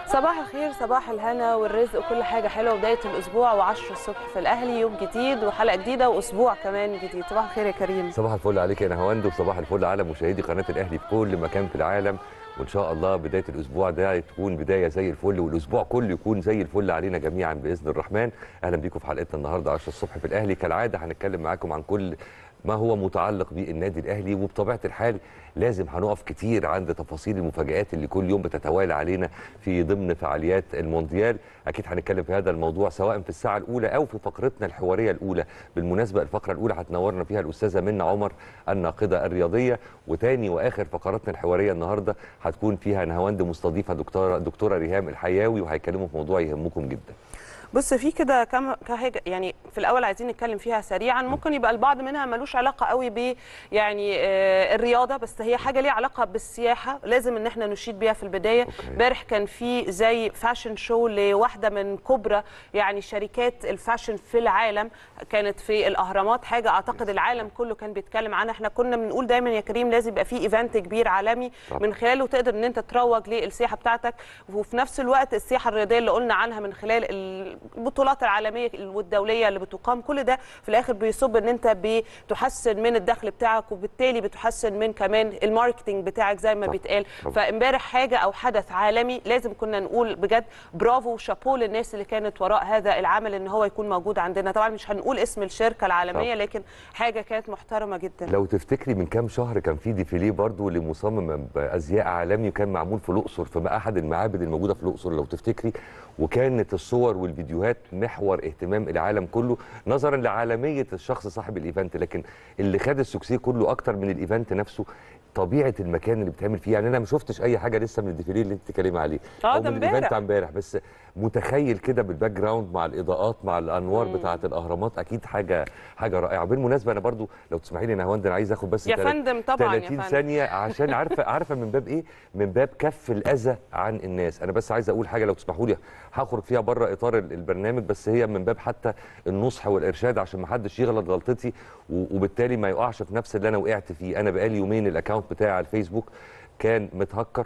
صباح الخير صباح الهنا والرزق وكل حاجة حلوة بداية الأسبوع و10 الصبح في الأهلي يوم جديد وحلقة جديدة وأسبوع كمان جديد صباح الخير يا كريم صباح الفل عليك يا نهاوند وصباح الفل على مشاهدي قناه الاهلي في كل مكان في العالم وان شاء الله بدايه الاسبوع ده تكون بدايه زي الفل والاسبوع كله يكون زي الفل علينا جميعا باذن الرحمن اهلا بيكم في حلقتنا النهارده 10 الصبح في الاهلي كالعاده هنتكلم معاكم عن كل ما هو متعلق بالنادي الاهلي وبطبيعه الحال لازم هنقف كتير عند تفاصيل المفاجآت اللي كل يوم بتتوالى علينا في ضمن فعاليات المونديال اكيد هنتكلم في هذا الموضوع سواء في الساعه الاولى او في فقرتنا الحواريه الاولى بالمناسبه الفقره الاولى هتنورنا فيها الاستاذه منى عمر الناقده الرياضيه وتاني واخر فقراتنا الحواريه النهارده هتكون فيها نهاوند مستضيفه دكتوره دكتوره ريهام الحياوي وهيكلموا في موضوع يهمكم جدا بص في كده كم كحاجة يعني في الأول عايزين نتكلم فيها سريعا ممكن يبقى البعض منها ملوش علاقة قوي ب يعني آه الرياضة بس هي حاجة ليها علاقة بالسياحة لازم إن احنا نشيد بيها في البداية امبارح كان في زي فاشن شو لواحدة من كبرى يعني شركات الفاشن في العالم كانت في الأهرامات حاجة أعتقد العالم كله كان بيتكلم عنها احنا كنا بنقول دايما يا كريم لازم يبقى في ايفنت كبير عالمي طبعا. من خلاله تقدر ان انت تروج للسياحة بتاعتك وفي نفس الوقت السياحة الرياضية اللي قلنا عنها من خلال البطولات العالميه والدوليه اللي بتقام كل ده في الاخر بيصب ان انت بتحسن من الدخل بتاعك وبالتالي بتحسن من كمان الماركتنج بتاعك زي ما طبعا. بيتقال طبعا. فامبارح حاجه او حدث عالمي لازم كنا نقول بجد برافو شابو للناس اللي كانت وراء هذا العمل ان هو يكون موجود عندنا طبعا مش هنقول اسم الشركه العالميه طبعا. لكن حاجه كانت محترمه جدا لو تفتكري من كام شهر كان في ديفيليه برضو لمصمم بازياء عالمي وكان معمول في الاقصر في احد المعابد الموجوده في الاقصر لو تفتكري وكانت الصور والفيديوهات محور اهتمام العالم كله نظرا لعالميه الشخص صاحب الايفنت لكن اللي خد السكسي كله اكتر من الايفنت نفسه طبيعه المكان اللي بتعمل فيه يعني انا ما شفتش اي حاجه لسه من الديفيليه اللي انت بتتكلمي عليه آه، أو ده من الايفنت امبارح. امبارح بس متخيل كده بالباك جراوند مع الاضاءات مع الانوار مم. بتاعه الاهرامات اكيد حاجه حاجه رائعه بالمناسبه انا برضو لو تسمحي لي يا نهاوند انا عايز اخد بس يا تلات- فندم طبعا يا 30 فندم ثانيه عشان عارفه عارفه من باب ايه من باب كف الاذى عن الناس انا بس عايز اقول حاجه لو تسمحوا لي هخرج فيها بره اطار ال- البرنامج بس هي من باب حتى النصح والارشاد عشان ما حدش يغلط غلطتي و- وبالتالي ما يقعش في نفس اللي انا وقعت فيه انا بقالي يومين الاكونت بتاعي على الفيسبوك كان متهكر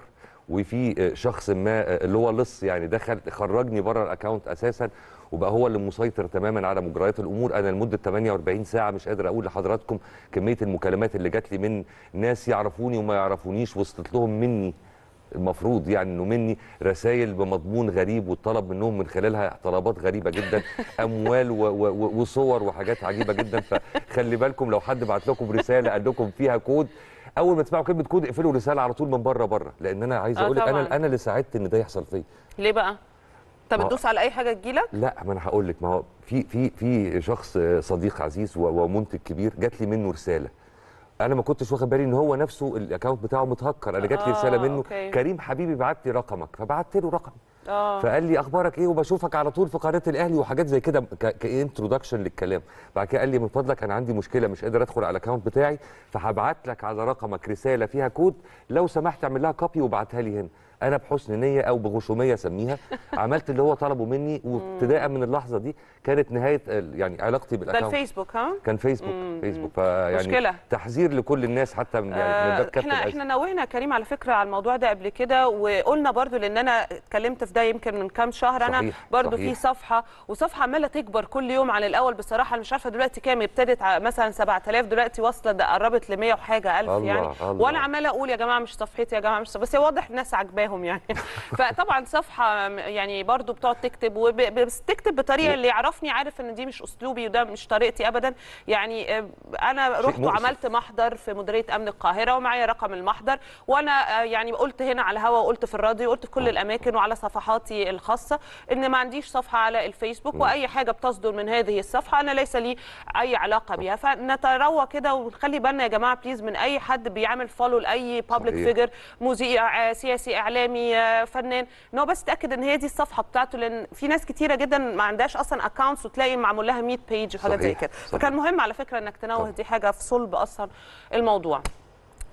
وفي شخص ما اللي هو لص يعني دخل خرجني بره الاكونت اساسا وبقى هو اللي مسيطر تماما على مجريات الامور انا لمده 48 ساعه مش قادر اقول لحضراتكم كميه المكالمات اللي جات لي من ناس يعرفوني وما يعرفونيش وصلت لهم مني المفروض يعني انه مني رسائل بمضمون غريب والطلب منهم من خلالها طلبات غريبه جدا اموال و و و وصور وحاجات عجيبه جدا فخلي بالكم لو حد بعت لكم رساله قال لكم فيها كود اول ما تسمعوا كلمه كود اقفلوا رساله على طول من بره بره لان انا عايز آه اقول لك طبعاً. انا انا اللي ساعدت ان ده يحصل فيا ليه بقى انت ما هو- بتدوس على اي حاجه تجيلك لا ما انا هقول لك ما هو في في في شخص صديق عزيز و- ومنتج كبير جات لي منه رساله انا ما كنتش واخد بالي ان هو نفسه الاكونت بتاعه متهكر انا جات لي آه، رساله منه أوكي. كريم حبيبي بعت لي رقمك فبعت له رقم اه فقال لي اخبارك ايه وبشوفك على طول في قناه الاهلي وحاجات زي كده ك- كانترودكشن للكلام بعد كده قال لي من فضلك انا عندي مشكله مش قادر ادخل على الاكونت بتاعي فهبعت لك على رقمك رساله فيها كود لو سمحت اعمل لها كوبي وابعتها لي هنا انا بحسن نيه او بغشوميه اسميها عملت اللي هو طلبه مني وابتداء من اللحظه دي كانت نهايه ال- يعني علاقتي ده بالاكونت الفيسبوك ها كان فيسبوك مم. فيسبوك فيعني مشكلة. تحذير لكل الناس حتى من يعني من باب آه، كف احنا الأذى. احنا نوهنا يا كريم على فكره على الموضوع ده قبل كده وقلنا برضو لان انا اتكلمت في ده يمكن من كام شهر انا صحيح، برضو صحيح. في صفحه وصفحه عماله تكبر كل يوم عن الاول بصراحه انا مش عارفه دلوقتي كام ابتدت ع- مثلا 7000 دلوقتي واصله ده قربت ل 100 وحاجه الف الله، يعني الله. وانا عماله اقول يا جماعه مش صفحتي يا جماعه مش صف... بس هي واضح الناس عاجباهم يعني فطبعا صفحه م- يعني برضو بتقعد تكتب وب... بس تكتب بطريقه اللي يعرفني عارف ان دي مش اسلوبي وده مش طريقتي ابدا يعني آه، انا شيء رحت مؤسف. وعملت محضر في مديريه امن القاهره ومعايا رقم المحضر وانا آه، يعني قلت هنا على الهوا وقلت في الراديو وقلت في كل الاماكن وعلى صفحاتي الخاصه ان ما عنديش صفحه على الفيسبوك واي حاجه بتصدر من هذه الصفحه انا ليس لي اي علاقه بيها فنتروى كده ونخلي بالنا يا جماعه بليز من اي حد بيعمل فولو لاي بابليك صحيح. فيجر مذيع آه، سياسي اعلامي آه، فنان ان هو بس تاكد ان هي دي الصفحه بتاعته لان في ناس كتيره جدا ما عندهاش اصلا اكونتس وتلاقي معمول لها 100 بيج وحاجات زي صحيح، كده صحيح. فكان مهم على فكره انك تنوه طبعا. دي حاجه في صلب اصلا الموضوع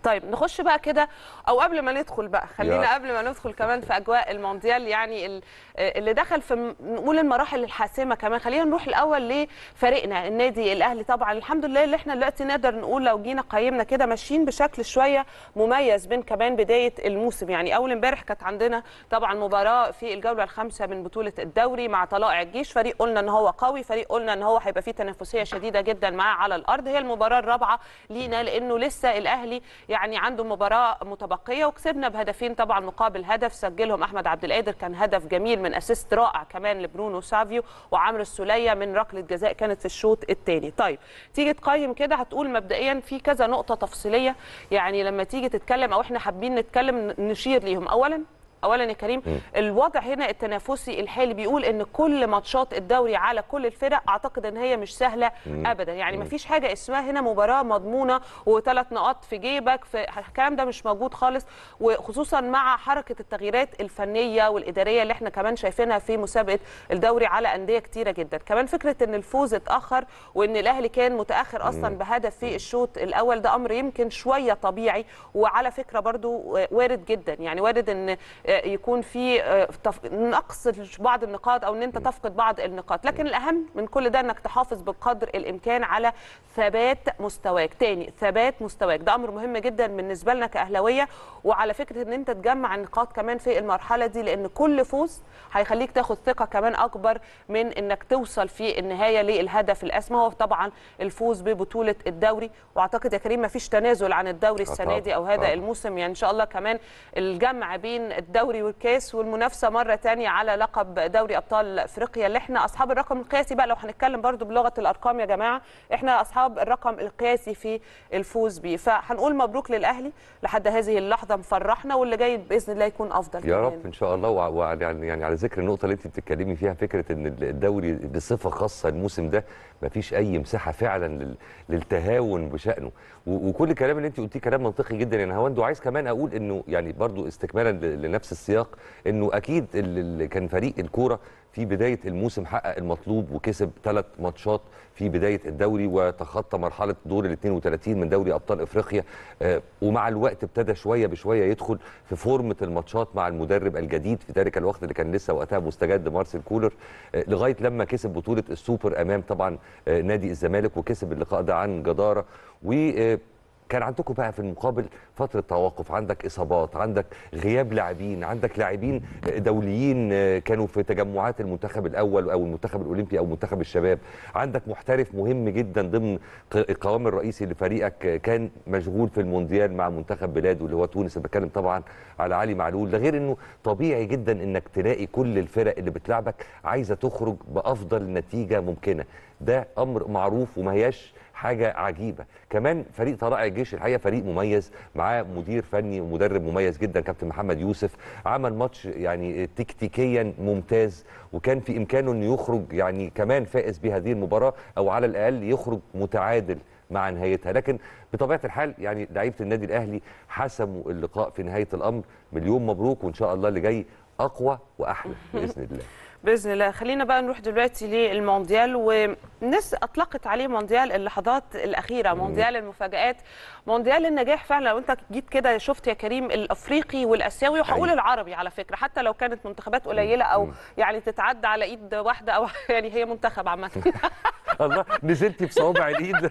طيب نخش بقى كده او قبل ما ندخل بقى خلينا يا. قبل ما ندخل كمان في اجواء المونديال يعني ال- اللي دخل في م- نقول المراحل الحاسمه كمان خلينا نروح الاول لفريقنا النادي الاهلي طبعا الحمد لله اللي احنا دلوقتي نقدر نقول لو جينا قيمنا كده ماشيين بشكل شويه مميز بين كمان بدايه الموسم يعني اول امبارح كانت عندنا طبعا مباراه في الجوله الخامسه من بطوله الدوري مع طلائع الجيش فريق قلنا ان هو قوي فريق قلنا ان هو هيبقى فيه تنافسيه شديده جدا معاه على الارض هي المباراه الرابعه لينا لانه لسه الاهلي يعني عنده مباراه متبقيه وكسبنا بهدفين طبعا مقابل هدف سجلهم احمد عبد القادر كان هدف جميل من اسيست رائع كمان لبرونو سافيو وعمرو السوليه من ركله جزاء كانت في الشوط الثاني طيب تيجي تقيم كده هتقول مبدئيا في كذا نقطه تفصيليه يعني لما تيجي تتكلم او احنا حابين نتكلم نشير ليهم اولا اولا يا كريم الوضع هنا التنافسي الحالي بيقول ان كل ماتشات الدوري على كل الفرق اعتقد ان هي مش سهله ابدا يعني ما فيش حاجه اسمها هنا مباراه مضمونه وثلاث نقاط في جيبك في الكلام ده مش موجود خالص وخصوصا مع حركه التغييرات الفنيه والاداريه اللي احنا كمان شايفينها في مسابقه الدوري على انديه كتيره جدا كمان فكره ان الفوز اتاخر وان الاهلي كان متاخر اصلا بهدف في الشوط الاول ده امر يمكن شويه طبيعي وعلى فكره برضو وارد جدا يعني وارد ان يكون في تف- نقص بعض النقاط او ان انت تفقد بعض النقاط لكن الاهم من كل ده انك تحافظ بقدر الامكان على ثبات مستواك تاني ثبات مستواك ده امر مهم جدا بالنسبه لنا كاهلاويه وعلى فكره ان انت تجمع النقاط كمان في المرحله دي لان كل فوز هيخليك تاخد ثقه كمان اكبر من انك توصل في النهايه للهدف الاسمى هو طبعا الفوز ببطوله الدوري واعتقد يا كريم ما فيش تنازل عن الدوري السنه طبعاً، دي او هذا طبعاً. الموسم يعني ان شاء الله كمان الجمع بين الدوري والكاس والمنافسه مره تانية على لقب دوري ابطال افريقيا اللي احنا اصحاب الرقم القياسي بقى لو هنتكلم برضو بلغه الارقام يا جماعه احنا اصحاب الرقم القياسي في الفوز بيه فهنقول مبروك للاهلي لحد هذه اللحظه مفرحنا واللي جاي باذن الله يكون افضل يا كمان. رب ان شاء الله وع- وعلى يعني يعني على ذكر النقطه اللي انت بتتكلمي فيها فكره ان الدوري بصفه خاصه الموسم ده ما فيش اي مساحه فعلا لل- للتهاون بشانه و- وكل الكلام اللي انت قلتيه كلام منطقي جدا يا نهاوند وعايز كمان اقول انه يعني برضو استكمالا ل- لنفس السياق انه اكيد اللي كان فريق الكوره في بدايه الموسم حقق المطلوب وكسب ثلاث ماتشات في بدايه الدوري وتخطى مرحله دور ال 32 من دوري ابطال افريقيا آه، ومع الوقت ابتدى شويه بشويه يدخل في فورمه الماتشات مع المدرب الجديد في ذلك الوقت اللي كان لسه وقتها مستجد مارسيل كولر آه، لغايه لما كسب بطوله السوبر امام طبعا آه، نادي الزمالك وكسب اللقاء ده عن جداره و آه، كان عندكم بقى في المقابل فتره توقف عندك اصابات عندك غياب لاعبين عندك لاعبين دوليين كانوا في تجمعات المنتخب الاول او المنتخب الاولمبي او منتخب الشباب عندك محترف مهم جدا ضمن ق- القوام الرئيسي لفريقك كان مشغول في المونديال مع منتخب بلاده اللي هو تونس أنا بتكلم طبعا على علي معلول ده غير انه طبيعي جدا انك تلاقي كل الفرق اللي بتلعبك عايزه تخرج بافضل نتيجه ممكنه ده امر معروف وما هياش حاجه عجيبه كمان فريق طلائع الجيش الحقيقه فريق مميز معاه مدير فني ومدرب مميز جدا كابتن محمد يوسف عمل ماتش يعني تكتيكيا ممتاز وكان في امكانه انه يخرج يعني كمان فائز بهذه المباراه او على الاقل يخرج متعادل مع نهايتها لكن بطبيعه الحال يعني لعيبه النادي الاهلي حسموا اللقاء في نهايه الامر مليون مبروك وان شاء الله اللي جاي اقوى واحلى باذن الله باذن الله خلينا بقى نروح دلوقتي للمونديال والناس اطلقت عليه مونديال اللحظات الاخيره مونديال المفاجات مونديال النجاح فعلا لو انت جيت كده شفت يا كريم الافريقي والاسيوي وهقول أيوة. العربي على فكره حتى لو كانت منتخبات قليله او يعني تتعدى على ايد واحده او يعني هي منتخب عامه الله نزلتي بصوابع الايد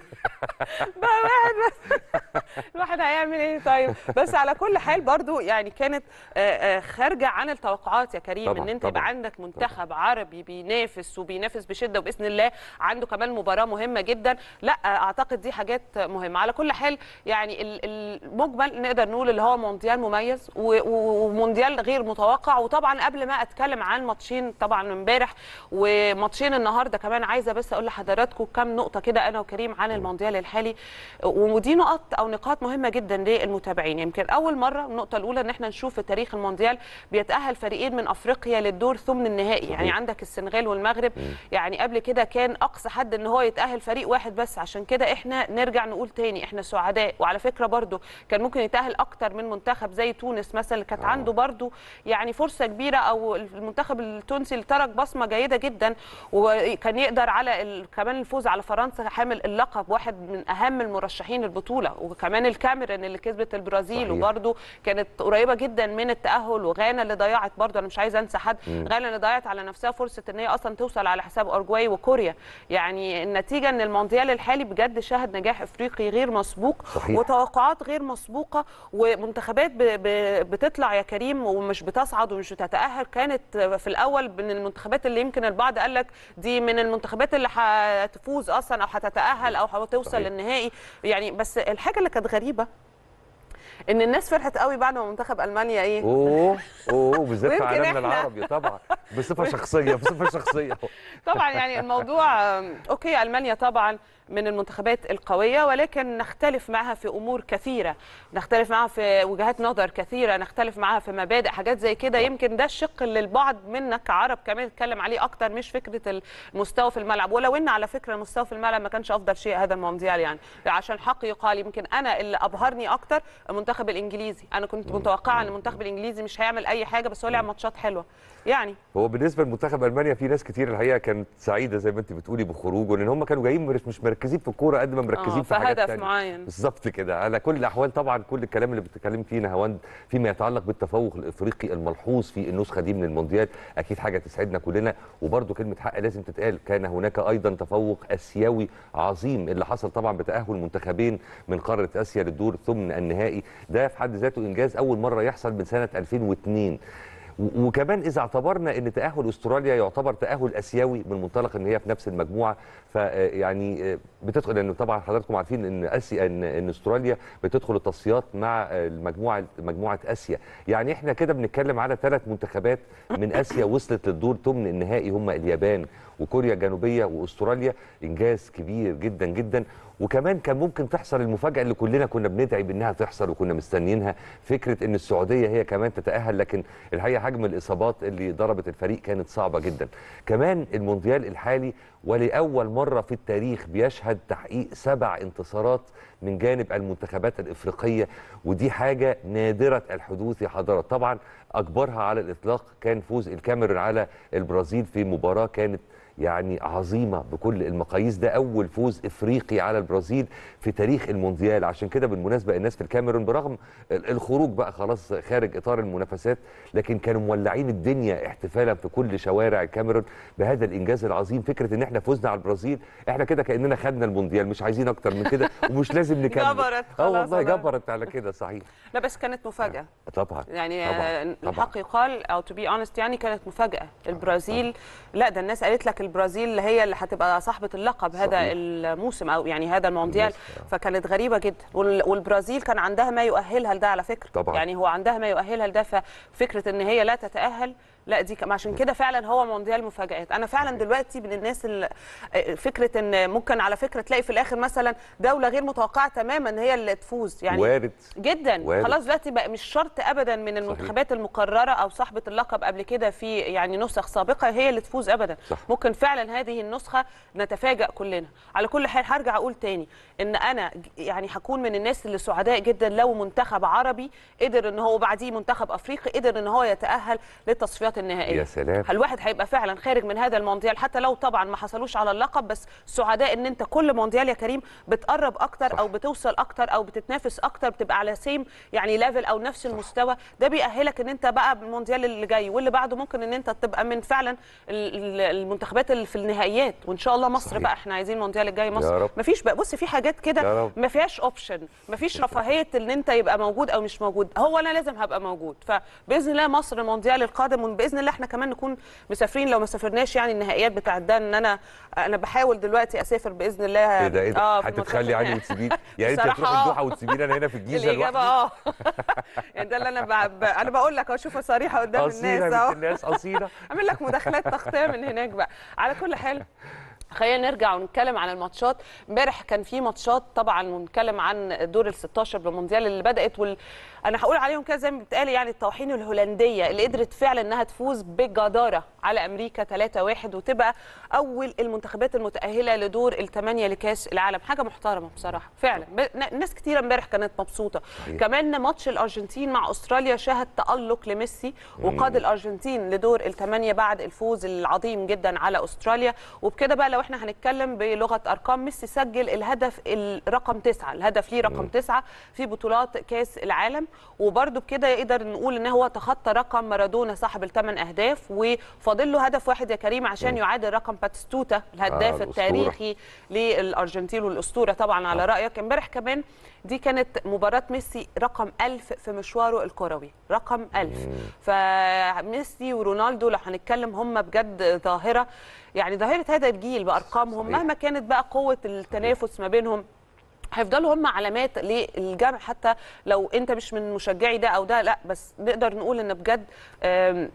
بقى واحد بس الواحد هيعمل ايه طيب بس على كل حال برضو يعني كانت آه، آه، خارجه عن التوقعات يا كريم طبعاً، ان انت يبقى طبعاً. عندك منتخب عربي بينافس وبينافس بشده وباذن الله عنده كمان مباراه مهمه جدا لا آه، اعتقد دي حاجات مهمه على كل حال يعني ال- المجمل نقدر نقول اللي هو مونديال مميز و- و- ومونديال غير متوقع وطبعا قبل ما اتكلم عن ماتشين طبعا امبارح وماتشين النهارده كمان عايزه بس اقول لحضراتكم كام نقطه كده انا وكريم عن المونديال الحالي ودي نقط او نقاط مهمه جدا للمتابعين يمكن اول مره النقطه الاولى ان احنا نشوف في تاريخ المونديال بيتاهل فريقين من افريقيا للدور ثمن النهائي يعني صحيح. عندك السنغال والمغرب يعني قبل كده كان اقصى حد ان هو يتاهل فريق واحد بس عشان كده احنا نرجع نقول تاني احنا سعداء وعلى فكره برضو كان ممكن يتاهل اكتر من منتخب زي تونس مثلا اللي كانت آه. عنده برضو يعني فرصه كبيره او المنتخب التونسي اللي ترك بصمه جيده جدا وكان يقدر على ال... كمان الفوز على فرنسا حامل اللقب واحد من اهم المرشحين البطوله وكمان الكاميرون اللي كسبت البرازيل صحيح. وبرده كانت قريبه جدا من التاهل وغانا اللي ضيعت برده انا مش عايزه انسى حد غانا اللي ضيعت على نفسها فرصه ان هي اصلا توصل على حساب اورجواي وكوريا يعني النتيجه ان المونديال الحالي بجد شهد نجاح افريقي غير مسبوق صحيح. وتوقعات غير مسبوقه ومنتخبات ب... ب... بتطلع يا كريم ومش بتصعد ومش بتتاهل كانت في الاول من المنتخبات اللي يمكن البعض قال لك دي من المنتخبات اللي هتفوز اصلا او هتتاهل او هتوصل صحيح. للنهائي يعني بس الحاجه اللي كانت غريبه ان الناس فرحت قوي بعد ما منتخب المانيا ايه اوه اوه بالذات في ويمكن عالمنا إحنا- العربي طبعا بصفه شخصيه بصفه شخصيه طبعا يعني الموضوع آم، اوكي المانيا طبعا من المنتخبات القويه ولكن نختلف معها في امور كثيره نختلف معها في وجهات نظر كثيره نختلف معها في مبادئ حاجات زي كده يمكن ده الشق اللي البعض منا كعرب كمان اتكلم عليه اكتر مش فكره المستوى في الملعب ولو ان على فكره المستوى في الملعب ما كانش افضل شيء هذا المونديال يعني عشان حق يقال يمكن انا اللي ابهرني اكتر المنتخب الانجليزي انا كنت متوقعه ان المنتخب الانجليزي مش هيعمل اي حاجه بس هو لعب ماتشات حلوه يعني هو بالنسبه لمنتخب المانيا في ناس كتير الحقيقه كانت سعيده زي ما انت بتقولي بخروجه لان هم كانوا جايين مش مش مركزين في الكوره قد ما مركزين آه، في حاجات فهدف تانية. معين. بالظبط كده على كل الاحوال طبعا كل الكلام اللي بتتكلم فيه نهاوند فيما يتعلق بالتفوق الافريقي الملحوظ في النسخه دي من المونديال اكيد حاجه تسعدنا كلنا وبرده كلمه حق لازم تتقال كان هناك ايضا تفوق اسيوي عظيم اللي حصل طبعا بتاهل منتخبين من قاره اسيا للدور ثمن النهائي ده في حد ذاته انجاز اول مره يحصل من سنه 2002 و- وكمان اذا اعتبرنا ان تاهل استراليا يعتبر تاهل اسيوي من منطلق ان هي في نفس المجموعه فيعني بتدخل لانه طبعا حضراتكم عارفين ان اسيا ان, إن استراليا بتدخل التصفيات مع آه، المجموعه مجموعه اسيا يعني احنا كده بنتكلم على ثلاث منتخبات من اسيا وصلت للدور ثمن النهائي هم اليابان وكوريا الجنوبيه واستراليا انجاز كبير جدا جدا وكمان كان ممكن تحصل المفاجاه اللي كلنا كنا بندعي بانها تحصل وكنا مستنيينها فكره ان السعوديه هي كمان تتاهل لكن الحقيقه حجم الاصابات اللي ضربت الفريق كانت صعبه جدا كمان المونديال الحالي ولاول مره في التاريخ بيشهد تحقيق سبع انتصارات من جانب المنتخبات الافريقيه ودي حاجه نادره الحدوث يا حضرات طبعا اكبرها على الاطلاق كان فوز الكاميرون على البرازيل في مباراه كانت يعني عظيمه بكل المقاييس ده اول فوز افريقي على البرازيل في تاريخ المونديال عشان كده بالمناسبه الناس في الكاميرون برغم ال- الخروج بقى خلاص خارج اطار المنافسات لكن كانوا مولعين الدنيا احتفالا في كل شوارع الكاميرون بهذا الانجاز العظيم فكره ان احنا فزنا على البرازيل احنا كده كاننا خدنا المونديال مش عايزين اكتر من كده ومش لازم نكمل جبرت اه خلاص والله أنا- جبرت على كده صحيح لا بس كانت مفاجاه طبعا يعني طبعا آه، طبعا الحق يقال او تو بي اونست يعني كانت مفاجاه البرازيل لا ده الناس قالت لك البرازيل هي اللي هتبقى صاحبه اللقب هذا صحيح. الموسم او يعني هذا المونديال الناس- آه. فكانت غريبه جدا وال- والبرازيل كان عندها ما يؤهلها لده على فكره طبعا. يعني هو عندها ما يؤهلها لده ففكره ان هي لا تتاهل لا دي كم- عشان كده فعلا هو مونديال مفاجات انا فعلا دلوقتي من الناس اللي فكره ان ممكن على فكره تلاقي في الاخر مثلا دوله غير متوقعه تماما هي اللي تفوز يعني وارد جدا وارد. خلاص دلوقتي بقى مش شرط ابدا من المنتخبات المقرره او صاحبه اللقب قبل كده في يعني نسخ سابقه هي اللي تفوز ابدا صح. ممكن فعلا هذه النسخه نتفاجأ كلنا على كل حال هرجع اقول تاني ان انا ج- يعني هكون من الناس اللي سعداء جدا لو منتخب عربي قدر ان هو بعديه منتخب افريقي قدر ان هو يتاهل للتصفيات النهائيه يا سلام. الواحد هيبقى فعلا خارج من هذا المونديال حتى لو طبعا ما حصلوش على اللقب بس سعداء ان انت كل مونديال يا كريم بتقرب اكتر صح. او بتوصل اكتر او بتتنافس اكتر بتبقى على سيم يعني ليفل او نفس المستوى ده بيأهلك ان انت بقى المونديال اللي جاي واللي بعده ممكن ان انت تبقى من فعلا ال- ال- المنتخبات اللي في النهائيات وان شاء الله مصر صحيح. بقى احنا عايزين المونديال الجاي مصر يا رب. مفيش بقى بص في حاجات يا كده رب. ما فيهاش اوبشن ما فيش رفاهيه ان انت يبقى موجود او مش موجود هو انا لازم هبقى موجود فباذن الله مصر المونديال القادم وباذن الله احنا كمان نكون مسافرين لو ما سافرناش يعني النهائيات بتاعت ده ان انا انا بحاول دلوقتي اسافر باذن الله ايه ده ايه ده في هتتخلي الماتشات عني وتسيبيني يعني انت بصراحة هتروحي آه. الدوحه وتسيبيني انا هنا في الجيزه الاجابه لوحدي اه يعني ده اللي انا ب... ب... انا بقول لك اهو شوفها صريحه قدام اصيله الناس يا اهو بنت الناس اصيله اعمل لك مداخلات تغطيه من هناك بقى على كل حال خلينا نرجع ونتكلم عن الماتشات امبارح كان في ماتشات طبعا ونتكلم عن دور ال 16 بالمونديال اللي بدات وال... انا هقول عليهم كده زي ما بتقال يعني الطواحين الهولنديه اللي قدرت فعلا انها تفوز بجداره على امريكا 3-1 وتبقى اول المنتخبات المتاهله لدور الثمانيه لكاس العالم حاجه محترمه بصراحه فعلا ب... ن- ناس كتيره امبارح كانت مبسوطه صحيح. كمان ماتش الارجنتين مع استراليا شهد تالق لميسي وقاد الارجنتين لدور الثمانيه بعد الفوز العظيم جدا على استراليا وبكده بقى لو واحنا هنتكلم بلغه ارقام ميسي سجل الهدف الرقم تسعة الهدف ليه رقم تسعة في بطولات كاس العالم وبرده بكده يقدر نقول ان هو تخطى رقم مارادونا صاحب الثمان اهداف وفاضل له هدف واحد يا كريم عشان يعادل رقم باتستوتا الهداف آه، الأسطورة. التاريخي للارجنتين والاسطوره طبعا على رايك امبارح كمان دي كانت مباراة ميسي رقم ألف في مشواره الكروي رقم ألف فميسي ورونالدو لو هنتكلم هم بجد ظاهرة يعني ظاهرة هذا الجيل بأرقامهم صحيح. مهما كانت بقى قوة التنافس ما بينهم هيفضلوا هم علامات للجمع حتى لو انت مش من مشجعي ده او ده لا بس نقدر نقول ان بجد آم،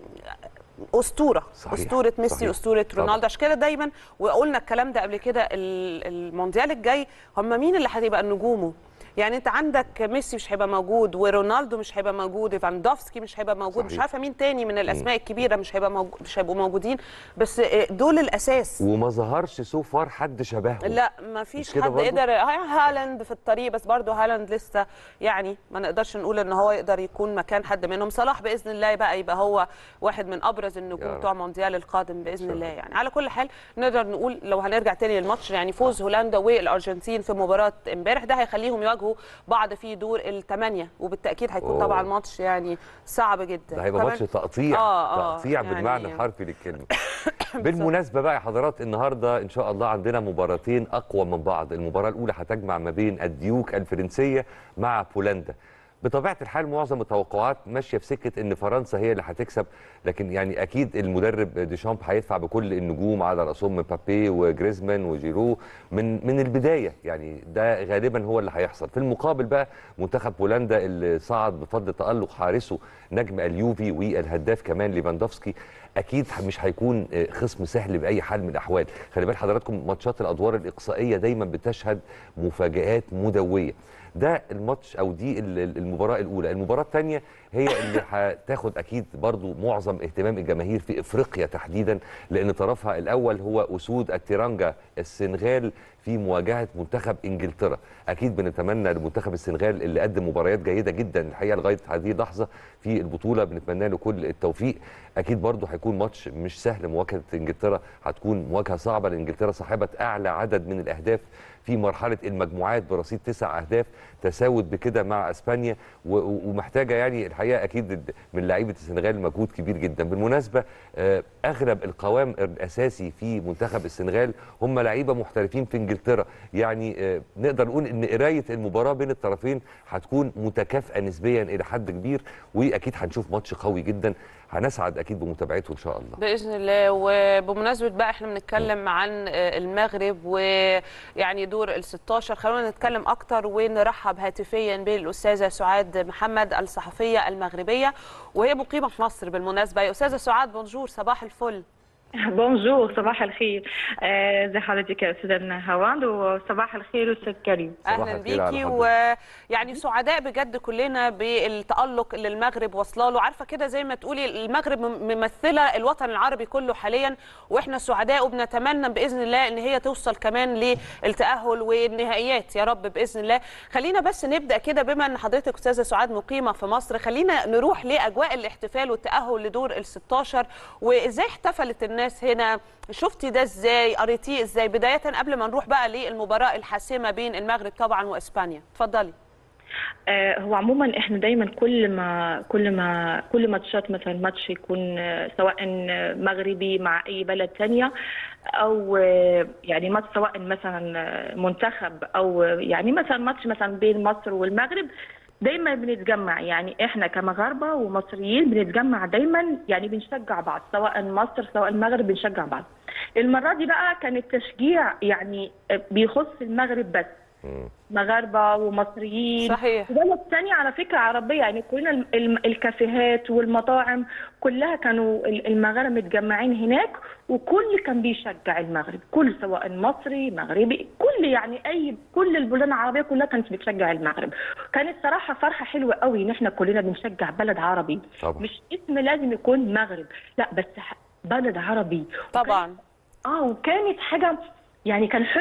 اسطوره صحيح. اسطوره ميسي صحيح. اسطوره طبعا. رونالدو عشان كده دايما وقلنا الكلام ده قبل كده ال- المونديال الجاي هم مين اللي هتبقى نجومه يعني انت عندك ميسي مش هيبقى موجود ورونالدو مش هيبقى موجود ايفاندوفسكي مش هيبقى موجود مش صحيح. عارفه مين تاني من الاسماء الكبيره مش هيبقى موجود مش هيبقوا موجودين بس دول الاساس وما ظهرش سو فار حد شبهه لا ما فيش مش كده حد برضو؟ قدر هالاند في الطريق بس برضه هالاند لسه يعني ما نقدرش نقول ان هو يقدر يكون مكان حد منهم صلاح باذن الله بقى يبقى هو واحد من ابرز يا النجوم رب. بتوع مونديال القادم باذن شاء الله الله. يعني على كل حال نقدر نقول لو هنرجع تاني للماتش يعني فوز هولندا والارجنتين في مباراه امبارح ده هيخليهم يواجهوا بعض في دور الثمانيه وبالتاكيد هيكون أوه. طبعا ماتش يعني صعب جدا ده هيبقى كمان- ماتش تقطيع آه، آه، تقطيع يعني- بالمعنى الحرفي للكلمه بالمناسبه بقى يا حضرات النهارده ان شاء الله عندنا مباراتين اقوى من بعض المباراه الاولى هتجمع ما بين الديوك الفرنسيه مع بولندا بطبيعه الحال معظم التوقعات ماشيه في سكه ان فرنسا هي اللي هتكسب لكن يعني اكيد المدرب ديشامب هيدفع بكل النجوم على راسهم مبابي وجريزمان وجيرو من من البدايه يعني ده غالبا هو اللي هيحصل في المقابل بقى منتخب بولندا اللي صعد بفضل تالق حارسه نجم اليوفي والهداف كمان ليفاندوفسكي اكيد مش هيكون آه، خصم سهل باي حال من الاحوال خلي بال حضراتكم ماتشات الادوار الاقصائيه دايما بتشهد مفاجات مدويه ده الماتش او دي ال- ال- المباراه الاولى المباراه الثانيه هي اللي هتاخد اكيد برضو معظم اهتمام الجماهير في افريقيا تحديدا لان طرفها الاول هو اسود التيرانجا السنغال في مواجهه منتخب انجلترا اكيد بنتمنى لمنتخب السنغال اللي قدم مباريات جيده جدا الحقيقه لغايه هذه اللحظه في البطوله بنتمنى له كل التوفيق اكيد برضو هيكون ماتش مش سهل مواجهه انجلترا هتكون مواجهه صعبه لانجلترا صاحبه اعلى عدد من الاهداف في مرحله المجموعات برصيد تسع اهداف تساوت بكده مع اسبانيا و- و- ومحتاجه يعني الحقيقه اكيد من لعيبه السنغال مجهود كبير جدا بالمناسبه آه، اغلب القوام الاساسي في منتخب السنغال هم لعيبه محترفين في انجلترا يعني آه، نقدر نقول ان قرايه المباراه بين الطرفين هتكون متكافئه نسبيا الى حد كبير واكيد هنشوف ماتش قوي جدا هنسعد اكيد بمتابعته ان شاء الله باذن الله وبمناسبه بقى احنا بنتكلم عن آه، المغرب ويعني دور ال 16 خلونا نتكلم اكتر ونرحب هاتفيا بالاستاذه سعاد محمد الصحفيه المغربيه وهي مقيمه في مصر بالمناسبه يا استاذه سعاد بونجور صباح الفل بونجور صباح الخير آه، زي حضرتك يا استاذ هواند وصباح الخير استاذ كريم صباح اهلا الخير على بيكي حضرتك. ويعني سعداء بجد كلنا بالتالق اللي المغرب واصله له عارفه كده زي ما تقولي المغرب مم- ممثله الوطن العربي كله حاليا واحنا سعداء وبنتمنى باذن الله ان هي توصل كمان للتاهل والنهائيات يا رب باذن الله خلينا بس نبدا كده بما ان حضرتك استاذه سعاد مقيمه في مصر خلينا نروح لاجواء الاحتفال والتاهل لدور ال 16 وازاي احتفلت الناس هنا شفتي ده ازاي قريتيه ازاي بدايه قبل ما نروح بقى للمباراه الحاسمه بين المغرب طبعا واسبانيا اتفضلي آه، هو عموما احنا دايما كل ما كل ما كل ماتشات مثلا ماتش يكون آه، سواء آه، مغربي مع اي بلد تانية او آه، يعني ماتش سواء مثلا آه، منتخب او آه، يعني مثلا ماتش مثلا بين مصر والمغرب دايما بنتجمع يعني احنا كمغاربه ومصريين بنتجمع دايما يعني بنشجع بعض سواء مصر سواء المغرب بنشجع بعض المره دي بقى كان التشجيع يعني آه، بيخص المغرب بس مم. مغاربه ومصريين صحيح. بلد تانية على فكرة عربية يعني كلنا الم- الم- الكافيهات والمطاعم كلها كانوا ال- المغاربة متجمعين هناك وكل كان بيشجع المغرب كل سواء مصري مغربي كل يعني أي كل البلدان العربية كلها كانت بتشجع المغرب كانت صراحة فرحة حلوة قوي إن إحنا كلنا بنشجع بلد عربي طبعا. مش اسم لازم يكون مغرب لا بس ح- بلد عربي طبعا اه وكانت حاجه يعني كان حلم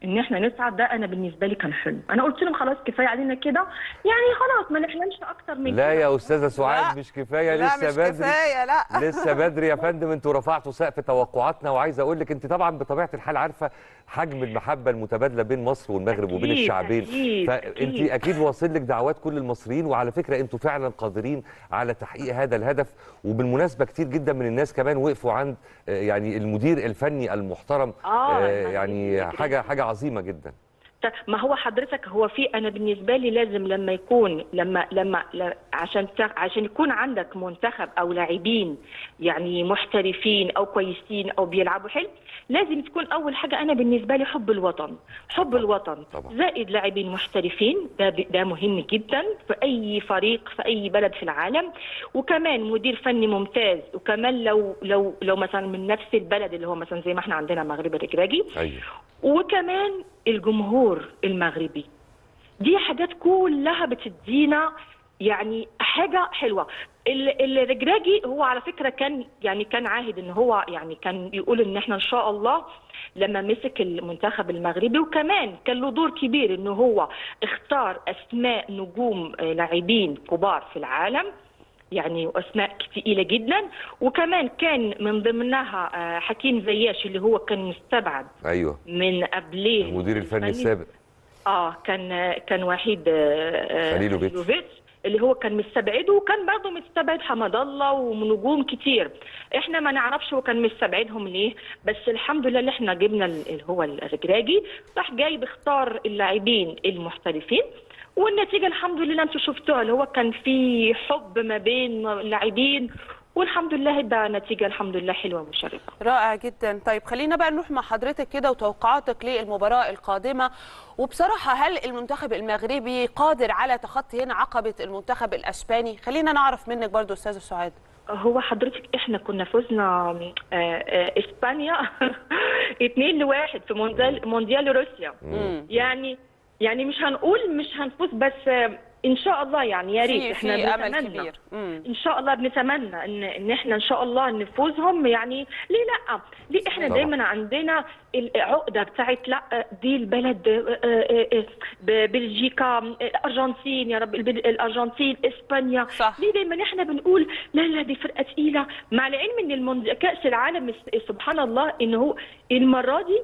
ان احنا نصعد ده انا بالنسبه لي كان حلم انا قلت لهم خلاص كفايه علينا كده يعني خلاص ما نحلمش اكتر من لا كده يا استاذه سعاد لا. مش كفايه لا لسه مش بدري كفايه لا لسه بدري يا فندم انتوا رفعتوا سقف توقعاتنا وعايز اقول لك انت طبعا بطبيعه الحال عارفه حجم المحبه المتبادله بين مصر والمغرب وبين أكيد، الشعبين أكيد، فانت أكيد. اكيد واصل لك دعوات كل المصريين وعلى فكره انتوا فعلا قادرين على تحقيق هذا الهدف وبالمناسبه كتير جدا من الناس كمان وقفوا عند آه، يعني المدير الفني المحترم آه، آه، المغربي يعني الجديد. حاجه حاجه عظيمه جدا ط- ما هو حضرتك هو في انا بالنسبه لي لازم لما يكون لما لما ل- عشان ت- عشان يكون عندك منتخب او لاعبين يعني محترفين او كويسين او بيلعبوا حلو لازم تكون اول حاجه انا بالنسبه لي حب الوطن حب الوطن طبعا. زائد لاعبين محترفين ده ب- ده مهم جدا في اي فريق في اي بلد في العالم وكمان مدير فني ممتاز وكمان لو لو لو مثلا من نفس البلد اللي هو مثلا زي ما احنا عندنا مغرب الركراجي ايوه وكمان الجمهور المغربي دي حاجات كلها بتدينا يعني حاجه حلوه ال- الرجراجي هو على فكره كان يعني كان عاهد ان هو يعني كان يقول ان احنا ان شاء الله لما مسك المنتخب المغربي وكمان كان له دور كبير ان هو اختار اسماء نجوم آه، لاعبين كبار في العالم يعني واسماء تقيله جدا وكمان كان من ضمنها آه، حكيم زياش اللي هو كان مستبعد ايوه من قبليه المدير الفني السابق اه كان كان وحيد آه، آه، خليلوفيتش. خليلوفيتش اللي هو كان مستبعده وكان برضه مستبعد حمد الله ونجوم كتير احنا ما نعرفش هو كان مستبعدهم ليه بس الحمد لله اللي احنا جبنا ال- اللي هو الرجراجي راح جاي بيختار اللاعبين المحترفين والنتيجه الحمد لله انتوا شفتوها اللي هو كان في حب ما بين اللاعبين والحمد لله ده نتيجه الحمد لله حلوه ومشرفه رائع جدا طيب خلينا بقى نروح مع حضرتك كده وتوقعاتك للمباراة القادمة وبصراحة هل المنتخب المغربي قادر على تخطي هنا عقبة المنتخب الأسباني خلينا نعرف منك برضو أستاذة سعاد هو حضرتك احنا كنا فزنا آه، آه، اسبانيا 2 لواحد في مونديال مونديال روسيا مم. يعني يعني مش هنقول مش هنفوز بس آه، ان شاء الله يعني يا ريت في, احنا في أمل بنتمنى كبير مم. ان شاء الله بنتمنى ان ان احنا ان شاء الله نفوزهم يعني ليه لا ليه احنا طبعا. دايما عندنا العقده بتاعت لا دي البلد آه، آه، آه، ب- بلجيكا الارجنتين يا رب البل- الارجنتين اسبانيا صح. ليه دايما احنا بنقول لا لا دي فرقه تقيله مع العلم ان الموند- كاس العالم الس- سبحان الله ان هو المره دي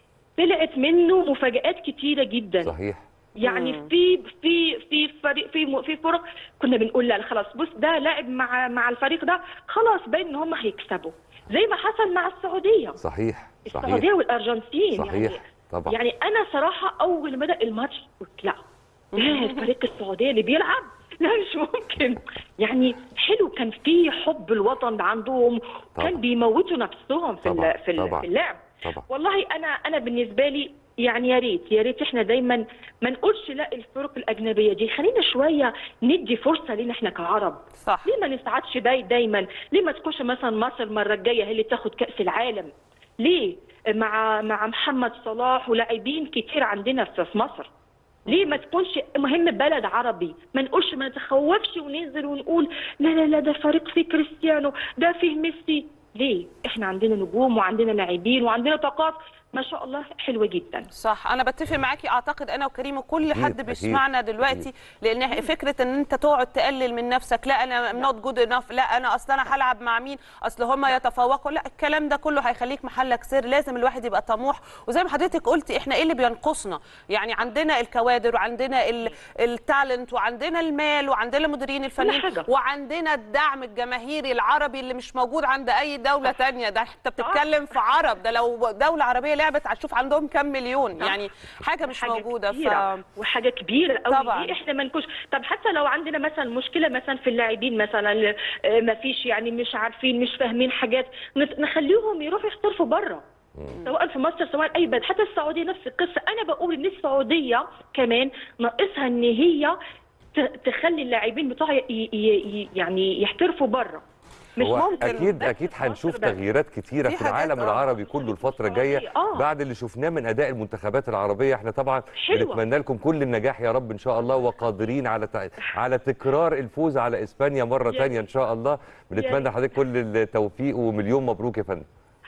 طلعت منه مفاجات كتيره جدا صحيح يعني مم. في في في فريق في م- في فرق كنا بنقول لا خلاص بص ده لاعب مع مع الفريق ده خلاص باين ان هم هيكسبوا زي ما حصل مع السعوديه صحيح السعوديه صحيح والارجنتين صحيح يعني طبعا يعني انا صراحه اول ما بدا الماتش قلت لا لا الفريق السعوديه اللي بيلعب لا مش ممكن يعني حلو كان في حب الوطن عندهم طبعا. كان بيموتوا نفسهم في طبعا، ال- في ال- طبعا. في اللعب طبعا والله انا انا بالنسبه لي يعني يا ريت يا ريت احنا دايما ما نقولش لا الفرق الاجنبيه دي خلينا شويه ندي فرصه لنا احنا كعرب صح ليه ما نسعدش داي دايما ليه ما تكونش مثلا مصر المره الجايه هي اللي تاخد كاس العالم ليه مع مع محمد صلاح ولاعبين كتير عندنا في في مصر ليه ما تكونش مهم بلد عربي ما نقولش ما نتخوفش وننزل ونقول لا لا لا ده فريق فيه كريستيانو ده فيه ميسي ليه احنا عندنا نجوم وعندنا لاعبين وعندنا طاقات ما شاء الله حلوه جدا صح انا بتفق معاكي اعتقد انا وكريم وكل أكيد، حد أكيد، بيسمعنا دلوقتي لان فكره ان انت تقعد تقلل من نفسك لا انا نوت جود انف لا انا اصل انا هلعب مع مين اصل هم يتفوقوا لا الكلام ده كله هيخليك محلك سر لازم الواحد يبقى طموح وزي ما حضرتك قلتي احنا ايه اللي بينقصنا يعني عندنا الكوادر وعندنا ال- التالنت وعندنا المال وعندنا المديرين الفنيين حاجة. وعندنا الدعم الجماهيري العربي اللي مش موجود عند اي دوله تانية ده انت بتتكلم في عرب ده لو دوله عربيه لعبت هتشوف عندهم كام مليون صح. يعني حاجه مش موجوده ف كبيرة وحاجه كبيره قوي طبعاً. دي احنا ما نكونش طب حتى لو عندنا مثلا مشكله مثلا في اللاعبين مثلا ما فيش يعني مش عارفين مش فاهمين حاجات نت- نخليهم يروحوا يحترفوا بره سواء في مصر سواء اي بلد حتى السعوديه نفس القصه انا بقول ان السعوديه كمان ناقصها ان هي ت- تخلي اللاعبين بتوعها ي- ي- ي- يعني يحترفوا بره مش هو ممكن اكيد بس اكيد في مصر هنشوف بس. تغييرات كتيره في في حاجات العالم آه. العربي كله الفتره الجايه آه. بعد اللي شفناه من اداء المنتخبات العربيه احنا طبعا حلوة. بنتمنى لكم كل النجاح يا رب ان شاء الله وقادرين على تع- على تكرار الفوز على اسبانيا مره يا ثانيه ان شاء الله بنتمنى ريت. لحضرتك كل التوفيق ومليون مبروك يا فندم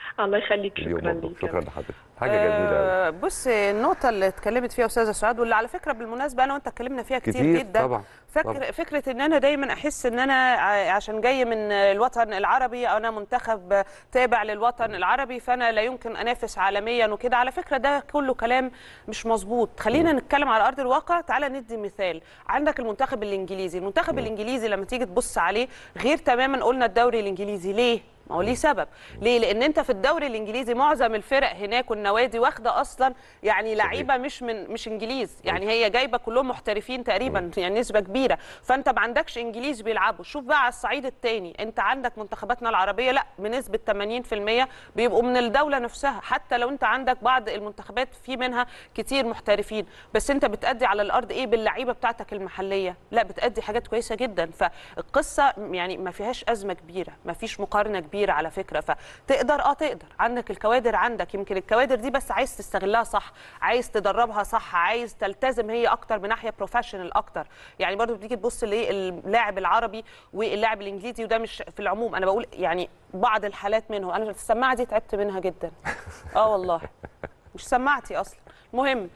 الله يخليك اليوم شكرا مبروك ليك شكرا لحضرتك حاجه جميله أوي. آه، بص النقطة اللي اتكلمت فيها أستاذة سعاد واللي على فكرة بالمناسبة أنا وأنت اتكلمنا فيها كتير, كتير جدا طبعا فكر طبعا. فكرة إن أنا دايما أحس إن أنا ع- عشان جاي من الوطن العربي أو أنا منتخب تابع للوطن العربي فأنا لا يمكن أنافس عالميا وكده على فكرة ده كله كلام مش مظبوط خلينا نتكلم على أرض الواقع تعالى ندي مثال عندك المنتخب الإنجليزي المنتخب الإنجليزي لما تيجي تبص عليه غير تماما قلنا الدوري الإنجليزي ليه؟ ما هو ليه سبب ليه لان انت في الدوري الانجليزي معظم الفرق هناك والنوادي واخده اصلا يعني لعيبه مش من مش انجليز يعني هي جايبه كلهم محترفين تقريبا يعني نسبه كبيره فانت ما عندكش انجليز بيلعبوا شوف بقى على الصعيد الثاني انت عندك منتخباتنا العربيه لا بنسبه 80% بيبقوا من الدوله نفسها حتى لو انت عندك بعض المنتخبات في منها كتير محترفين بس انت بتأدي على الارض ايه باللعيبه بتاعتك المحليه لا بتأدي حاجات كويسه جدا فالقصه يعني ما فيهاش ازمه كبيره ما فيش مقارنه كبيره على فكره فتقدر اه تقدر عندك الكوادر عندك يمكن الكوادر دي بس عايز تستغلها صح عايز تدربها صح عايز تلتزم هي اكتر بناحيه بروفيشنال اكتر يعني برضو بتيجي تبص للاعب العربي واللاعب الانجليزي وده مش في العموم انا بقول يعني بعض الحالات منه انا السماعه دي تعبت منها جدا اه والله مش سماعتي اصلا المهم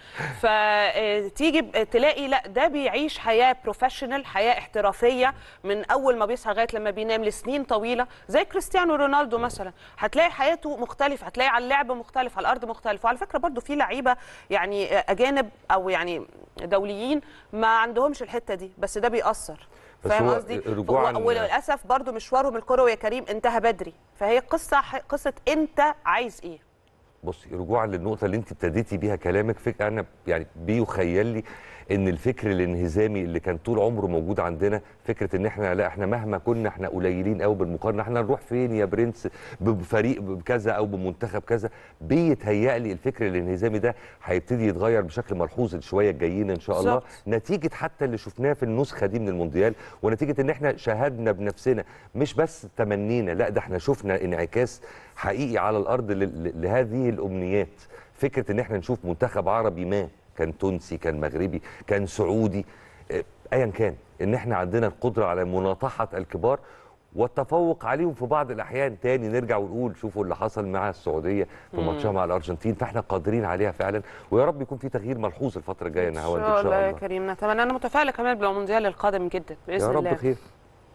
فتيجي تلاقي لا ده بيعيش حياه بروفيشنال حياه احترافيه من اول ما بيصحى لغايه لما بينام لسنين طويله زي كريستيانو رونالدو مثلا هتلاقي حياته مختلفه هتلاقي على اللعب مختلف على الارض مختلف وعلى فكره برضو في لعيبه يعني اجانب او يعني دوليين ما عندهمش الحته دي بس ده بيأثر بس فاهم هو قصدي؟ رجوعاً- وللاسف برضو مشوارهم الكروي يا كريم انتهى بدري فهي قصه قصه انت عايز ايه بصي رجوعا للنقطه اللي انت ابتديتي بيها كلامك فك انا يعني بيخيل لي ان الفكر الانهزامي اللي كان طول عمره موجود عندنا فكره ان احنا لا احنا مهما كنا احنا قليلين قوي بالمقارنه احنا نروح فين يا برنس بفريق بكذا او بمنتخب كذا بيتهيأ لي الفكر الانهزامي ده هيبتدي يتغير بشكل ملحوظ الشويه الجايين ان شاء الله بالظبط. نتيجه حتى اللي شفناه في النسخه دي من المونديال ونتيجه ان احنا شاهدنا بنفسنا مش بس تمنينا لا ده احنا شفنا انعكاس حقيقي على الارض ل- ل- لهذه الامنيات فكره ان احنا نشوف منتخب عربي ما كان تونسي كان مغربي كان سعودي اه، ايا كان ان احنا عندنا القدره على مناطحه الكبار والتفوق عليهم في بعض الاحيان تاني نرجع ونقول شوفوا اللي حصل مع السعوديه في ماتشها مع الارجنتين فاحنا قادرين عليها فعلا ويا رب يكون في تغيير ملحوظ الفتره الجايه ان نهاوند شاء الله يا كريم نتمنى انا متفائله كمان بالمونديال القادم جدا باذن يا رب الله خير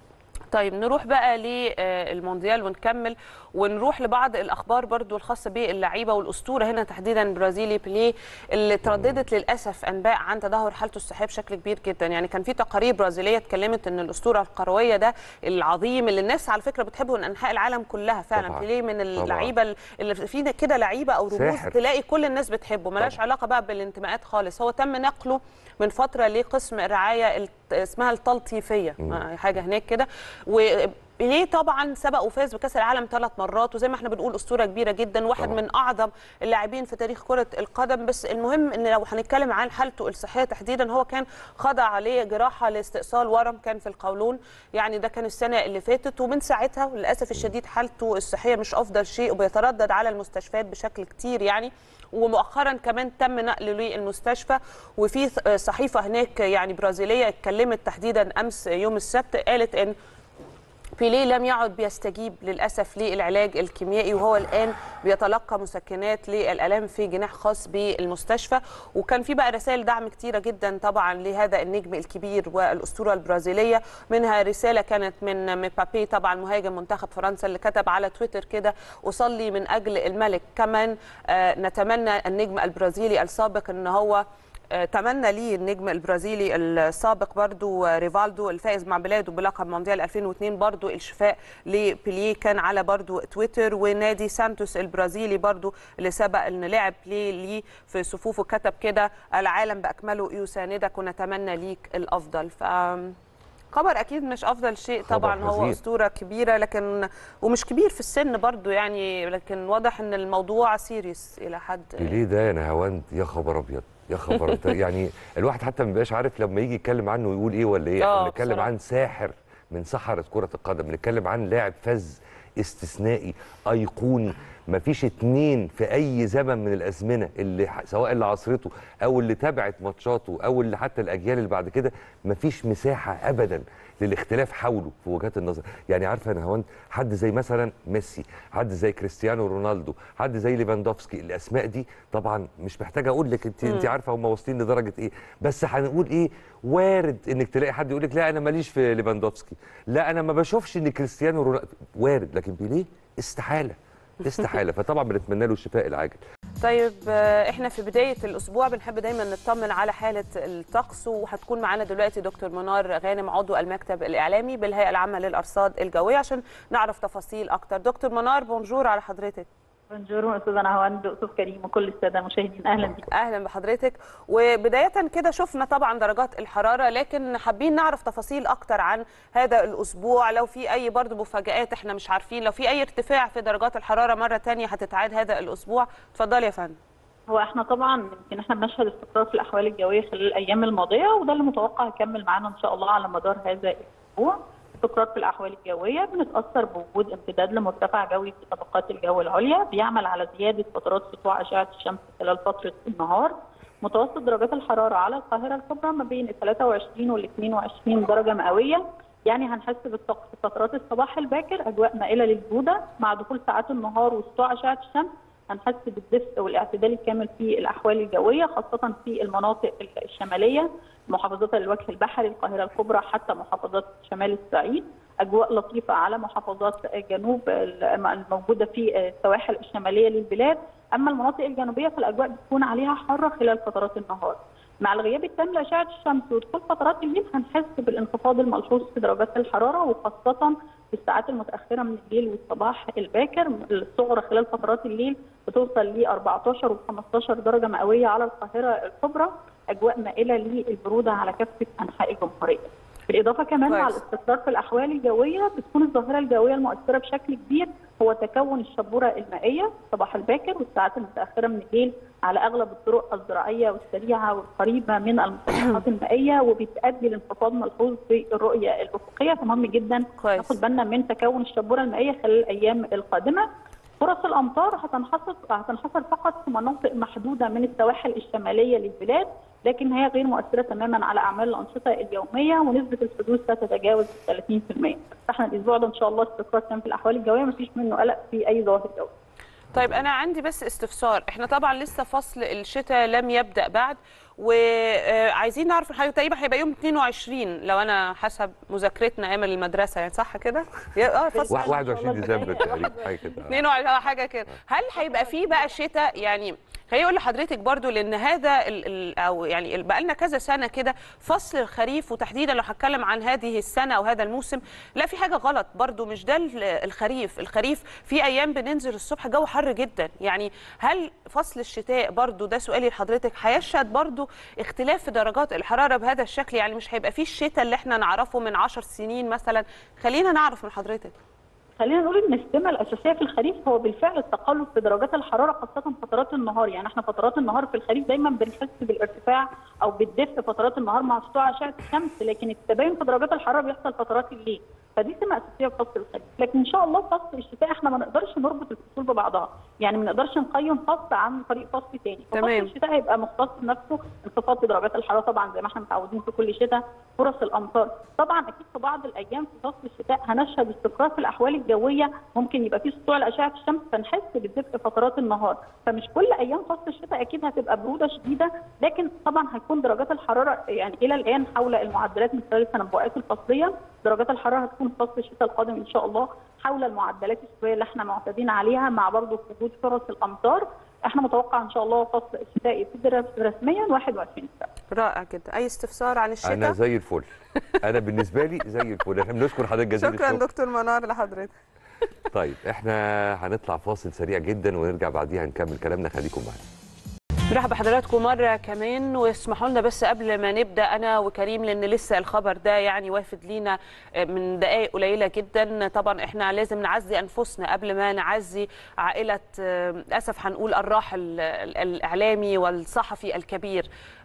طيب نروح بقى للمونديال ونكمل ونروح لبعض الاخبار برضو الخاصه باللعيبه والاسطوره هنا تحديدا برازيلي بليه اللي ترددت للاسف انباء عن تدهور حالته الصحيه بشكل كبير جدا يعني كان في تقارير برازيليه اتكلمت ان الاسطوره القرويه ده العظيم اللي الناس على فكره بتحبه من انحاء العالم كلها فعلا طبعاً. بليه من طبعاً. اللعيبه اللي في كده لعيبه او رموز ساحر. تلاقي كل الناس بتحبه ملاش طبعاً. علاقه بقى بالانتماءات خالص هو تم نقله من فتره لقسم الرعايه الت- اسمها التلطيفيه آه، حاجه هناك كده وليه طبعا سبق وفاز بكاس العالم ثلاث مرات وزي ما احنا بنقول اسطوره كبيره جدا واحد طبعاً. من اعظم اللاعبين في تاريخ كره القدم بس المهم ان لو هنتكلم عن حالته الصحيه تحديدا هو كان خضع عليه جراحه لاستئصال ورم كان في القولون يعني ده كان السنه اللي فاتت ومن ساعتها للاسف الشديد حالته الصحيه مش افضل شيء وبيتردد على المستشفيات بشكل كتير يعني ومؤخرا كمان تم نقله للمستشفى وفي صحيفه هناك يعني برازيليه اتكلمت تحديدا امس يوم السبت قالت ان بيليه لم يعد بيستجيب للاسف للعلاج الكيميائي وهو الان بيتلقى مسكنات للالام في جناح خاص بالمستشفى وكان في بقى رسائل دعم كتيره جدا طبعا لهذا النجم الكبير والاسطوره البرازيليه منها رساله كانت من مبابي طبعا مهاجم منتخب فرنسا اللي كتب على تويتر كده اصلي من اجل الملك كمان آه، نتمنى النجم البرازيلي السابق ان هو آه، تمنى ليه النجم البرازيلي السابق برضو آه، ريفالدو الفائز مع بلاده بلقب مونديال 2002 برضو الشفاء لبيليه كان على برضو تويتر ونادي سانتوس البرازيلي برضو اللي سبق ان لعب ليه ليه في صفوفه كتب كده العالم باكمله يساندك ونتمنى ليك الافضل ف خبر اكيد مش افضل شيء خبر طبعا هو حزين. اسطوره كبيره لكن ومش كبير في السن برضو يعني لكن واضح ان الموضوع سيريس الى حد ليه ده يا نهاوند يا خبر ابيض يا خبر أنت يعني الواحد حتى ما بيبقاش عارف لما يجي يتكلم عنه يقول ايه ولا ايه آه، احنا بنتكلم بصراحة. عن ساحر من سحرة كرة القدم بنتكلم عن لاعب فذ استثنائي ايقوني مفيش اتنين في اي زمن من الازمنه اللي ح- سواء اللي عصرته او اللي تابعت ماتشاته او اللي حتى الاجيال اللي بعد كده مفيش مساحه ابدا للاختلاف حوله في وجهات النظر يعني عارفه انا هوند حد زي مثلا ميسي حد زي كريستيانو رونالدو حد زي ليفاندوفسكي الاسماء دي طبعا مش محتاجه اقول لك انت انت عارفه هم واصلين لدرجه ايه بس هنقول ايه وارد انك تلاقي حد يقول لك لا انا ماليش في ليفاندوفسكي لا انا ما بشوفش ان كريستيانو رونالدو وارد لكن بيليه استحاله استحاله فطبعا بنتمنى له الشفاء العاجل طيب آه، احنا في بدايه الاسبوع بنحب دايما نطمن على حاله الطقس وهتكون معانا دلوقتي دكتور منار غانم عضو المكتب الاعلامي بالهيئه العامه للارصاد الجويه عشان نعرف تفاصيل اكتر دكتور منار بونجور على حضرتك بونجور استاذ نهاوند استاذ كريم وكل الساده المشاهدين اهلا بكم اهلا بحضرتك وبدايه كده شفنا طبعا درجات الحراره لكن حابين نعرف تفاصيل اكتر عن هذا الاسبوع لو في اي برضو مفاجات احنا مش عارفين لو في اي ارتفاع في درجات الحراره مره تانية هتتعاد هذا الاسبوع اتفضلي يا فندم هو احنا طبعا يمكن احنا بنشهد استقرار في الاحوال الجويه خلال الايام الماضيه وده اللي متوقع يكمل معانا ان شاء الله على مدار هذا الاسبوع استقرار في الاحوال الجويه بنتاثر بوجود امتداد لمرتفع جوي في طبقات الجو العليا بيعمل على زياده فترات سطوع اشعه الشمس خلال فتره النهار متوسط درجات الحراره على القاهره الكبرى ما بين ال 23 وال 22 درجه مئويه يعني هنحس بالطقس في فترات الصباح الباكر اجواء مائله للبروده مع دخول ساعات النهار وسطوع اشعه الشمس هنحس بالدفء والاعتدال الكامل في الاحوال الجويه خاصه في المناطق الشماليه محافظات الوجه البحري القاهره الكبرى حتى محافظات شمال الصعيد اجواء لطيفه على محافظات جنوب الموجوده في السواحل الشماليه للبلاد اما المناطق الجنوبيه فالاجواء بتكون عليها حاره خلال فترات النهار مع الغياب التام لاشعه الشمس ودخول فترات الليل هنحس بالانخفاض الملحوظ في درجات الحراره وخاصه في الساعات المتاخره من الليل والصباح الباكر الصغرى خلال فترات الليل بتوصل ل 14 و 15 درجه مئويه على القاهره الكبرى اجواء مائله للبروده على كافه انحاء الجمهوريه. بالاضافه كمان كويس. مع الاستقرار في الاحوال الجويه بتكون الظاهره الجويه المؤثره بشكل كبير هو تكون الشبوره المائيه صباح الباكر والساعات المتاخره من الليل على اغلب الطرق الزراعيه والسريعه والقريبه من المسطحات المائيه وبتؤدي لانخفاض ملحوظ في الرؤيه الافقيه فمهم جدا كويس. ناخد بالنا من تكون الشبوره المائيه خلال الايام القادمه فرص الامطار هتنحصر هتنحصر فقط في مناطق محدوده من السواحل الشماليه للبلاد لكن هي غير مؤثره تماما على اعمال الانشطه اليوميه ونسبه الحدوث لا تتجاوز 30% فاحنا الاسبوع ده ان شاء الله استقرار تام في الاحوال الجويه مفيش منه قلق في اي ظواهر جويه طيب انا عندي بس استفسار احنا طبعا لسه فصل الشتاء لم يبدا بعد وعايزين نعرف الحاجه تقريبا هيبقى يوم 22 لو انا حسب مذاكرتنا ايام المدرسه يعني صح كده اه فصل واحد- 21 ديسمبر تقريبا حاجه كده 22 أو حاجه كده هل هيبقى فيه بقى شتاء يعني خليني اقول لحضرتك برضو لان هذا ال ال او يعني بقى لنا كذا سنه كده فصل الخريف وتحديدا لو هتكلم عن هذه السنه او هذا الموسم لا في حاجه غلط برضو مش ده ال- الخريف الخريف في ايام بننزل الصبح جو حر جدا يعني هل فصل الشتاء برضو ده سؤالي لحضرتك هيشهد برضو اختلاف في درجات الحراره بهذا الشكل يعني مش هيبقى فيه الشتاء اللي احنا نعرفه من 10 سنين مثلا خلينا نعرف من حضرتك خلينا نقول ان السمه الاساسيه في الخريف هو بالفعل التقلب في درجات الحراره خاصه فترات النهار يعني احنا فترات النهار في الخريف دايما بنحس بالارتفاع او بالدفء فترات النهار مع سطوع اشعه الشمس لكن التباين في درجات الحراره بيحصل فترات الليل فدي سمه اساسيه في فصل الخريف لكن ان شاء الله في فصل الشتاء احنا ما نقدرش نربط الفصول ببعضها يعني ما نقدرش نقيم فصل عن طريق فصل تاني ففصل تمام. الشتاء هيبقى مختص نفسه انخفاض في درجات الحراره طبعا زي ما احنا متعودين في كل شتاء فرص الامطار طبعا اكيد في بعض الايام في فصل الشتاء هنشهد استقرار في الاحوال الجويه ممكن يبقى في سطوع لاشعه الشمس فنحس بالدفء فترات النهار فمش كل ايام فصل الشتاء اكيد هتبقى بروده شديده لكن طبعا هتكون درجات الحراره يعني الى الان حول المعدلات من خلال التنبؤات الفصليه درجات الحراره هتكون في فصل الشتاء القادم ان شاء الله حول المعدلات الشتويه اللي احنا معتادين عليها مع برضه وجود فرص الامطار احنا متوقع ان شاء الله فصل الشتاء يبتدي رسميا 21 سنه رائع جدا اي استفسار عن الشتاء انا زي الفل انا بالنسبه لي زي الفل احنا بنشكر حضرتك جزيل شكرا الشكر دكتور منار لحضرتك طيب احنا هنطلع فاصل سريع جدا ونرجع بعديها نكمل كلامنا خليكم معانا مرحبا بحضراتكم مرة كمان واسمحوا لنا بس قبل ما نبدأ أنا وكريم لأن لسه الخبر ده يعني وافد لينا من دقائق قليلة جدا طبعا احنا لازم نعزي أنفسنا قبل ما نعزي عائلة أسف هنقول الراحل الإعلامي والصحفي الكبير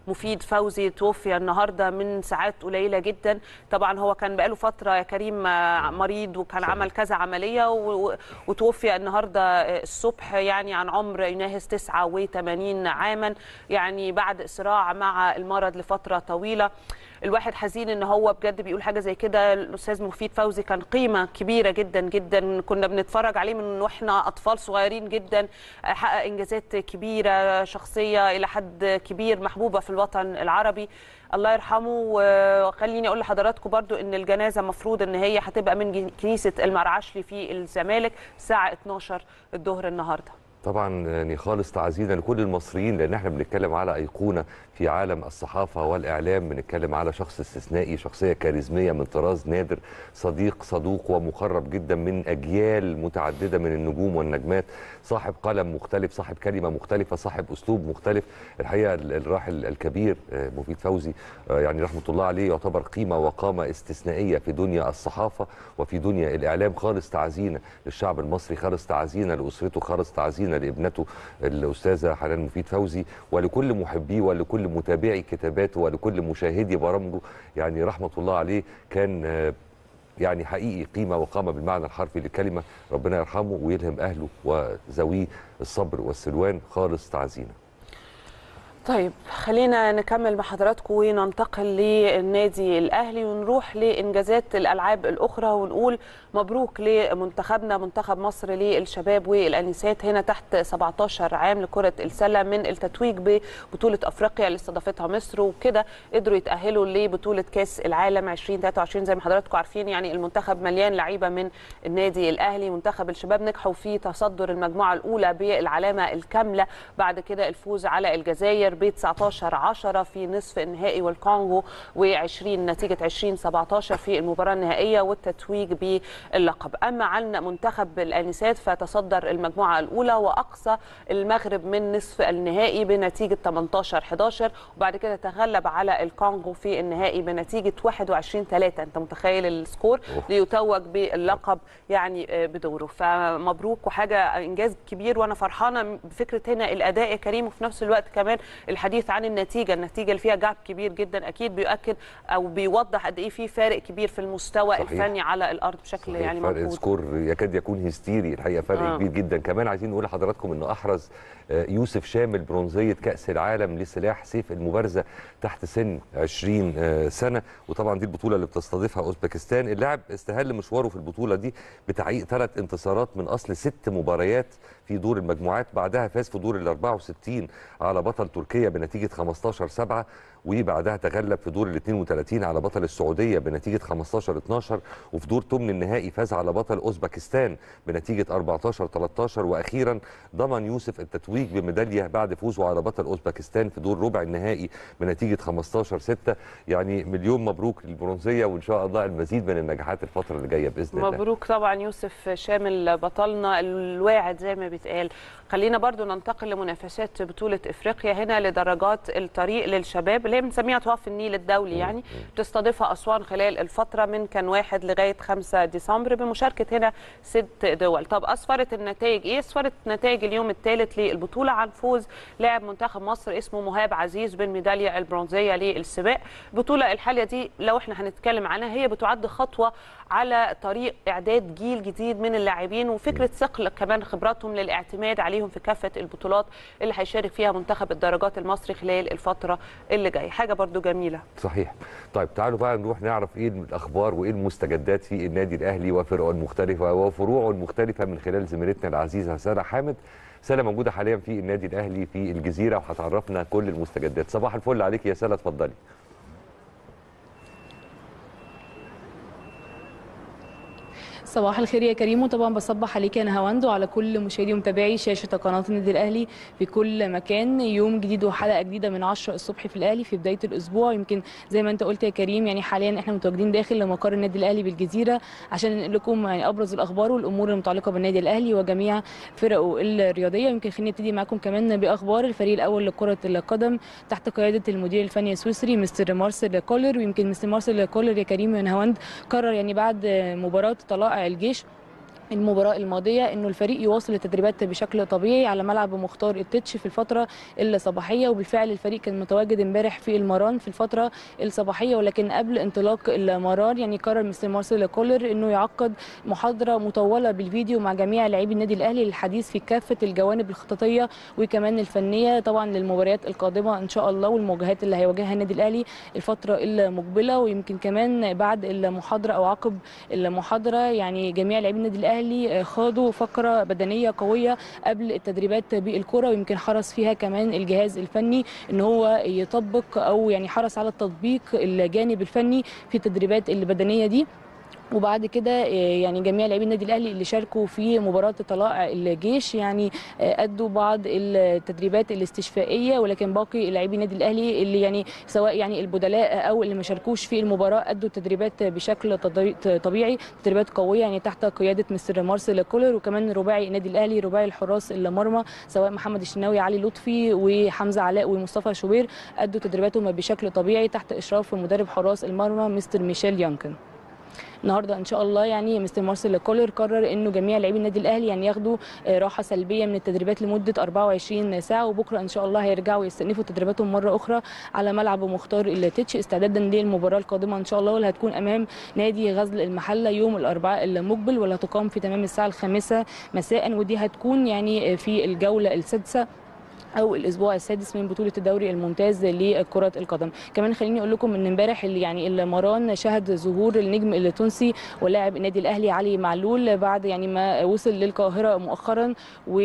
مفيد فوزي توفي النهارده من ساعات قليله جدا طبعا هو كان بقاله فتره يا كريم آه، مريض وكان صحيح. عمل كذا عمليه و- و- وتوفي النهارده آه، الصبح يعني عن عمر يناهز 89 عاما يعني بعد صراع مع المرض لفتره طويله الواحد حزين ان هو بجد بيقول حاجه زي كده الاستاذ مفيد فوزي كان قيمه كبيره جدا جدا كنا بنتفرج عليه من واحنا اطفال صغيرين جدا حقق انجازات كبيره شخصيه الى حد كبير محبوبه في الوطن العربي الله يرحمه وخليني اقول لحضراتكم برضو ان الجنازه مفروض ان هي هتبقى من جن- كنيسه المرعشلي في الزمالك الساعه 12 الظهر النهارده طبعا يعني خالص تعزينا لكل المصريين لان احنا بنتكلم على ايقونه في عالم الصحافه والاعلام بنتكلم على شخص استثنائي شخصيه كاريزميه من طراز نادر صديق صدوق ومقرب جدا من اجيال متعدده من النجوم والنجمات صاحب قلم مختلف صاحب كلمه مختلفه صاحب اسلوب مختلف الحقيقه ال- الراحل الكبير آه، مفيد فوزي آه، يعني رحمه الله عليه يعتبر قيمه وقامه استثنائيه في دنيا الصحافه وفي دنيا الاعلام خالص تعزينا للشعب المصري خالص تعزينا لاسرته خالص تعزينا لابنته الاستاذه حنان مفيد فوزي ولكل محبيه ولكل متابعي كتاباته ولكل مشاهدي برامجه يعني رحمه الله عليه كان آه، يعني حقيقي قيمه وقامه بالمعنى الحرفي للكلمه ربنا يرحمه ويلهم اهله وذويه الصبر والسلوان خالص تعزينا طيب خلينا نكمل مع حضراتكم وننتقل للنادي الاهلي ونروح لانجازات الالعاب الاخرى ونقول مبروك لمنتخبنا منتخب مصر للشباب والانسات هنا تحت 17 عام لكره السله من التتويج ببطوله افريقيا اللي استضافتها مصر وكده قدروا يتاهلوا لبطوله كاس العالم 2023 زي ما حضراتكم عارفين يعني المنتخب مليان لعيبه من النادي الاهلي منتخب الشباب نجحوا في تصدر المجموعه الاولى بالعلامه الكامله بعد كده الفوز على الجزائر ب 19 10 في نصف النهائي والكونغو و20 نتيجه 20 17 في المباراه النهائيه والتتويج باللقب اما عن منتخب الانسات فتصدر المجموعه الاولى واقصى المغرب من نصف النهائي بنتيجه 18 11 وبعد كده تغلب على الكونغو في النهائي بنتيجه 21 3 انت متخيل السكور أوه. ليتوج باللقب يعني آه، بدوره فمبروك وحاجه انجاز كبير وانا فرحانه بفكره هنا الاداء يا كريم وفي نفس الوقت كمان الحديث عن النتيجه النتيجه اللي فيها جاب كبير جدا اكيد بيؤكد او بيوضح قد ايه في فارق كبير في المستوى صحيح. الفني على الارض بشكل صحيح، يعني فرق ملحوظ سكور يكاد يكون هستيري الحقيقه فرق آه. آه. كبير جدا كمان عايزين نقول لحضراتكم انه احرز آه، يوسف شامل برونزيه كاس العالم لسلاح سيف المبارزه تحت سن 20 آه، سنه وطبعا دي البطوله اللي بتستضيفها اوزبكستان اللاعب استهل مشواره في البطوله دي بتحقيق ثلاث انتصارات من اصل ست مباريات في دور المجموعات بعدها فاز في دور ال 64 على بطل تركيا بنتيجه 15 7 وبعدها تغلب في دور ال 32 على بطل السعوديه بنتيجه 15 12 وفي دور ثمن النهائي فاز على بطل اوزبكستان بنتيجه 14 13 واخيرا ضمن يوسف التتويج بميداليه بعد فوزه على بطل اوزبكستان في دور ربع النهائي بنتيجه 15 6 يعني مليون مبروك للبرونزيه وان شاء الله المزيد من النجاحات الفتره اللي جايه باذن الله مبروك طبعا يوسف شامل بطلنا الواعد زي ما بيتقال خلينا برضو ننتقل لمنافسات بطولة افريقيا هنا لدرجات الطريق للشباب اللي هي بنسميها طواف النيل الدولي يعني بتستضيفها اسوان خلال الفترة من كان واحد لغاية 5 ديسمبر بمشاركة هنا ست دول طب اسفرت النتائج ايه اسفرت نتائج اليوم الثالث للبطولة عن فوز لاعب منتخب مصر اسمه مهاب عزيز بالميدالية البرونزية للسباق البطولة الحالية دي لو احنا هنتكلم عنها هي بتعد خطوة على طريق اعداد جيل جديد من اللاعبين وفكره صقل كمان خبراتهم للاعتماد عليهم في كافه البطولات اللي هيشارك فيها منتخب الدرجات المصري خلال الفتره اللي جايه حاجه برضو جميله صحيح طيب تعالوا بقى نروح نعرف ايه الاخبار وايه المستجدات في النادي الاهلي وفرقه المختلفه وفروعه المختلفه من خلال زميلتنا العزيزه ساره حامد ساره موجوده حاليا في النادي الاهلي في الجزيره وهتعرفنا كل المستجدات صباح الفل عليك يا ساره اتفضلي صباح الخير يا كريم وطبعا بصبح عليك يا نهاوند وعلى كل مشاهدي ومتابعي شاشه قناه النادي الاهلي في كل مكان يوم جديد وحلقه جديده من 10 الصبح في الاهلي في بدايه الاسبوع يمكن زي ما انت قلت يا كريم يعني حاليا احنا متواجدين داخل مقر النادي الاهلي بالجزيره عشان ننقل لكم يعني ابرز الاخبار والامور المتعلقه بالنادي الاهلي وجميع فرقه الرياضيه يمكن خلينا نبتدي معاكم كمان باخبار الفريق الاول لكره القدم تحت قياده المدير الفني السويسري مستر مارسيل كولر ويمكن مستر مارسيل كولر يا كريم يا نهاوند قرر يعني بعد مباراه طلائع الجيش المباراة الماضية انه الفريق يواصل التدريبات بشكل طبيعي على ملعب مختار التتش في الفترة الصباحية وبالفعل الفريق كان متواجد امبارح في المران في الفترة الصباحية ولكن قبل انطلاق المران يعني قرر مستر مارسيل كولر انه يعقد محاضرة مطولة بالفيديو مع جميع لاعبي النادي الاهلي للحديث في كافة الجوانب الخططية وكمان الفنية طبعا للمباريات القادمة ان شاء الله والمواجهات اللي هيواجهها النادي الاهلي الفترة المقبلة ويمكن كمان بعد المحاضرة او عقب المحاضرة يعني جميع لاعبي النادي الاهلي الاهلي خاضوا فقره بدنيه قويه قبل التدريبات بالكره ويمكن حرص فيها كمان الجهاز الفني ان هو يطبق او يعني حرص على تطبيق الجانب الفني في التدريبات البدنيه دي وبعد كده يعني جميع لاعبي النادي الاهلي اللي شاركوا في مباراه طلائع الجيش يعني ادوا بعض التدريبات الاستشفائيه ولكن باقي لاعبي النادي الاهلي اللي يعني سواء يعني البدلاء او اللي ما شاركوش في المباراه ادوا تدريبات بشكل طبيعي تدريبات قويه يعني تحت قياده مستر مارسيل كولر وكمان رباعي النادي الاهلي رباعي الحراس المرمى سواء محمد الشناوي علي لطفي وحمزه علاء ومصطفى شوبير ادوا تدريباتهم بشكل طبيعي تحت اشراف مدرب حراس المرمى مستر ميشيل يانكن النهارده ان شاء الله يعني مستر مارسيل كولر قرر انه جميع لاعبي النادي الاهلي يعني ياخدوا راحه سلبيه من التدريبات لمده 24 ساعه وبكره ان شاء الله هيرجعوا يستأنفوا تدريباتهم مره اخرى على ملعب مختار التتش استعدادا للمباراه القادمه ان شاء الله واللي هتكون امام نادي غزل المحله يوم الاربعاء المقبل واللي هتقام في تمام الساعه الخامسه مساء ودي هتكون يعني في الجوله السادسه او الاسبوع السادس من بطوله الدوري الممتاز لكره القدم كمان خليني اقول لكم ان امبارح يعني المران شهد ظهور النجم التونسي ولاعب النادي الاهلي علي معلول بعد يعني ما وصل للقاهره مؤخرا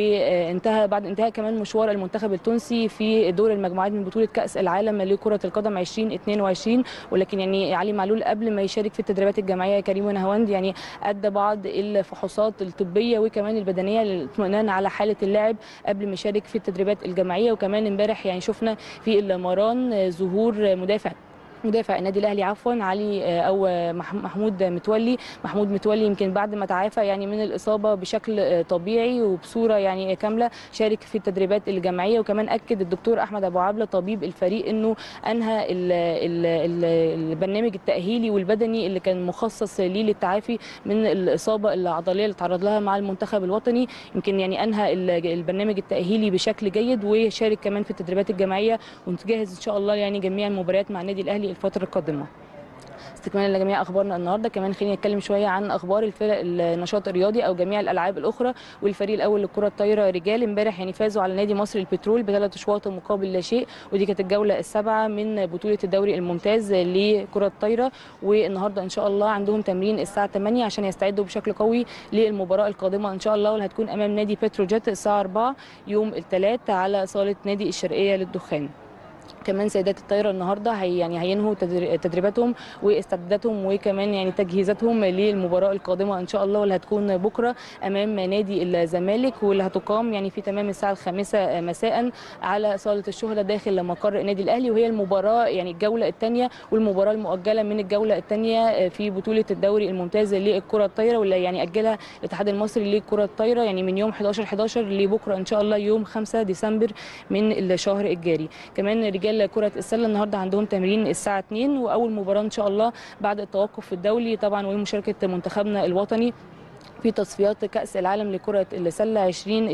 وانتهى بعد انتهاء كمان مشوار المنتخب التونسي في دور المجموعات من بطوله كاس العالم لكره القدم 2022 ولكن يعني علي معلول قبل ما يشارك في التدريبات الجماعيه كريم ونهاوند يعني ادى بعض الفحوصات الطبيه وكمان البدنيه للاطمئنان على حاله اللاعب قبل ما يشارك في التدريبات الجماعيه وكمان امبارح يعني شفنا في المران ظهور مدافع مدافع النادي الاهلي عفوا علي او محمود متولي محمود متولي يمكن بعد ما تعافى يعني من الاصابه بشكل طبيعي وبصوره يعني كامله شارك في التدريبات الجماعيه وكمان اكد الدكتور احمد ابو عبله طبيب الفريق انه انهى ال ال ال البرنامج التاهيلي والبدني اللي كان مخصص ليه للتعافي من الاصابه العضليه اللي تعرض لها مع المنتخب الوطني يمكن يعني انهى البرنامج التاهيلي بشكل جيد وشارك كمان في التدريبات الجماعيه ونتجهز ان شاء الله يعني جميع المباريات مع النادي الاهلي الفتره القادمه استكمالا لجميع اخبارنا النهارده كمان خلينا نتكلم شويه عن اخبار الفرق النشاط الرياضي او جميع الالعاب الاخرى والفريق الاول للكره الطايره رجال امبارح يعني فازوا على نادي مصر البترول بثلاث اشواط مقابل لا شيء ودي كانت الجوله السابعه من بطوله الدوري الممتاز لكره الطايره والنهارده ان شاء الله عندهم تمرين الساعه 8 عشان يستعدوا بشكل قوي للمباراه القادمه ان شاء الله واللي هتكون امام نادي بتروجيت الساعه 4 يوم الثلاث على صاله نادي الشرقيه للدخان كمان سيدات الطايره النهارده هي يعني هينهوا تدريباتهم واستعداداتهم وكمان يعني تجهيزاتهم للمباراه القادمه ان شاء الله واللي هتكون بكره امام نادي الزمالك واللي هتقام يعني في تمام الساعه الخامسه مساء على صاله الشهداء داخل مقر النادي الاهلي وهي المباراه يعني الجوله الثانيه والمباراه المؤجله من الجوله الثانيه في بطوله الدوري الممتاز للكره الطايره واللي يعني اجلها الاتحاد المصري للكره الطايره يعني من يوم 11 11 لبكره ان شاء الله يوم 5 ديسمبر من الشهر الجاري كمان رجال كرة السلة النهارده عندهم تمرين الساعة 2 وأول مباراة إن شاء الله بعد التوقف الدولي طبعا ومشاركة منتخبنا الوطني في تصفيات كأس العالم لكرة السلة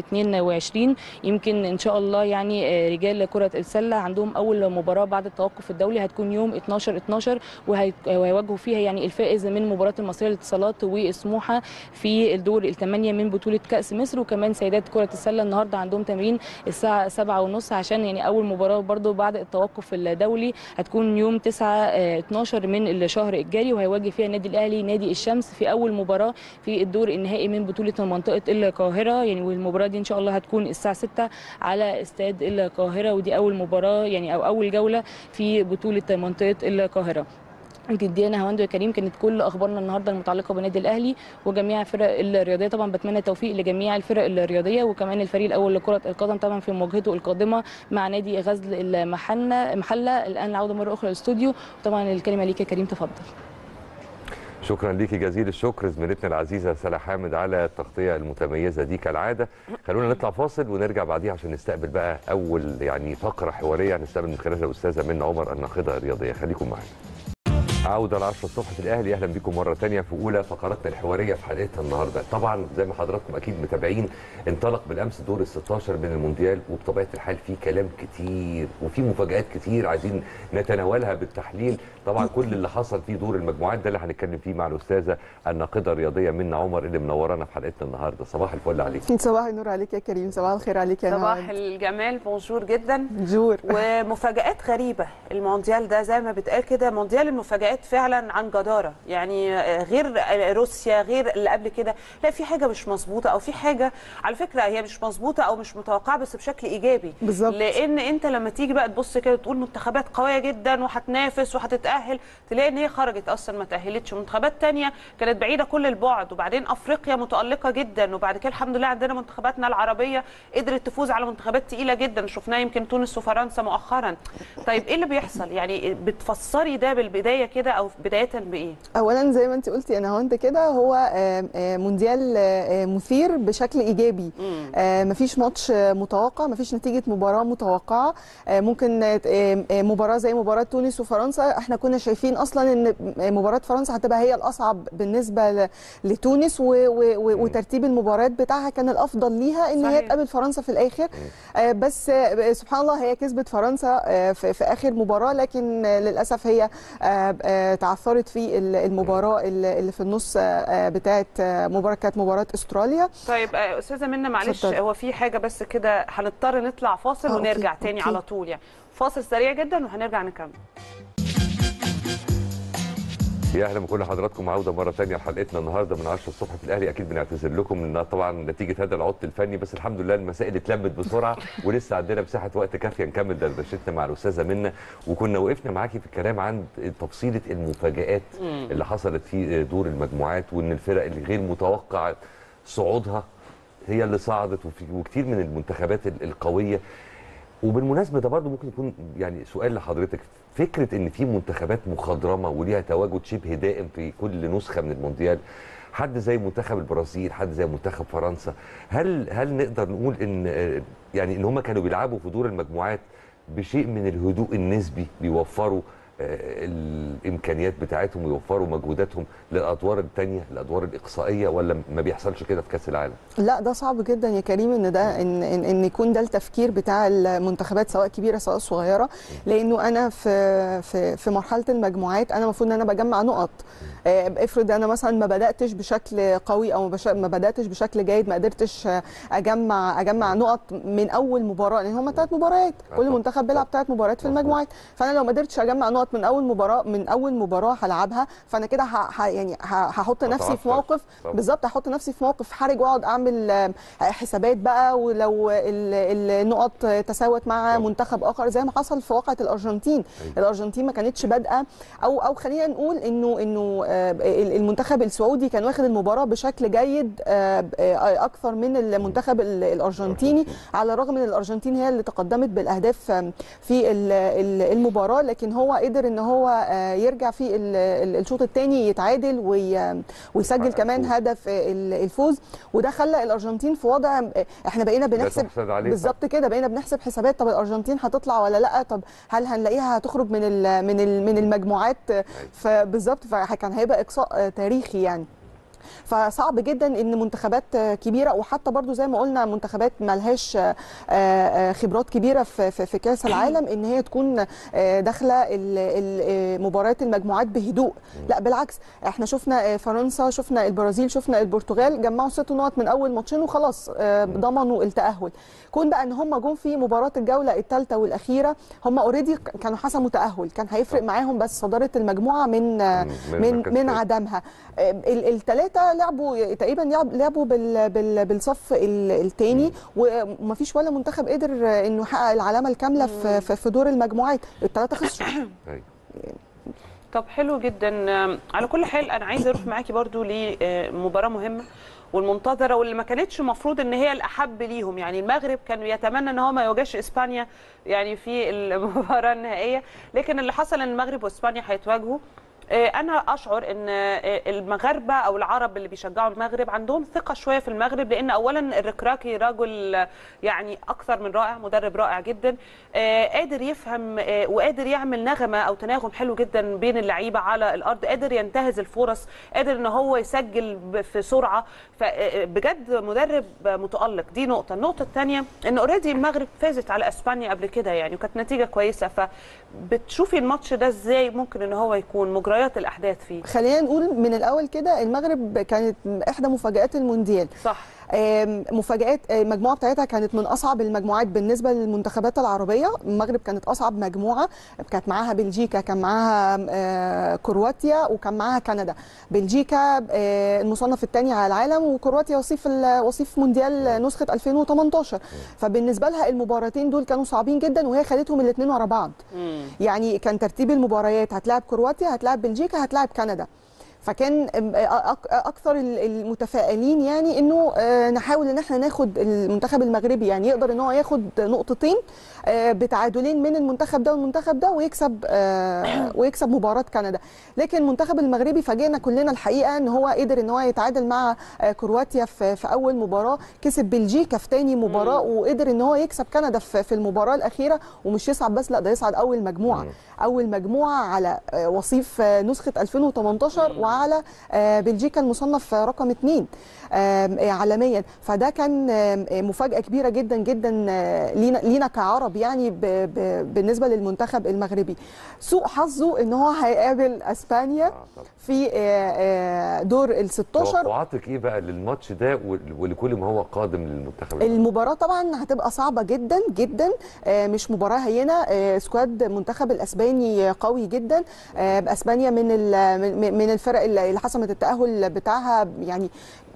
2022 يمكن إن شاء الله يعني رجال كرة السلة عندهم أول مباراة بعد التوقف الدولي هتكون يوم 12 12 وهيواجهوا فيها يعني الفائز من مباراة المصرية للاتصالات وسموحة في الدور الثمانية من بطولة كأس مصر وكمان سيدات كرة السلة النهارده عندهم تمرين الساعة 7 ونص عشان يعني أول مباراة برضو بعد التوقف الدولي هتكون يوم 9 12 من الشهر الجاري وهيواجه فيها النادي الأهلي نادي الشمس في أول مباراة في الدور النهائي من بطوله منطقه القاهره يعني والمباراه دي ان شاء الله هتكون الساعه 6 على استاد القاهره ودي اول مباراه يعني او اول جوله في بطوله منطقه القاهره يمكن ديانا هواند يا كريم كانت كل اخبارنا النهارده المتعلقه بالنادي الاهلي وجميع الفرق الرياضيه طبعا بتمنى التوفيق لجميع الفرق الرياضيه وكمان الفريق الاول لكره القدم طبعا في مواجهته القادمه مع نادي غزل المحله محله الان العوده مره اخرى للاستوديو وطبعا الكلمه ليك يا كريم تفضل شكرا ليكي جزيل الشكر زميلتنا العزيزه سلا حامد على التغطيه المتميزه دي كالعاده خلونا نطلع فاصل ونرجع بعديها عشان نستقبل بقى اول يعني فقره حواريه هنستقبل من خلالها الاستاذه منى عمر الناقده الرياضيه خليكم معانا عودة ل 10 الصبح في الأهلي أهلا بكم مرة تانية في أولى فقراتنا الحوارية في حلقتنا النهاردة طبعا زي ما حضراتكم أكيد متابعين انطلق بالأمس دور ال 16 من المونديال وبطبيعة الحال في كلام كتير وفي مفاجآت كتير عايزين نتناولها بالتحليل طبعا كل اللي حصل في دور المجموعات ده اللي هنتكلم فيه مع الأستاذة الناقدة الرياضية منى عمر اللي منورانا في حلقتنا النهاردة صباح الفل عليك صباح النور عليك يا كريم صباح الخير عليك يا صباح نهاد. الجمال بونجور جدا جور ومفاجآت غريبة المونديال ده زي ما بتقال كده مونديال المفاجآت فعلا عن جدارة يعني غير روسيا غير اللي قبل كده لا في حاجة مش مظبوطة أو في حاجة على فكرة هي مش مظبوطة أو مش متوقعة بس بشكل إيجابي بالظبط. لأن أنت لما تيجي بقى تبص كده تقول منتخبات قوية جدا وهتنافس وهتتأهل تلاقي إن هي خرجت أصلا ما تأهلتش منتخبات تانية كانت بعيدة كل البعد وبعدين أفريقيا متألقة جدا وبعد كده الحمد لله عندنا منتخباتنا العربية قدرت تفوز على منتخبات تقيلة جدا شفناها يمكن تونس وفرنسا مؤخرا طيب إيه اللي بيحصل يعني بتفسري ده بالبداية كده أو بداية بإيه؟ اولا زي ما انت قلتي انا هونت كده هو آه، آه، مونديال آه، مثير بشكل ايجابي آه، مفيش ماتش آه، متوقع مفيش نتيجه مباراه متوقعه آه، ممكن آه، آه، مباراه زي مباراه تونس وفرنسا احنا كنا شايفين اصلا ان مباراه فرنسا هتبقى هي الاصعب بالنسبه ل- لتونس و- و- و- وترتيب المباريات بتاعها كان الافضل ليها ان هي صحيح. تقابل فرنسا في الاخر آه، بس آه، سبحان الله هي كسبت فرنسا آه، في في اخر مباراه لكن آه، للاسف هي آه، آه، تعثرت في ال- المباراه اللي اللي في النص آه، آه، بتاعه آه، مباراه كانت مباراه استراليا طيب آه، استاذه منى معلش اتفضلي. هو في حاجه بس كده هنضطر نطلع فاصل آه، ونرجع أوكي، تاني أوكي. على طول يعني فاصل سريع جدا وهنرجع نكمل يا اهلا بكل حضراتكم عوده مره ثانيه لحلقتنا النهارده من 10 الصبح في الاهلي اكيد بنعتذر لكم ان طبعا نتيجه هذا العطل الفني بس الحمد لله المسائل اتلمت بسرعه ولسه عندنا مساحه وقت كافيه نكمل دردشتنا مع الاستاذه منى وكنا وقفنا معاكي في الكلام عن تفصيله المفاجات اللي حصلت في دور المجموعات وان الفرق اللي غير متوقع صعودها هي اللي صعدت وفي وكتير من المنتخبات ال- القويه وبالمناسبه ده برضه ممكن يكون يعني سؤال لحضرتك فكره ان في منتخبات مخضرمه وليها تواجد شبه دائم في كل نسخه من المونديال حد زي منتخب البرازيل حد زي منتخب فرنسا هل هل نقدر نقول ان آه، يعني ان هم كانوا بيلعبوا في دور المجموعات بشيء من الهدوء النسبي بيوفروا آه، الامكانيات بتاعتهم ويوفروا مجهوداتهم للادوار الثانيه الادوار الاقصائيه ولا ما بيحصلش كده في كاس العالم لا ده صعب جدا يا كريم ان ده ان ان, إن يكون ده التفكير بتاع المنتخبات سواء كبيره سواء صغيره لانه انا في في في مرحله المجموعات انا المفروض ان انا بجمع نقط آه، افرض انا مثلا ما بداتش بشكل قوي او بش- ما بداتش بشكل جيد ما قدرتش آه، اجمع اجمع نقط من اول مباراه لان هم ثلاث مباريات آه، كل طبعاً. منتخب بيلعب ثلاث مباريات في مظبوط. المجموعات فانا لو ما قدرتش اجمع نقط من اول مباراه من اول مباراه هلعبها فانا كده ه- ه- يعني ه- هحط نفسي في هتعثر. موقف طبعاً. بالظبط هحط نفسي في موقف حرج واقعد اعمل آه، حسابات بقى ولو ال- النقط تساوت مع طبعاً. منتخب اخر زي ما حصل في واقعه الارجنتين أيوة. الارجنتين ما كانتش بادئه او او خلينا نقول انه انه آه، المنتخب السعودي كان واخد المباراه بشكل جيد آه، آه، اكثر من المنتخب ال- الارجنتيني على الرغم ان الارجنتين هي اللي تقدمت بالاهداف آم، في ال- ال- المباراه لكن هو قدر ان هو آه، يرجع في ال- ال- الشوط الثاني يتعادل وي- ويسجل يحقق كمان الفوز. هدف ال- الفوز وده خلى الارجنتين في وضع آه، احنا بقينا لا بنحسب تحسد عليه بالظبط كده بقينا بنحسب حسابات طب الارجنتين هتطلع ولا لا طب هل هنلاقيها هتخرج من ال- من ال- من المجموعات فبالظبط فكان هيبقى اقصاء آه، تاريخي يعني فصعب جدا ان منتخبات آه، كبيره وحتى برضو زي ما قلنا منتخبات ملهاش آه، آه، خبرات كبيره في في في كاس العالم ان هي تكون آه، داخله ال- ال- آه، مباريات المجموعات بهدوء لا بالعكس احنا شفنا آه، فرنسا شفنا البرازيل شفنا البرتغال جمعوا ست نقط من اول ماتشين وخلاص آه، ضمنوا التاهل كون بقى ان هم جم في مباراه الجوله الثالثه والاخيره هم اوريدي كانوا حسموا تاهل كان هيفرق معاهم بس صداره المجموعه من آه، من- من من مركز من تاني. عدمها الثلاثه لعبوا تقريبا لعب- لعبوا بال بال بالصف الثاني ومفيش ولا منتخب قدر آه، انه يحقق العلامه الكامله في في- في دور المجموعات الثلاثه خسروا أيوة. طب حلو جدا آم، على كل حال انا عايزه اروح معاكي برضو لمباراه مهمه والمنتظره واللي ما كانتش المفروض ان هي الاحب ليهم يعني المغرب كان يتمنى ان هو ما يواجهش اسبانيا يعني في المباراه النهائيه لكن اللي حصل ان المغرب واسبانيا هيتواجهوا آه، انا اشعر ان آه، المغاربه او العرب اللي بيشجعوا المغرب عندهم ثقه شويه في المغرب لان اولا الركراكي رجل آه، يعني اكثر من رائع مدرب رائع جدا آه، قادر يفهم آه، وقادر يعمل نغمه او تناغم حلو جدا بين اللعيبه على الارض قادر ينتهز الفرص قادر ان هو يسجل ب- في سرعه فبجد مدرب متالق دي نقطه النقطه الثانيه ان اوريدي المغرب فازت على اسبانيا قبل كده يعني وكانت نتيجه كويسه فبتشوفي الماتش ده ازاي ممكن ان هو يكون مجريات الاحداث فيه خلينا نقول من الاول كده المغرب كانت احدى مفاجات المونديال صح آم، مفاجآت آه، المجموعه بتاعتها كانت من اصعب المجموعات بالنسبه للمنتخبات العربيه المغرب كانت اصعب مجموعه كانت معاها بلجيكا كان معاها آه، كرواتيا وكان معاها كندا بلجيكا آه، المصنف الثاني على العالم وكرواتيا وصيف ال- وصيف مونديال نسخه 2018 فبالنسبه لها المباراتين دول كانوا صعبين جدا وهي خدتهم الاثنين ورا بعض يعني كان ترتيب المباريات هتلاعب كرواتيا هتلاعب بلجيكا هتلاعب كندا فكان أك- اكثر المتفائلين يعني انه آه، نحاول ان احنا ناخد المنتخب المغربي يعني يقدر ان هو ياخد نقطتين آه، بتعادلين من المنتخب ده والمنتخب ده ويكسب آه، ويكسب مباراه كندا لكن المنتخب المغربي فاجئنا كلنا الحقيقه ان هو قدر ان هو يتعادل مع آه، كرواتيا في في اول مباراه كسب بلجيكا في ثاني مباراه وقدر ان هو يكسب كندا في في المباراه الاخيره ومش يصعد بس لا ده يصعد اول مجموعه اول مجموعه على آه، وصيف آه، نسخه 2018 وعلى آه، بلجيكا المصنف آه، رقم اثنين آم، آه، عالميا فده كان آم، آه، مفاجاه كبيره جدا جدا آه، لينا لينا كعرب يعني ب- ب- بالنسبه للمنتخب المغربي سوء حظه ان هو هيقابل اسبانيا آه، طبعا. في آه، آه، دور ال 16 توقعاتك ايه بقى للماتش ده ول- ولكل ما هو قادم للمنتخب المغربي؟ المباراة طبعا هتبقى صعبة جدا جدا آه، مش مباراة هينة آه، سكواد منتخب الاسباني قوي جدا آه، اسبانيا من ال- من من الفرق اللي اللي حسمت التأهل بتاعها يعني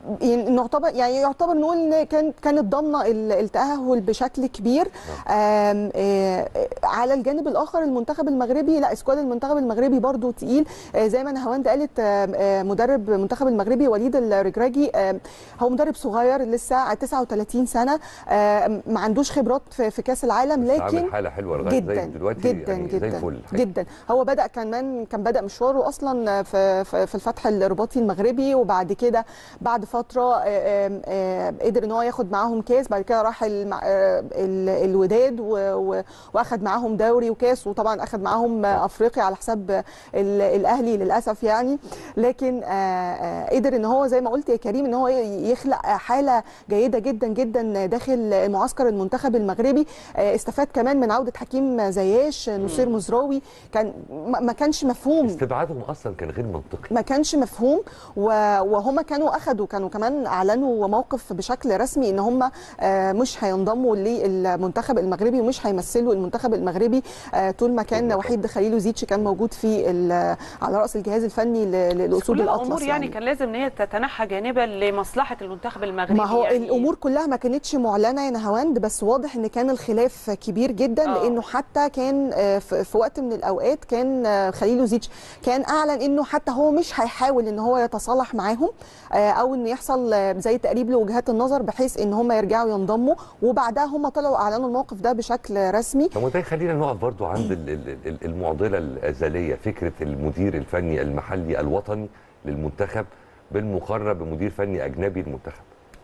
نعتبر يعني يعتبر نقول ان كان كانت ضامنه ال- التاهل بشكل كبير آم، آه، على الجانب الاخر المنتخب المغربي لا سكواد المنتخب المغربي برضو تقيل آه، زي ما نهاوند قالت آم، آه، مدرب المنتخب المغربي وليد الرجراجي آم، هو مدرب صغير لسه 39 سنه آم، ما عندوش خبرات في في كاس العالم بس لكن عامل حاله حلوه لغايه جدا زي دلوقتي جدا يعني جدا زي الفل جدا هو بدا كمان كان بدا مشواره اصلا في في في الفتح الرباطي المغربي وبعد كده بعد فتره آم، آم، قدر ان هو ياخد معاهم كاس بعد كده راح المع- آه، ال- الوداد و- و- واخد معاهم دوري وكاس وطبعا اخد معاهم افريقيا على حساب ال- الاهلي للاسف يعني لكن آه، آه، قدر ان هو زي ما قلت يا كريم ان هو يخلق حاله جيده جدا جدا داخل معسكر المنتخب المغربي آه، استفاد كمان من عوده حكيم زياش نصير مزراوي كان ما ما كانش مفهوم استبعادهم اصلا كان غير منطقي ما كانش مفهوم و- وهم كانوا اخدوا كانوا كمان اعلنوا موقف بشكل رسمي ان هم آه، مش هينضموا للمنتخب المغربي ومش هيمثلوا المنتخب المغربي آه، طول ما كان وحيد خليل زيتش كان موجود في ال- على راس الجهاز الفني ل- للاسود كلها الاطلس امور يعني كان لازم ان هي تتنحى جانبا لمصلحه المنتخب المغربي ما هو يعني الامور كلها ما كانتش معلنه يا نهاوند بس واضح ان كان الخلاف كبير جدا آه. لانه حتى كان آه، في في وقت من الاوقات كان آه، خليل زيتش كان اعلن انه حتى هو مش هيحاول ان هو يتصالح معاهم آه، او ان يحصل آه، زي تقريب لوجهات النظر بحيث ان هم يرجعوا ينضموا وبعدها هم طلعوا اعلنوا الموقف ده بشكل رسمي طب وده يخلينا نقف برضو عند ال- ال- ال- المعضله الازليه فكره المدير الفني المحلي الوطني للمنتخب بالمقارنه بمدير فني اجنبي للمنتخب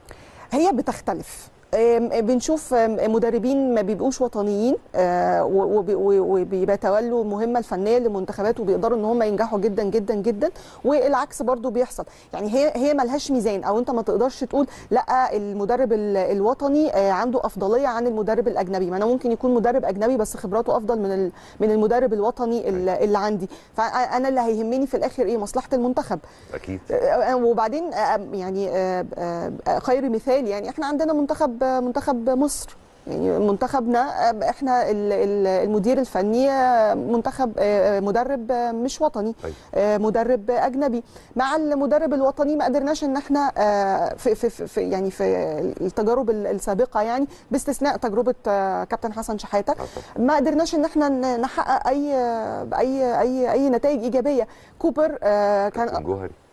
هي بتختلف آم، بنشوف آم، مدربين ما بيبقوش وطنيين آه، و- وبي- و- وبيتولوا المهمه الفنيه للمنتخبات وبيقدروا ان هم ينجحوا جدا جدا جدا والعكس برضو بيحصل يعني هي هي ملهاش ميزان او انت ما تقدرش تقول لا المدرب ال- الوطني آه، عنده افضليه عن المدرب الاجنبي ما انا ممكن يكون مدرب اجنبي بس خبراته افضل من ال- من المدرب الوطني ال- اللي عندي فانا اللي هيهمني في الاخر ايه مصلحه المنتخب اكيد آه، وبعدين آه، يعني آه، آه، خير مثال يعني احنا عندنا منتخب منتخب مصر يعني منتخبنا آه، احنا ال- ال- المدير الفني آه، منتخب آه، مدرب آه، مش وطني أيوة. آه، مدرب اجنبي مع المدرب الوطني ما قدرناش ان احنا آه، في في في في- يعني في التجارب ال- السابقه يعني باستثناء تجربه آه، كابتن حسن شحاته آه طبعا. ما قدرناش ان احنا ن- نحقق اي اي اي اي نتائج ايجابيه كوبر آه، كان كان جوهري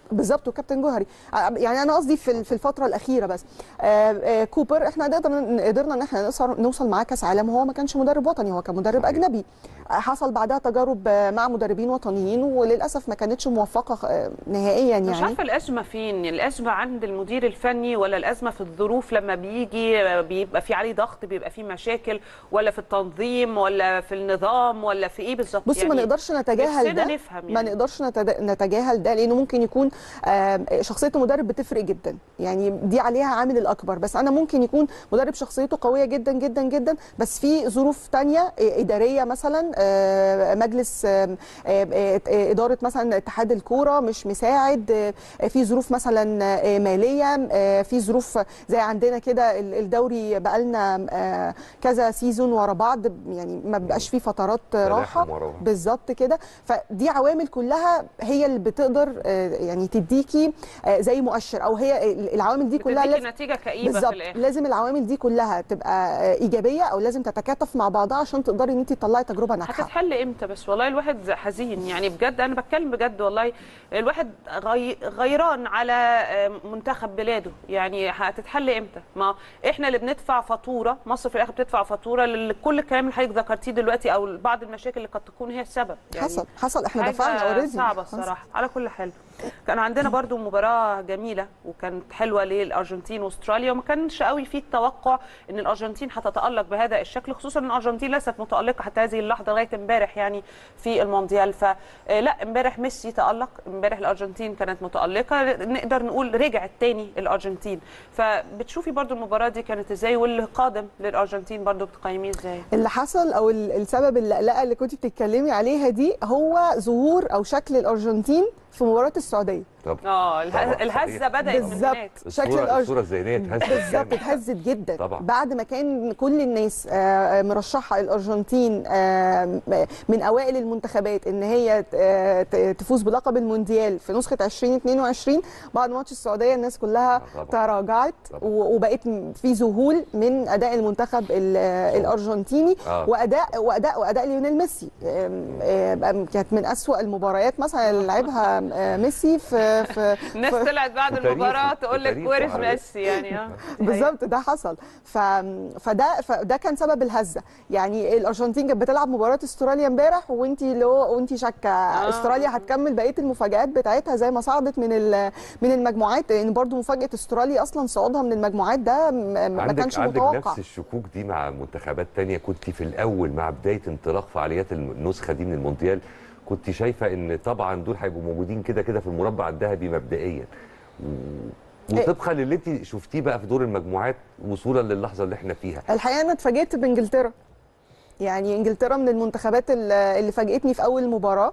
بالظبط وكابتن جوهري ع- يعني انا قصدي في ال- في الفتره الاخيره بس آه، آه، كوبر احنا قدرنا قدرنا ان احنا نوصل نوصل معاه كاس عالم وهو ما كانش مدرب وطني هو كان مدرب صحيح. اجنبي آه، حصل بعدها تجارب آه، مع مدربين وطنيين وللاسف ما كانتش موفقه آه، نهائيا مش يعني عارفه الازمه فين الازمه عند المدير الفني ولا الازمه في الظروف لما بيجي بيبقى في عليه ضغط بيبقى في مشاكل ولا في التنظيم ولا في النظام ولا في ايه بالظبط بصي ما نقدرش نتجاهل نفسنا ده نفهم ما يعني. نقدرش نتد- نتجاهل ده لانه ممكن يكون آم، شخصيه المدرب بتفرق جدا يعني دي عليها عامل الاكبر بس انا ممكن يكون مدرب شخصيته قويه جدا جدا جدا بس في ظروف تانية اداريه مثلا آه، مجلس آم، آه، آه، آه، اداره مثلا اتحاد الكوره مش مساعد آه، في ظروف مثلا آه، ماليه آه، في ظروف زي عندنا كده ال- الدوري بقالنا آه، كذا سيزون ورا بعض يعني ما بيبقاش فيه فترات راحه تلاحم ورا بعض. بالظبط كده فدي عوامل كلها هي اللي بتقدر آه، يعني تديكي آه، زي مؤشر او هي العوامل دي كلها بتديكي لازم نتيجه كئيبه في بالظبط الاخر لازم العوامل دي كلها تبقى آه، ايجابيه او لازم تتكاتف مع بعضها عشان تقدري ان انت تطلعي تجربه ناجحه هتتحل امتى بس والله الواحد حزين يعني بجد انا بتكلم بجد والله الواحد غي... غيران على آه، منتخب بلاده يعني هتتحل امتى ما احنا اللي بندفع فاتوره مصر في الاخر بتدفع فاتوره لكل الكلام اللي حضرتك ذكرتيه دلوقتي او بعض المشاكل اللي قد تكون هي السبب يعني حصل حصل احنا حاجة دفعنا اوريدي صعبه الصراحه على كل حال كان عندنا برضو مباراه جميله وكانت حلوه للارجنتين واستراليا وما كانش قوي في التوقع ان الارجنتين هتتالق بهذا الشكل خصوصا ان الارجنتين ليست متالقه حتى هذه اللحظه لغايه امبارح يعني في المونديال فلا امبارح ميسي تالق امبارح الارجنتين كانت متالقه نقدر نقول رجعت تاني الارجنتين فبتشوفي برضو المباراه دي كانت ازاي واللي قادم للارجنتين برضو بتقيميه ازاي اللي حصل او ال- السبب اللقلقه اللي كنت بتتكلمي عليها دي هو ظهور او شكل الارجنتين في مباراه السعوديه طب اه طبعاً، اله- الهزه صحيح. بدات من بالظبط. هناك شكل الصورة, الأرج- الصورة الذهنية اتهزت بالظبط جامد. اتهزت جدا طبعا. بعد ما كان كل الناس آه، مرشحه الارجنتين آه، من اوائل المنتخبات ان هي آه، ت- تفوز بلقب المونديال في نسخه 2022 بعد ماتش السعوديه الناس كلها طبعا. تراجعت طبعا. و- وبقت في ذهول من اداء المنتخب ال- الارجنتيني آه. واداء واداء واداء ليونيل ميسي آم، آم، كانت من أسوأ المباريات مثلا اللي لعبها آه، ميسي في في الناس في- طلعت بعد وتاريخه- المباراه تقول لك وتاريخه ويرز على- ميسي يعني اه بالظبط ده حصل ف... فده فده كان سبب الهزه يعني الارجنتين كانت بتلعب مباراه استراليا امبارح وانت لو وانت شاكه آه. استراليا هتكمل بقيه المفاجات بتاعتها زي ما صعدت من ال... من المجموعات لان برضو مفاجاه استراليا اصلا صعودها من المجموعات ده م- ما عندك كانش عندك متوقع نفس الشكوك دي مع منتخبات تانية كنت في الاول مع بدايه انطلاق فعاليات النسخه دي من المونديال كنت شايفه ان طبعا دول هيبقوا موجودين كده كده في المربع الذهبي مبدئيا و- وطبقا للي انت شفتيه بقى في دور المجموعات وصولا للحظه اللي احنا فيها الحقيقه انا اتفاجئت بانجلترا يعني انجلترا من المنتخبات ال- اللي فاجئتني في اول مباراه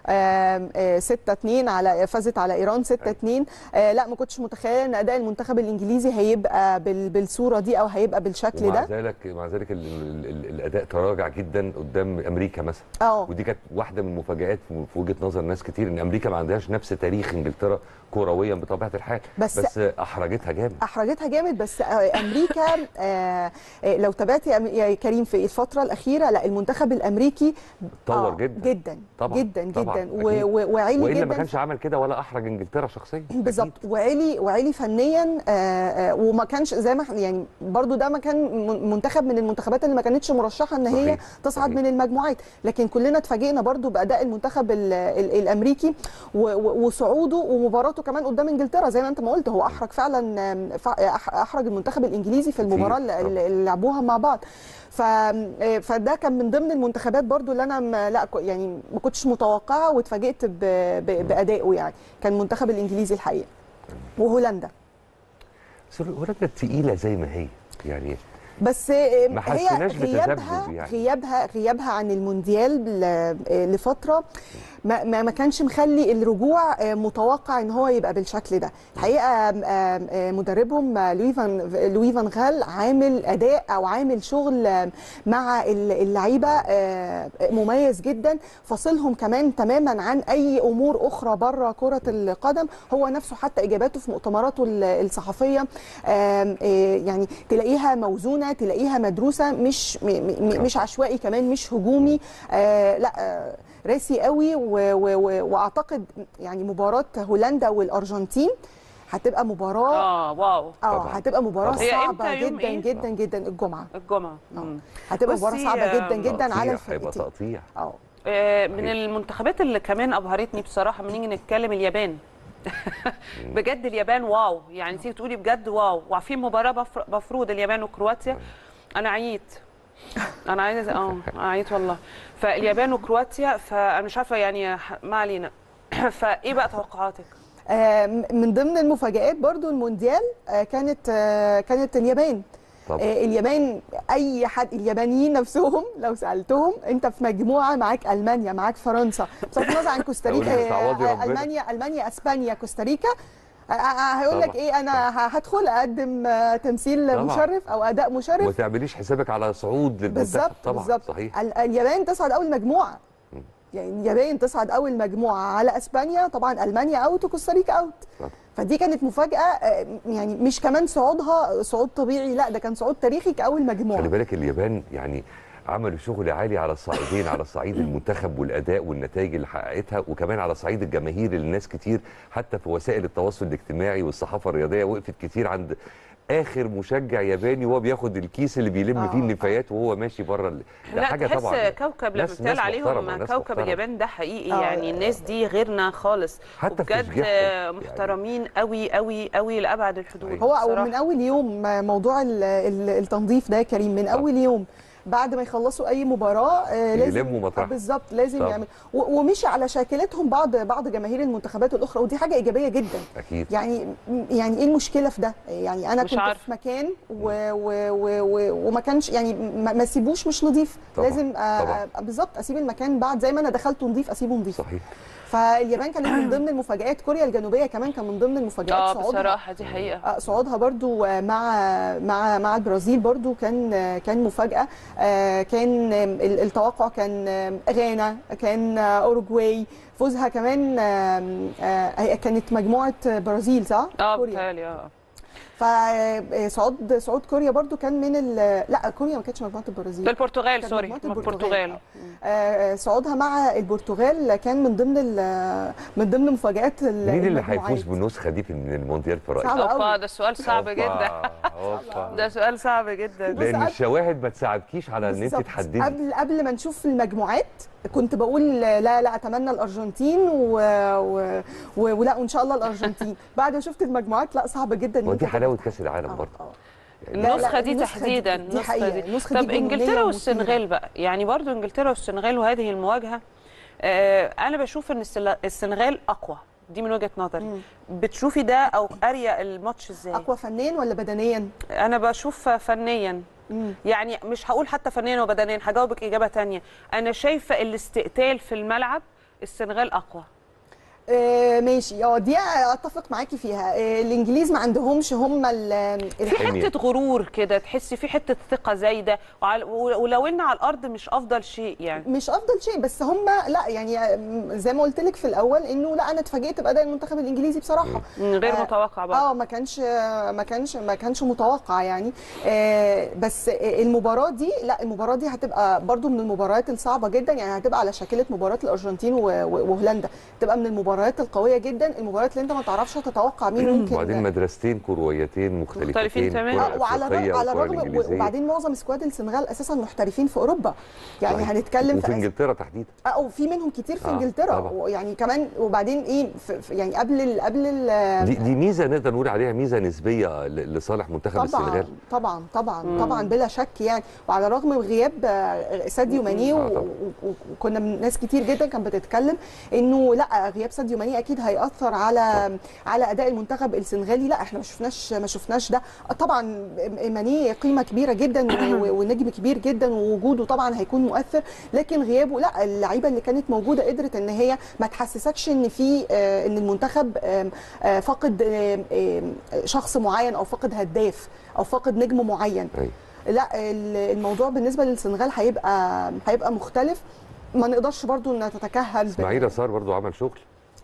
6 2 على فازت على ايران 6 2 لا ما كنتش متخيله ان اداء المنتخب الانجليزي هيبقى بال- بالصوره دي او هيبقى بالشكل ومع ده ذلك مع ذلك ال ال ال الاداء تراجع جدا قدام امريكا مثلا اه ودي كانت واحده من المفاجات في في وجهه نظر ناس كتير ان امريكا ما عندهاش نفس تاريخ انجلترا كرويا بطبيعه الحال بس- بس احرجتها جامد احرجتها جامد بس آه، امريكا آه، آه، لو تابعت يا أم- يا كريم في الفتره الاخيره لا المنتخب الامريكي اتطور آه، جدا جدا طبعاً، جدا طبعاً، جدا و- أكيد. و- وعالي والا جدا ما كانش عمل كده ولا احرج انجلترا شخصيا بالظبط وعلي وعلي فنيا آه، آه، وما كانش زي ما إحنا- يعني برضو ده ما كان من- منتخب من المنتخبات اللي ما كانتش مرشحه ان هي صحيح، تصعد صحيح. من المجموعات لكن كلنا اتفاجئنا برضو باداء المنتخب ال ال الامريكي و- و- وصعوده ومباراته كمان قدام انجلترا زي ما انت ما قلت هو احرج فعلا آم، فع- أح- احرج المنتخب الانجليزي في المباراه اللي, طبعاً. اللي لعبوها مع بعض ف آه، فده كان من ضمن المنتخبات برضو اللي انا ما لا ك- يعني ما كنتش متوقعه واتفاجئت ب- ب- بادائه يعني كان المنتخب الانجليزي الحقيقه وهولندا بس هولندا تقيله زي ما هي يعني بس آه، ما هي حسيناش غيابها بتذبذب يعني. غيابها غيابها عن المونديال ل- آه، لفتره ما, ما ما كانش مخلي الرجوع آه، متوقع ان هو يبقى بالشكل ده الحقيقه آه، آه، مدربهم آه، لوي فان لوي فان غال عامل اداء او عامل شغل آه، مع ال- اللعيبه آه، مميز جدا فاصلهم كمان تماما عن اي امور اخرى بره كره القدم هو نفسه حتى اجاباته في مؤتمراته ال- الصحفيه آم، آه، يعني تلاقيها موزونه المجموعه تلاقيها مدروسه مش م م مش عشوائي كمان مش هجومي آه لا آه راسي قوي و و و واعتقد يعني مباراه هولندا والارجنتين هتبقى مباراه اه واو اه طبعاً. هتبقى مباراه هي صعبه إمتى؟ يوم جدا إيه؟ جدا جدا الجمعه الجمعه مم. هتبقى بصي، مباراه صعبه آه، جدا جدا على تقطيع، هيبقى الفرقتين تقطيع اه آه، من المنتخبات اللي كمان ابهرتني بصراحه لما نيجي نتكلم اليابان بجد اليابان واو يعني تيجي تقولي بجد واو وفي مباراه بفر- مفروض اليابان وكرواتيا انا عييت انا عايزه اه أنا عييت والله فاليابان وكرواتيا فانا مش عارفه يعني ح- ما علينا فايه بقى توقعاتك آه، من ضمن المفاجآت برضو المونديال آه، كانت آه، كانت اليابان طبعا آه، اليابان اي حد اليابانيين نفسهم لو سالتهم انت في مجموعه معاك المانيا معاك فرنسا بصرف النظر عن كوستاريكا أقول لك تعوضي آه، ربنا. المانيا المانيا اسبانيا كوستاريكا آه، آه، هيقول لك طبعا. ايه انا ه- هدخل اقدم آه، تمثيل طبعا. مشرف او اداء وما مشرف تعمليش حسابك على صعود للمنتخب بالظبط طبعا بالظبط صحيح ال- اليابان تصعد اول مجموعه يعني اليابان تصعد اول مجموعه على اسبانيا طبعا المانيا اوت وكوستاريكا اوت طبعا. فدي كانت مفاجاه آه، يعني مش كمان صعودها صعود طبيعي لا ده كان صعود تاريخي كاول مجموعه خلي بالك اليابان يعني عملوا شغل عالي على الصعيدين على صعيد المنتخب والاداء والنتائج اللي حققتها وكمان على صعيد الجماهير اللي الناس كتير حتى في وسائل التواصل الاجتماعي والصحافه الرياضيه وقفت كتير عند اخر مشجع ياباني وهو بياخد الكيس اللي بيلم آه، فيه النفايات وهو ماشي بره ال- ده لا حاجه تحس طبعا كوكب لما ناس- بتقال ناس عليهم محترمة، ناس كوكب محترمة. اليابان ده حقيقي آه. يعني الناس دي غيرنا خالص حتى في وبجد تشجيعهم آه، يعني. محترمين قوي قوي قوي لابعد الحدود هو بصراحة. من اول يوم موضوع ال- ال- التنظيف ده يا كريم من اول يوم بعد ما يخلصوا اي مباراه آه، لازم يلموا مطرحها. آه، بالظبط لازم طبعا. يعمل و- ومشي على شاكلتهم بعض بعض جماهير المنتخبات الاخرى ودي حاجه ايجابيه جدا اكيد يعني يعني ايه المشكله في ده يعني انا مش كنت عارفة. في مكان و و و و وما كانش يعني ما ما سيبوش مش نظيف طبعا. لازم آه، طبعا. آه، بالظبط اسيب المكان بعد زي ما انا دخلته نظيف اسيبه نظيف صحيح فاليابان كانت من ضمن المفاجات كوريا الجنوبيه كمان كان من ضمن المفاجات اه صعودها بصراحه دي حقيقه آه، صعودها برضو آه، مع مع مع البرازيل برضو كان آه، كان مفاجاه آه، كان آه، ال- التوقع كان آه، غانا كان آه، اوروجواي فوزها كمان آه، آه، هي كانت مجموعه برازيل صح؟ اه كوريا بتهيألي اه فصعود صعود كوريا برضو كان من ال- لا كوريا ما كانتش مجموعه البرازيل ده البرتغال كانت سوري مجموعة البرتغال آه، صعودها مع البرتغال كان من ضمن ال- من ضمن مفاجات ال- مين اللي المجموعات. هيفوز بالنسخه دي في- من المونديال في رايك صعب اوبا أوي. ده سؤال صعب أوبا، جدا أوبا. ده سؤال صعب جدا لان قبل- الشواهد ما تساعدكيش على ان انت بالظبط. تحددي قبل قبل ما نشوف المجموعات كنت بقول لا لا اتمنى الارجنتين و... و... و... ولا وان شاء الله الارجنتين بعد ما شفت المجموعات لا صعب جدا إن ودي أنت حلاوه تفتح. كاس العالم آه، برضه آه. يعني لا، لا، النسخه دي النسخة دي- تحديدا دي النسخة حقيقة. دي. النسخة طب دي جنونية انجلترا ومثيرة. والسنغال بقى يعني برضو انجلترا والسنغال وهذه المواجهه آه انا بشوف ان السل- السنغال اقوى دي من وجهه نظري بتشوفي ده او قاريه الماتش ازاي اقوى فنيا ولا بدنيا انا بشوف فنيا مم. يعني مش هقول حتى فنيا وبدنيا هجاوبك اجابه تانية انا شايفه الاستقتال في الملعب السنغال اقوى آه ماشي اه دي اتفق معاكي فيها آه الانجليز ما عندهمش هم ال في حمية. حته غرور كده تحسي في حته ثقه زايده وعلى- ولو ان على الارض مش افضل شيء يعني مش افضل شيء بس هم لا يعني آه، زي ما قلت لك في الاول انه لا انا اتفاجئت باداء المنتخب الانجليزي بصراحه غير آه، متوقع برضه اه ما كانش ما كانش ما كانش متوقع يعني آه بس المباراه دي لا المباراه دي هتبقى برضو من المباريات الصعبه جدا يعني هتبقى على شاكله مباراه الارجنتين و- و- وهولندا تبقى من المباريات القويه جدا المباريات اللي انت ما تعرفش تتوقع مين ممكن وبعدين مدرستين كرويتين مختلفتين مختلفين تماماً. الكرة آه، وعلى الأفريقية الرغم على والكرة الرغم الإنجليزية. وبعدين معظم سكواد السنغال اساسا محترفين في اوروبا يعني صحيح. هنتكلم وفي في انجلترا تحديدا اه وفي منهم كتير في آه، انجلترا طبعاً. يعني كمان وبعدين ايه في في- يعني قبل ال قبل ال دي, دي ميزه نقدر نقول عليها ميزه نسبيه ل- لصالح منتخب طبعا السنغال طبعا طبعا طبعا بلا شك يعني وعلى الرغم من غياب آه، ساديو ماني آه، و- طبعاً. و- و- وكنا من ناس كتير جدا كانت بتتكلم انه لا غياب ساديو ماني اكيد هياثر على على اداء المنتخب السنغالي لا احنا ما شفناش ما شفناش ده طبعا ماني قيمه كبيره جدا و- ونجم كبير جدا ووجوده طبعا هيكون مؤثر لكن غيابه لا اللعيبه اللي كانت موجوده قدرت ان هي ما تحسسكش ان في آه، ان المنتخب آم، آه، فاقد آم، آم، شخص معين او فاقد هداف او فاقد نجم معين أيوة. لا ال- الموضوع بالنسبه للسنغال هيبقى هيبقى مختلف ما نقدرش برضو ان تتكهن ب- اسماعيل صار برضو عمل شغل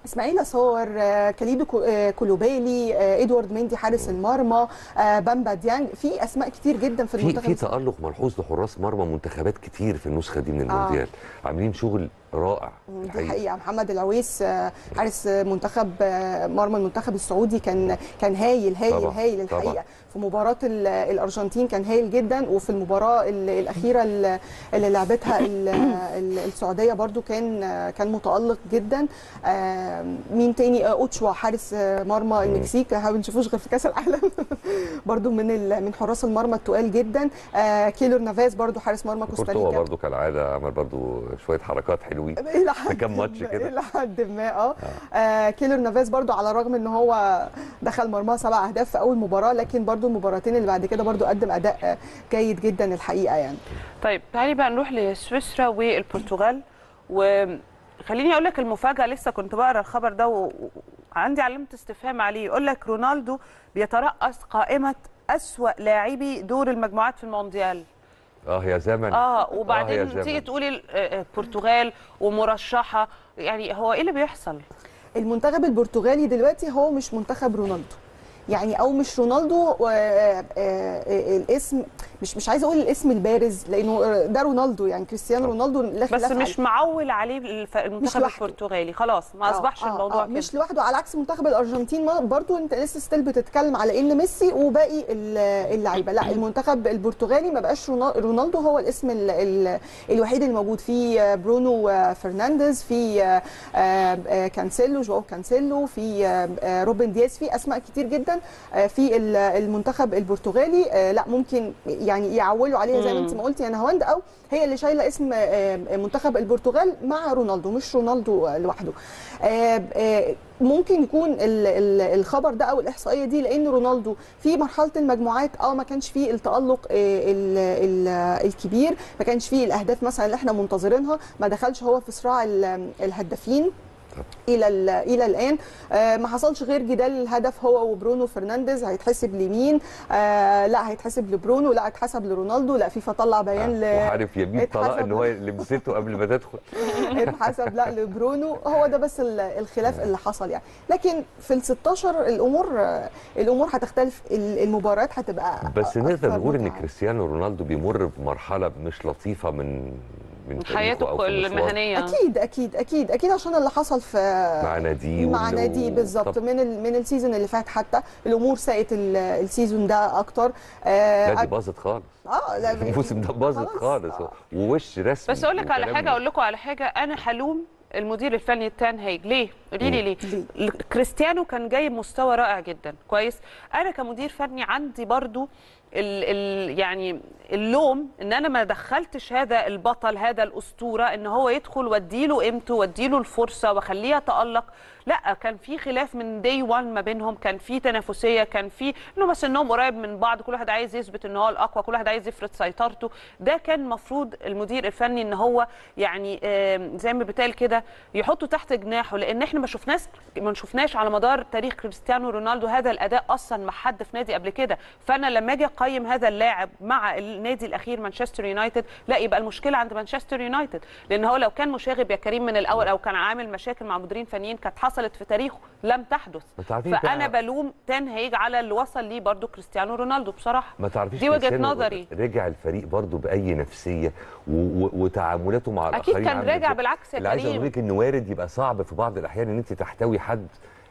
اسماعيل صور آه، كاليدو كو- آه، كولوبالي آه، ادوارد مندي حارس المرمى آه، بامبا ديانج في اسماء كتير جدا في في المنتخب في تالق ملحوظ لحراس مرمى منتخبات كتير في النسخه دي من المونديال عاملين شغل رائع دي الحقيقة. حقيقه محمد العويس آه، حارس آه، منتخب آه، مرمى المنتخب السعودي كان كان هايل هايل طبعاً، هايل طبعاً. الحقيقه في مباراه ال- الارجنتين كان هايل جدا وفي المباراه ال- الاخيره ال- اللي لعبتها ال- ال- السعوديه برضو كان آه، كان متالق جدا آه، مين تاني آه، اوتشوا حارس آه، مرمى المكسيك ما بنشوفوش غير في كاس العالم برضو من ال- من حراس المرمى التقال جدا آه، كيلور نافاس برضو حارس مرمى كورتوا كوستاريكا برضه كالعاده عمل برضه شويه حركات حلوين الى حد كام ماتش ما- كده؟ الى حد ما اه آه، كيلر نافاس برضو على الرغم ان هو دخل مرماه سبع اهداف في اول مباراه لكن برضو المباراتين اللي بعد كده برضو قدم اداء آه، جيد جدا الحقيقه يعني طيب تعالي بقى نروح لسويسرا والبرتغال وخليني اقول لك المفاجاه لسه كنت بقرا الخبر ده و- وعندي علامه استفهام عليه يقول لك رونالدو بيترأس قائمه أسوأ لاعبي دور المجموعات في المونديال اه يا زمن اه يا وبعدين زمن. تيجي تقولي ال- آه، آه، البرتغال ومرشحه يعني هو ايه اللي بيحصل المنتخب البرتغالي دلوقتي هو مش منتخب رونالدو يعني او مش رونالدو آه، آه، آه، الاسم مش مش عايزه اقول الاسم البارز لانه ده رونالدو يعني كريستيانو رونالدو لا بس خلاف مش معول عليه الف- المنتخب لوحده. البرتغالي خلاص ما آه، اصبحش آه، الموضوع آه كده مش لوحده على عكس منتخب الارجنتين ما- برضو انت لسه ستيل بتتكلم على ان ميسي وباقي ال- اللعيبه لا المنتخب البرتغالي ما بقاش رونا- رونالدو هو الاسم ال ال الوحيد اللي موجود في آه، برونو آه، فرنانديز في آه، آه، آه، كانسيلو جواو كانسيلو في آه، آه، روبن دياز في اسماء كتير جدا آه، في ال- المنتخب البرتغالي آه، لا ممكن يعني يعولوا عليها زي ما انت ما قلتي يا نهاوند او هي اللي شايله اسم آه، منتخب البرتغال مع رونالدو مش رونالدو آه، لوحده آه، آه، ممكن يكون ال- ال- الخبر ده او الاحصائيه دي لان رونالدو في مرحله المجموعات اه ما كانش فيه التالق آه، ال- ال- الكبير ما كانش فيه الاهداف مثلا اللي احنا منتظرينها ما دخلش هو في صراع ال- الهدافين الى ال- الى الان آه، ما حصلش غير جدال الهدف هو وبرونو فرنانديز هيتحسب لمين آه لا هيتحسب لبرونو لا اتحسب لرونالدو لا فيفا طلع بيان ل وعارف يمين طلاق اتحسب. ان هو لمسته قبل ما تدخل اتحسب لا لبرونو هو ده بس ال- الخلاف اللي حصل يعني لكن في ال 16 الامور آه، الامور هتختلف ال- المباريات هتبقى بس أكثر نقدر نقول ان متعة. كريستيانو رونالدو بيمر بمرحله مش لطيفه من من تاريخه حياته أو في مشواره. المهنيه اكيد اكيد اكيد اكيد عشان اللي حصل في مع ناديه مع وال- نادي بالظبط طب من ال- من السيزون اللي فات حتى الامور ساءت ال- السيزون ده اكتر آه لا دي باظت خالص اه لا الموسم ده باظت خلاص. خالص آه. ووش رسمي بس اقول لك على وكلام حاجه اقول لكم على حاجه انا حلوم المدير الفني تان هيج ليه قولي لي ليه ليه؟ كريستيانو كان جايب مستوى رائع جدا كويس انا كمدير فني عندي برضو ال ال يعني اللوم ان انا ما دخلتش هذا البطل هذا الاسطوره ان هو يدخل واديله قيمته واديله الفرصه واخليه يتالق لا كان في خلاف من دي 1 ما بينهم كان في تنافسيه كان في انه بس انهم قريب من بعض كل واحد عايز يثبت ان هو الاقوى كل واحد عايز يفرض سيطرته ده كان المفروض المدير الفني ان هو يعني آم، زي ما بيتقال كده يحطه تحت جناحه لان احنا ما شفناش ما شفناش على مدار تاريخ كريستيانو رونالدو هذا الاداء اصلا مع حد في نادي قبل كده فانا لما اجي اقيم هذا اللاعب مع النادي الاخير مانشستر يونايتد لا يبقى المشكله عند مانشستر يونايتد لان هو لو كان مشاغب يا كريم من الاول او كان عامل مشاكل مع مديرين فنيين كانت حصلت في تاريخه لم تحدث ما تعرفيش فانا بقى- بلوم تان هيج على اللي وصل ليه برضو كريستيانو رونالدو بصراحه ما تعرفيش دي وجهه كريستيانو نظري رجع الفريق برضو باي نفسيه و... و... وتعاملاته مع أكيد الاخرين كان عاملة راجع إزاي. بالعكس يا اللي عايز كريم. اقول لك ان وارد يبقى صعب في بعض الاحيان ان انت تحتوي حد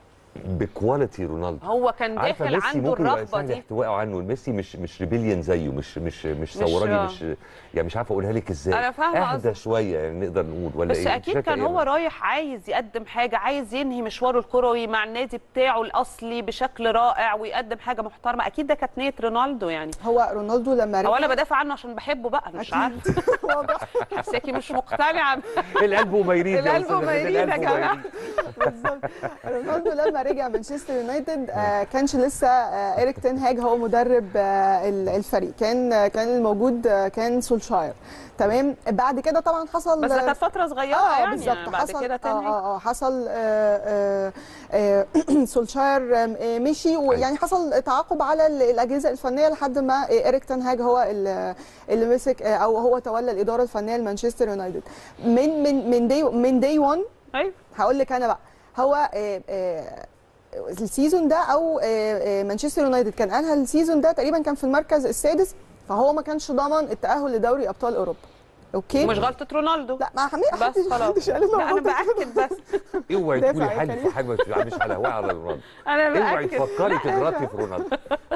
بكواليتي رونالدو هو كان عارفه داخل ميسي عنده ممكن يبقى الرغبه سهل دي احتوائه عنه ميسي مش مش ريبيليون زيه مش مش مش مش- ثوراني آه. مش يعني مش عارفه اقولها لك ازاي أنا فاهمة اهدى قصدك. شويه يعني نقدر نقول ولا بس ايه اكيد شايفة كان إيه هو أنا؟ رايح عايز يقدم حاجه عايز ينهي مشواره الكروي مع النادي بتاعه الاصلي بشكل رائع ويقدم حاجه محترمه اكيد ده كانت نيه رونالدو يعني هو رونالدو لما رجع هو انا بدافع عنه عشان بحبه بقى مش أكيد. عارفه واضح حساكي مش مقتنعه القلب وميرين يا القلب أستاذة وميرين القلب يا جماعة. وميرين. بالظبط رونالدو لما رجع مانشستر يونايتد آه، كانش لسه آه، إيريك تين هاج هو مدرب آه، ال- الفريق كان آه، كان الموجود آه، كان سولشاير تمام بعد كده طبعا حصل بس ده كانت فتره صغيره اه يعني بالظبط بعد حصل كده اه تاني اه اه حصل آه آه آه سولشاير آه آه، مشي ويعني حصل تعاقب على ال- الاجهزه الفنيه لحد ما آه، ايريك تن هاج هو اللي اللي مسك آه، او هو تولى الاداره الفنيه لمانشستر يونايتد من من من دي من دي 1 ايوه هقول لك انا بقى هو آه، آه، السيزون ده او آه، آه، مانشستر يونايتد كان قالها السيزون ده تقريبا كان في المركز السادس فهو ما كانش ضامن التاهل لدوري ابطال اوروبا اوكي مش غلطه رونالدو لا ما حمي بس حدش خلاص حدش قال انه لا انا غلطة. باكد بس اوعي دافع تقولي يا حاجه كريم. حاجه مش مش على هواء على رونالدو انا اوعي باكد تفكري تغلطي في رونالدو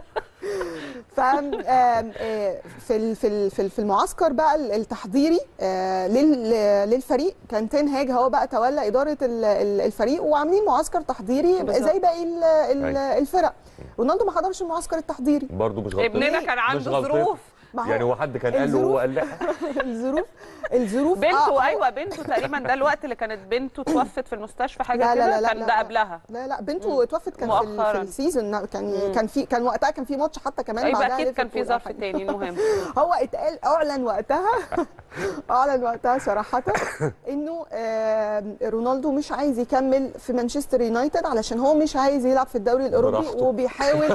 ف آم، آه، في ال- في ال- في ال- في المعسكر بقى ال- التحضيري آه، لل- للفريق كان تين هاج هو بقى تولى اداره ال- ال- الفريق وعاملين معسكر تحضيري بالظبط. زي باقي ال- ال- أيوة. الفرق رونالدو ما حضرش المعسكر التحضيري برضه مش غلطتي ابننا كان مش عنده غلطتي. ظروف ما هو يعني هو حد كان قال له الظروف- وهو قال لا الظروف الظروف بنته آه، ايوه بنته تقريبا ده الوقت اللي كانت بنته توفت في المستشفى حاجه لا لا كده لا لا كان لا ده لا. قبلها لا لا بنته اتوفت كان في, ال- مؤخراً. في السيزون كان مم. كان في كان وقتها كان في ماتش حتى كمان يبقى بعدها اكيد كان في ليفربول أو ظرف حاجة. تاني المهم هو اتقال اعلن وقتها اعلن وقتها صراحه انه آه، رونالدو مش عايز يكمل في مانشستر يونايتد علشان هو مش عايز يلعب في الدوري الاوروبي براحته. وبيحاول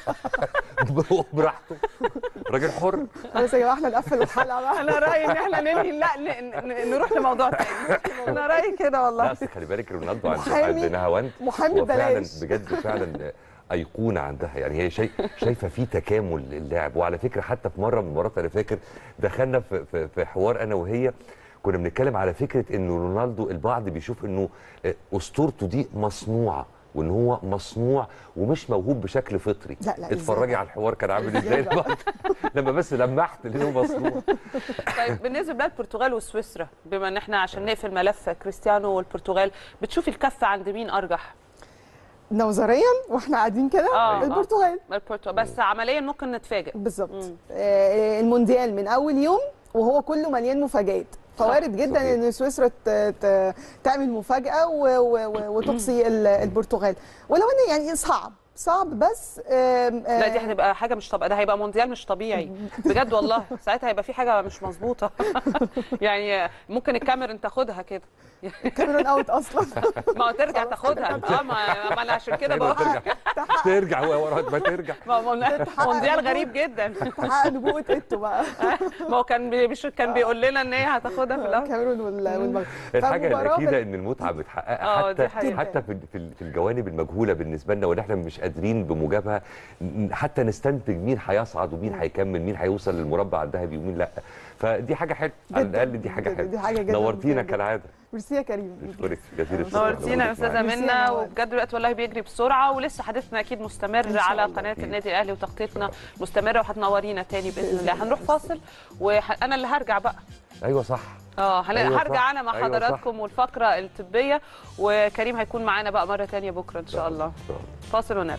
براحته راجل حر خلاص يا جماعه احنا نقفل الحلقه بقى انا رايي ان احنا ننهي لا ن- ن- نروح لموضوع تاني انا رايي كده لا والله اصل خلي بالك رونالدو عند محامي- عند نهاوند محامي هو فعلا ببلاش. بجد فعلا ايقونه عندها يعني هي شايف شايفه في تكامل للاعب وعلى فكره حتى في مره من المرات انا فاكر دخلنا في, في, في حوار انا وهي كنا بنتكلم على فكره ان رونالدو البعض بيشوف انه اسطورته دي مصنوعه وان هو مصنوع ومش موهوب بشكل فطري لا، لا، اتفرجي إزاي؟ على الحوار كان عامل إزاي ازاي بقى؟ لما بس لمحت انه مصنوع طيب بالنسبه بقى البرتغال وسويسرا بما ان احنا عشان نقفل ملف كريستيانو والبرتغال بتشوفي الكفه عند مين ارجح نظريا واحنا قاعدين كده آه، آه. البرتغال البرتغال بس عمليا ممكن نتفاجئ بالظبط مم. آه، المونديال من اول يوم وهو كله مليان مفاجآت فوارد جدا صحيح. ان سويسرا ت- ت- تعمل مفاجاه و- و- و- وتقصي ال- البرتغال ولو ان يعني صعب صعب بس آم، لا دي آه، هتبقى حاجه مش طبيعيه ده هيبقى مونديال مش طبيعي بجد والله ساعتها هيبقى في حاجه مش مظبوطه يعني ممكن الكاميرون تاخدها كده كاميرون اوت اصلا ما هو ترجع تاخدها اه ما ما انا عشان كده بقول ترجع ترجع ورا ما ترجع ما هو مونديال غريب جدا تحقق نبوءه ايتو بقى ما هو كان بي- مش كان بيقول لنا ان هي هتاخدها في الاول الكاميرون وال- والمغرب الحاجه فمباراة الاكيده بال- ان المتعه بتحققها آه، دي حتى حقيقة. حتى في في في الجوانب المجهوله بالنسبه لنا واللي احنا مش قادرين بموجبها ن- حتى نستنتج مين هيصعد ومين هيكمل مين هيوصل للمربع الذهبي ومين لا فدي حاجه حلوه على جداً، الاقل دي حاجه جداً، حلوه دي حاجة جداً نورتينا جداً. كالعاده ميرسي يا كريم نشكرك جزيل الشكر نورتينا يا على وجودك استاذه معانا. ميرسي منى يا نوال. وبجد الوقت والله بيجري بسرعه ولسه حديثنا اكيد مستمر إن شاء على الله. قناه أكيد. النادي الاهلي وتغطيتنا مستمره وهتنورينا تاني باذن الله هنروح فاصل وانا اللي هرجع بقى ايوه صح اه هن- أيوة هرجع صح. انا مع أيوة صح. حضراتكم والفقره الطبيه وكريم هيكون معانا بقى مره تانية بكره ان شاء الله فاصل ونرجع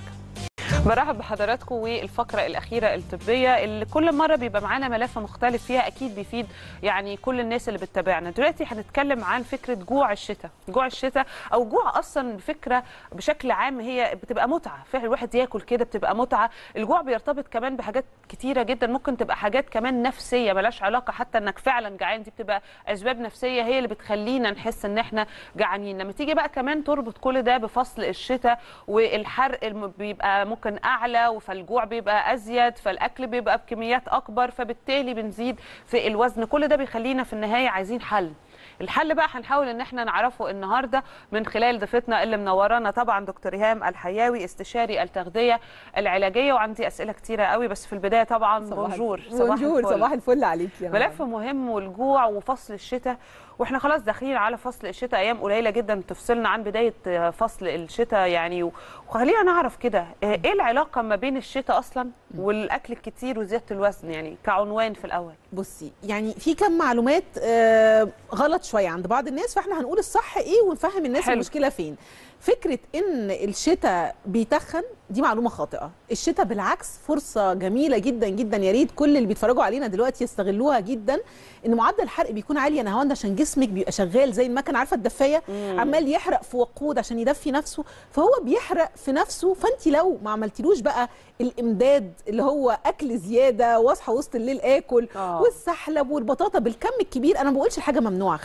برحب بحضراتكم والفقرة الأخيرة الطبية اللي كل مرة بيبقى معانا ملف مختلف فيها أكيد بيفيد يعني كل الناس اللي بتتابعنا دلوقتي هنتكلم عن فكرة جوع الشتاء جوع الشتاء أو جوع أصلا فكرة بشكل عام هي بتبقى متعة فعلا الواحد ياكل كده بتبقى متعة الجوع بيرتبط كمان بحاجات كتيرة جدا ممكن تبقى حاجات كمان نفسية ملاش علاقة حتى إنك فعلا جعان دي بتبقى أسباب نفسية هي اللي بتخلينا نحس إن إحنا جعانين لما تيجي بقى كمان تربط كل ده بفصل الشتاء والحرق الم- بيبقى ممكن اعلى فالجوع بيبقى ازيد فالاكل بيبقى بكميات اكبر فبالتالي بنزيد في الوزن كل ده بيخلينا في النهايه عايزين حل الحل بقى هنحاول ان احنا نعرفه النهارده من خلال ضيفتنا اللي منورانا طبعا دكتور ايهام الحياوي استشاري التغذيه العلاجيه وعندي اسئله كتيره قوي بس في البدايه طبعا صباح بونجور بونجور الفل. صباح الفل عليكي يا نهار. ملف مهم والجوع وفصل الشتاء واحنا خلاص داخلين على فصل الشتاء ايام قليله جدا تفصلنا عن بدايه آه، فصل الشتاء يعني و- وخلينا نعرف كده آه، ايه العلاقه ما بين الشتاء اصلا والاكل الكتير وزياده الوزن يعني كعنوان في الاول بصي يعني في كم معلومات آه غلط شويه عند بعض الناس فاحنا هنقول الصح ايه ونفهم الناس حلو. المشكله فين فكره ان الشتاء بيتخن دي معلومه خاطئه الشتاء بالعكس فرصه جميله جدا جدا يا ريت كل اللي بيتفرجوا علينا دلوقتي يستغلوها جدا ان معدل الحرق بيكون عالي يا نهاوند عشان جسمك بيبقى شغال زي المكنه عارفه الدفايه عمال يحرق في وقود عشان يدفي نفسه فهو بيحرق في نفسه فانت لو ما عملتلوش بقى الامداد اللي هو اكل زياده واصحى وسط الليل اكل آه. والسحلب والبطاطا بالكم الكبير انا ما بقولش حاجه ممنوعه خلي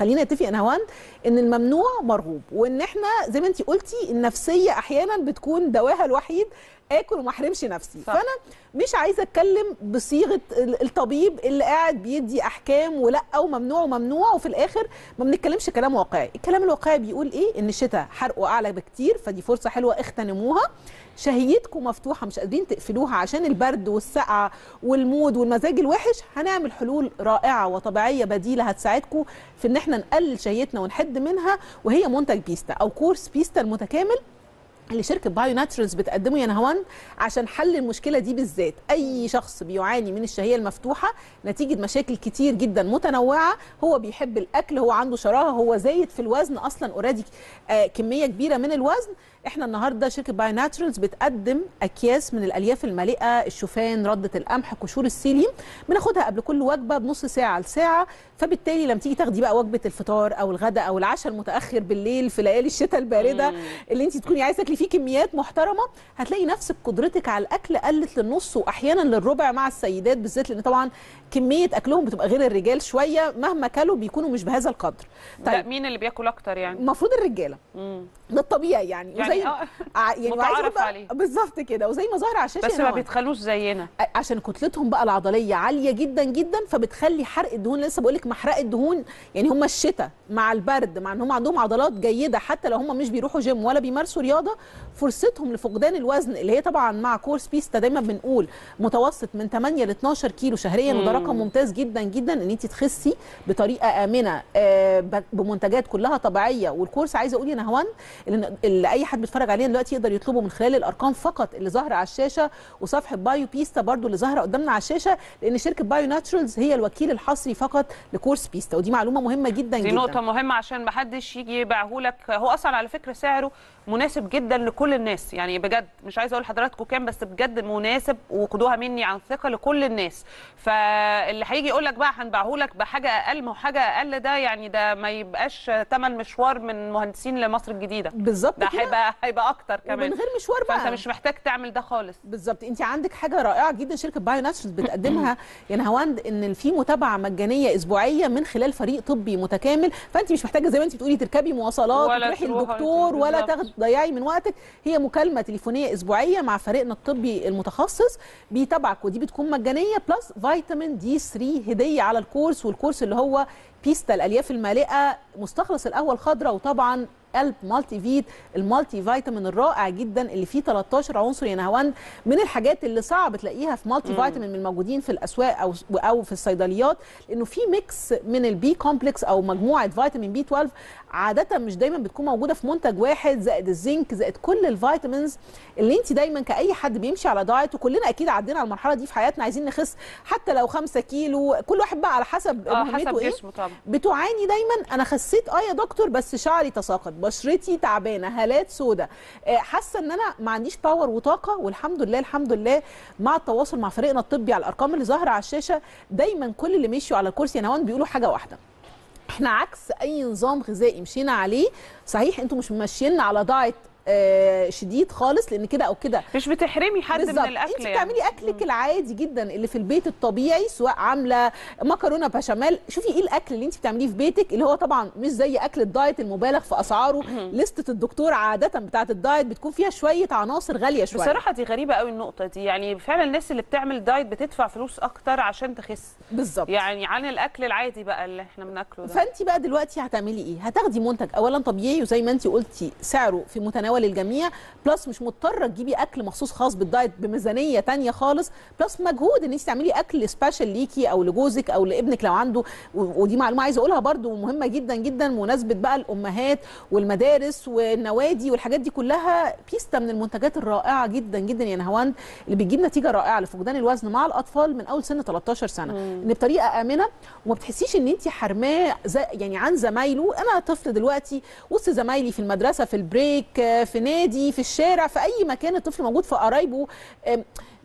خلينا نتفق يا نهاوند ان الممنوع مرغوب وان احنا زي ما انت قلتي النفسيه احيانا بتكون دواها الوحيد اكل وما احرمش نفسي صح. فانا مش عايزه اتكلم بصيغه ال- الطبيب اللي قاعد بيدي احكام ولا وممنوع وممنوع وفي الاخر ما بنتكلمش كلام واقعي الكلام الواقعي بيقول ايه ان الشتاء حرقه اعلى بكتير فدي فرصه حلوه اغتنموها شهيتكم مفتوحه مش قادرين تقفلوها عشان البرد والسقعه والمود والمزاج الوحش هنعمل حلول رائعه وطبيعيه بديله هتساعدكم في ان احنا نقلل شهيتنا ونحد منها وهي منتج بيستا او كورس بيستا المتكامل اللي شركه بايو ناتشرالز بتقدمه يا نهوان عشان حل المشكله دي بالذات اي شخص بيعاني من الشهيه المفتوحه نتيجه مشاكل كتير جدا متنوعه هو بيحب الاكل هو عنده شراهه هو زايد في الوزن اصلا اوريدي آه كميه كبيره من الوزن احنا النهارده شركه بايو ناتشرالز بتقدم اكياس من الالياف المليئه الشوفان رده القمح قشور السيليوم بناخدها قبل كل وجبه بنص ساعه لساعه فبالتالي لما تيجي تاخدي بقى وجبه الفطار او الغداء او العشاء المتاخر بالليل في ليالي الشتاء البارده اللي انت تكوني عايزه تاكلي فيه كميات محترمه هتلاقي نفسك قدرتك على الاكل قلت للنص واحيانا للربع مع السيدات بالذات لان طبعا كميه اكلهم بتبقى غير الرجال شويه مهما كلوا بيكونوا مش بهذا القدر لا مين اللي بياكل اكتر يعني المفروض الرجاله مم. ده الطبيعي يعني, يعني وزي آه، ع- يعني متعارف وعايزة أقول بقى- عليه. بالظبط كده وزي ما ظهر على الشاشه بس هنا ما هو. بيتخلوش زينا عشان كتلتهم بقى العضليه عاليه جدا جدا فبتخلي حرق الدهون لسه بقول لك محرق الدهون يعني هم الشتاء مع البرد مع ان هم عندهم عضلات جيده حتى لو هم مش بيروحوا جيم ولا بيمارسوا رياضه فرصتهم لفقدان الوزن اللي هي طبعا مع كورس بيستا دايما بنقول متوسط من 8 ل 12 كيلو شهريا وده رقم ممتاز جدا جدا ان انت تخسي بطريقه امنه آه، ب- بمنتجات كلها طبيعيه والكورس عايزه اقول يا نهوان اللي اللي اي حد بيتفرج علينا دلوقتي يقدر يطلبه من خلال الارقام فقط اللي ظاهره على الشاشه وصفحه بايو بيستا برضو اللي ظاهره قدامنا على الشاشه لان شركه بايو ناتشرالز هي الوكيل الحصري فقط لكورس بيستا ودي معلومه مهمه جدا دي جدا نقطة مهمة عشان ما حدش يجي يبيعهولك هو أصلا على فكرة سعره مناسب جدا لكل الناس يعني بجد مش عايزة أقول لحضراتكم كام بس بجد مناسب وخدوها مني عن ثقة لكل الناس فاللي هيجي يقول لك بقى هنبيعهولك بحاجة أقل ما هو حاجة أقل ده يعني ده ما يبقاش تمن مشوار من مهندسين لمصر الجديدة بالظبط ده كده هيبقى هيبقى أكتر كمان ومن غير مشوار بقى فأنت مش محتاج تعمل ده خالص بالظبط انت عندك حاجه رائعه جدا شركه بايو ناتشرز بتقدمها يا نهاوند ان في متابعه مجانيه اسبوعيه من خلال فريق طبي متكامل فانت مش محتاجه زي ما انت بتقولي تركبي مواصلات ولا وتروحي تروحي للدكتور ولا بالظبط. تاخد ضيعي من وقتك هي مكالمه تليفونيه اسبوعيه مع فريقنا الطبي المتخصص بيتابعك ودي بتكون مجانيه بلس فيتامين دي 3 هديه على الكورس والكورس اللي هو بيستا الالياف المالئه مستخلص القهوه الخضراء وطبعا قلب مالتي فيت المالتي فيتامين الرائع جدا اللي فيه 13 عنصر يا نهوان من الحاجات اللي صعب تلاقيها في مالتي فيتامين من الموجودين في الاسواق او او في الصيدليات لانه في ميكس من البي كومبلكس او مجموعه فيتامين بي 12 عاده مش دايما بتكون موجوده في منتج واحد زائد الزنك زائد كل الفيتامينز اللي انت دايما كاي حد بيمشي على دايت وكلنا اكيد عدينا على المرحله دي في حياتنا عايزين نخس حتى لو 5 كيلو كل واحد بقى على حسب اه مهمته حسب ايه جسمه طبعا بتعاني دايما انا خسيت اه يا دكتور بس شعري تساقط بشرتي تعبانه هالات سودة آه، حاسه ان انا ما عنديش باور وطاقه والحمد لله الحمد لله مع التواصل مع فريقنا الطبي على الارقام اللي ظاهره على الشاشه دايما كل اللي مشيوا على الكرسي يا نوان بيقولوا حاجه واحده احنا عكس اي نظام غذائي مشينا عليه صحيح انتوا مش ماشيين على دايت آه، شديد خالص لان كده او كده مش بتحرمي حد من بالظبط. الاكل انت يعني. بتعملي اكلك العادي جدا اللي في البيت الطبيعي سواء عامله مكرونه بشاميل شوفي ايه الاكل اللي انت بتعمليه في بيتك اللي هو طبعا مش زي اكل الدايت المبالغ في اسعاره لستة الدكتور عاده بتاعه الدايت بتكون فيها شويه عناصر غاليه شويه بصراحه دي غريبه قوي النقطه دي يعني فعلا الناس اللي بتعمل دايت بتدفع فلوس اكتر عشان تخس بالظبط يعني عن الاكل العادي بقى اللي احنا بناكله ده فانت بقى دلوقتي هتعملي ايه هتاخدي منتج اولا طبيعي وزي ما انت قلتي سعره في متناول الجميع بلس مش مضطره تجيبي اكل مخصوص خاص بالدايت بميزانيه تانية خالص بلس مجهود ان انت تعملي اكل سبيشال ليكي او لجوزك او لابنك لو عنده و- ودي معلومه عايزه اقولها برده مهمه جدا جدا مناسبه بقى الامهات والمدارس والنوادي والحاجات دي كلها بيستا من المنتجات الرائعه جدا جدا يا نهاوند اللي بتجيب نتيجه رائعه لفقدان الوزن مع الاطفال من اول سن 13 سنه ان بطريقه امنه وما بتحسيش ان انت حرماه زي- يعني عن زمايله انا طفل دلوقتي وسط زمايلي في المدرسه في البريك آه، في نادي في الشارع في اي مكان الطفل موجود في قرايبه آم،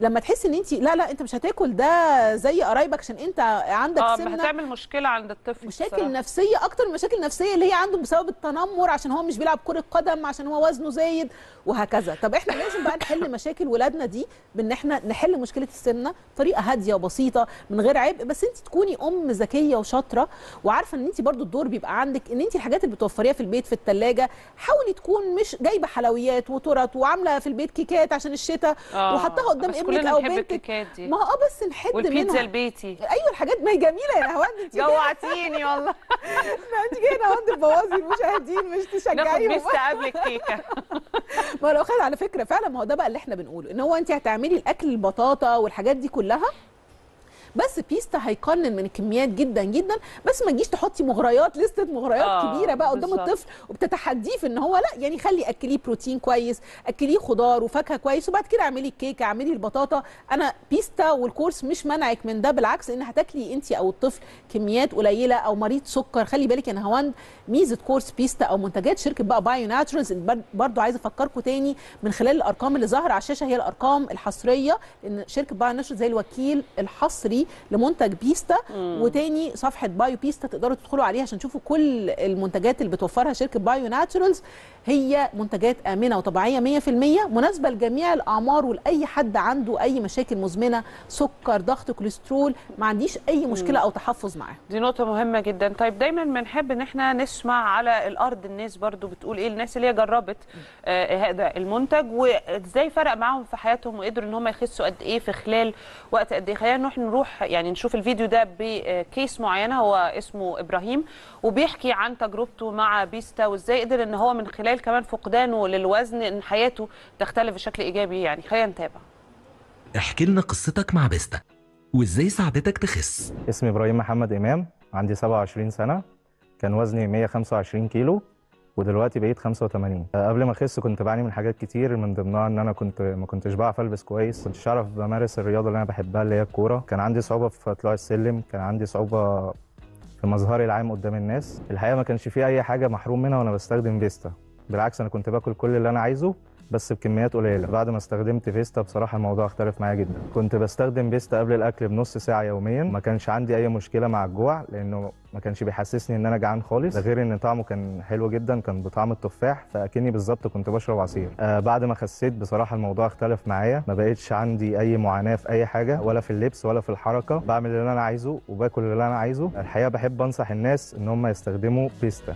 لما تحسي ان انت لا لا انت مش هتاكل ده زي قرايبك عشان انت عندك اه سمنه هتعمل مشكله عند الطفل مشاكل بصراحة. نفسيه اكتر من مشاكل نفسيه اللي هي عنده بسبب التنمر عشان هو مش بيلعب كره قدم عشان هو وزنه زايد وهكذا طب احنا لازم بقى نحل مشاكل ولادنا دي بان احنا نحل مشكله السمنه بطريقه هاديه وبسيطه من غير عبء بس انت تكوني ام ذكيه وشاطره وعارفه ان انت برضو الدور بيبقى عندك ان انت الحاجات اللي بتوفريها في البيت في الثلاجه حاولي تكون مش جايبه حلويات وترط وعامله في البيت كيكات عشان الشتاء آه، وحطها قدام بس ابنك كلنا او بنحب بنتك الكيكات دي ما هو اه بس نحد والبيتزا منها البيتي ايوه الحاجات ما هي جميله يا نهاوند انت جوعتيني والله انت جايه نهاوند تبوظي المشاهدين مش ناخد تشجعيهم بيستا قبل الكيكه ما لو خد على فكره فعلا ما هو ده بقى اللي احنا بنقوله ان هو انت هتعملي الاكل البطاطا والحاجات دي كلها بس بيستا هيقنن من الكميات جدا جدا بس ما تجيش تحطي مغريات لسته مغريات آه، آه كبيره بقى قدام بالظبط. الطفل وبتتحديه في ان هو لا يعني خلي اكليه بروتين كويس اكليه خضار وفاكهه كويس وبعد كده اعملي الكيكه اعملي البطاطا انا بيستا والكورس مش منعك من ده بالعكس ان هتاكلي انت او الطفل كميات قليله او مريض سكر خلي بالك يا نهاوند ميزه كورس بيستا او منتجات شركه بقى بايو ناتشرالز برضو عايزه افكركم تاني من خلال الارقام اللي ظاهره على الشاشه هي الارقام الحصريه لان شركه بايو ناتشرالز زي الوكيل الحصري لمنتج بيستا وتاني صفحه بايو بيستا تقدروا تدخلوا عليها عشان تشوفوا كل المنتجات اللي بتوفرها شركه بايو ناتشرالز هي منتجات امنه وطبيعيه 100% مناسبه لجميع الاعمار ولاي حد عنده اي مشاكل مزمنه سكر ضغط كوليسترول ما عنديش اي مشكله او تحفظ معاه دي نقطة مهمة جدا طيب دايما بنحب ان احنا نسمع على الارض الناس برضو بتقول ايه الناس اللي هي جربت آه هذا المنتج وازاي فرق معاهم في حياتهم وقدروا ان هم يخسوا قد ايه في خلال وقت قد ايه خلينا نروح نروح يعني نشوف الفيديو ده بكيس معينة هو اسمه ابراهيم وبيحكي عن تجربته مع بيستا وازاي قدر ان هو من خلال كمان فقدانه للوزن ان حياته تختلف بشكل ايجابي يعني خلينا نتابع احكي لنا قصتك مع بيستا وازاي ساعدتك تخس اسمي ابراهيم محمد امام عندي 27 سنه كان وزني 125 كيلو ودلوقتي بقيت 85 آه، قبل ما اخس كنت بعاني من حاجات كتير من ضمنها ان انا كنت ما كنتش بعرف البس كويس كنتش اعرف بمارس الرياضه اللي انا بحبها اللي هي الكوره كان عندي صعوبه في طلوع السلم كان عندي صعوبه في مظهري العام قدام الناس الحقيقه ما كانش في اي حاجه محروم منها وانا بستخدم فيستا بالعكس انا كنت باكل كل اللي انا عايزه بس بكميات قليله بعد ما استخدمت فيستا بصراحه الموضوع اختلف معايا جدا كنت بستخدم فيستا قبل الاكل بنص ساعه يوميا ما كانش عندي اي مشكله مع الجوع لانه ما كانش بيحسسني ان انا جعان خالص ده غير ان طعمه كان حلو جدا كان بطعم التفاح فاكني بالظبط كنت بشرب عصير آه بعد ما خسيت بصراحه الموضوع اختلف معايا ما بقتش عندي اي معاناه في اي حاجه ولا في اللبس ولا في الحركه بعمل اللي انا عايزه وباكل اللي انا عايزه الحقيقه بحب انصح الناس ان هم يستخدموا بيستا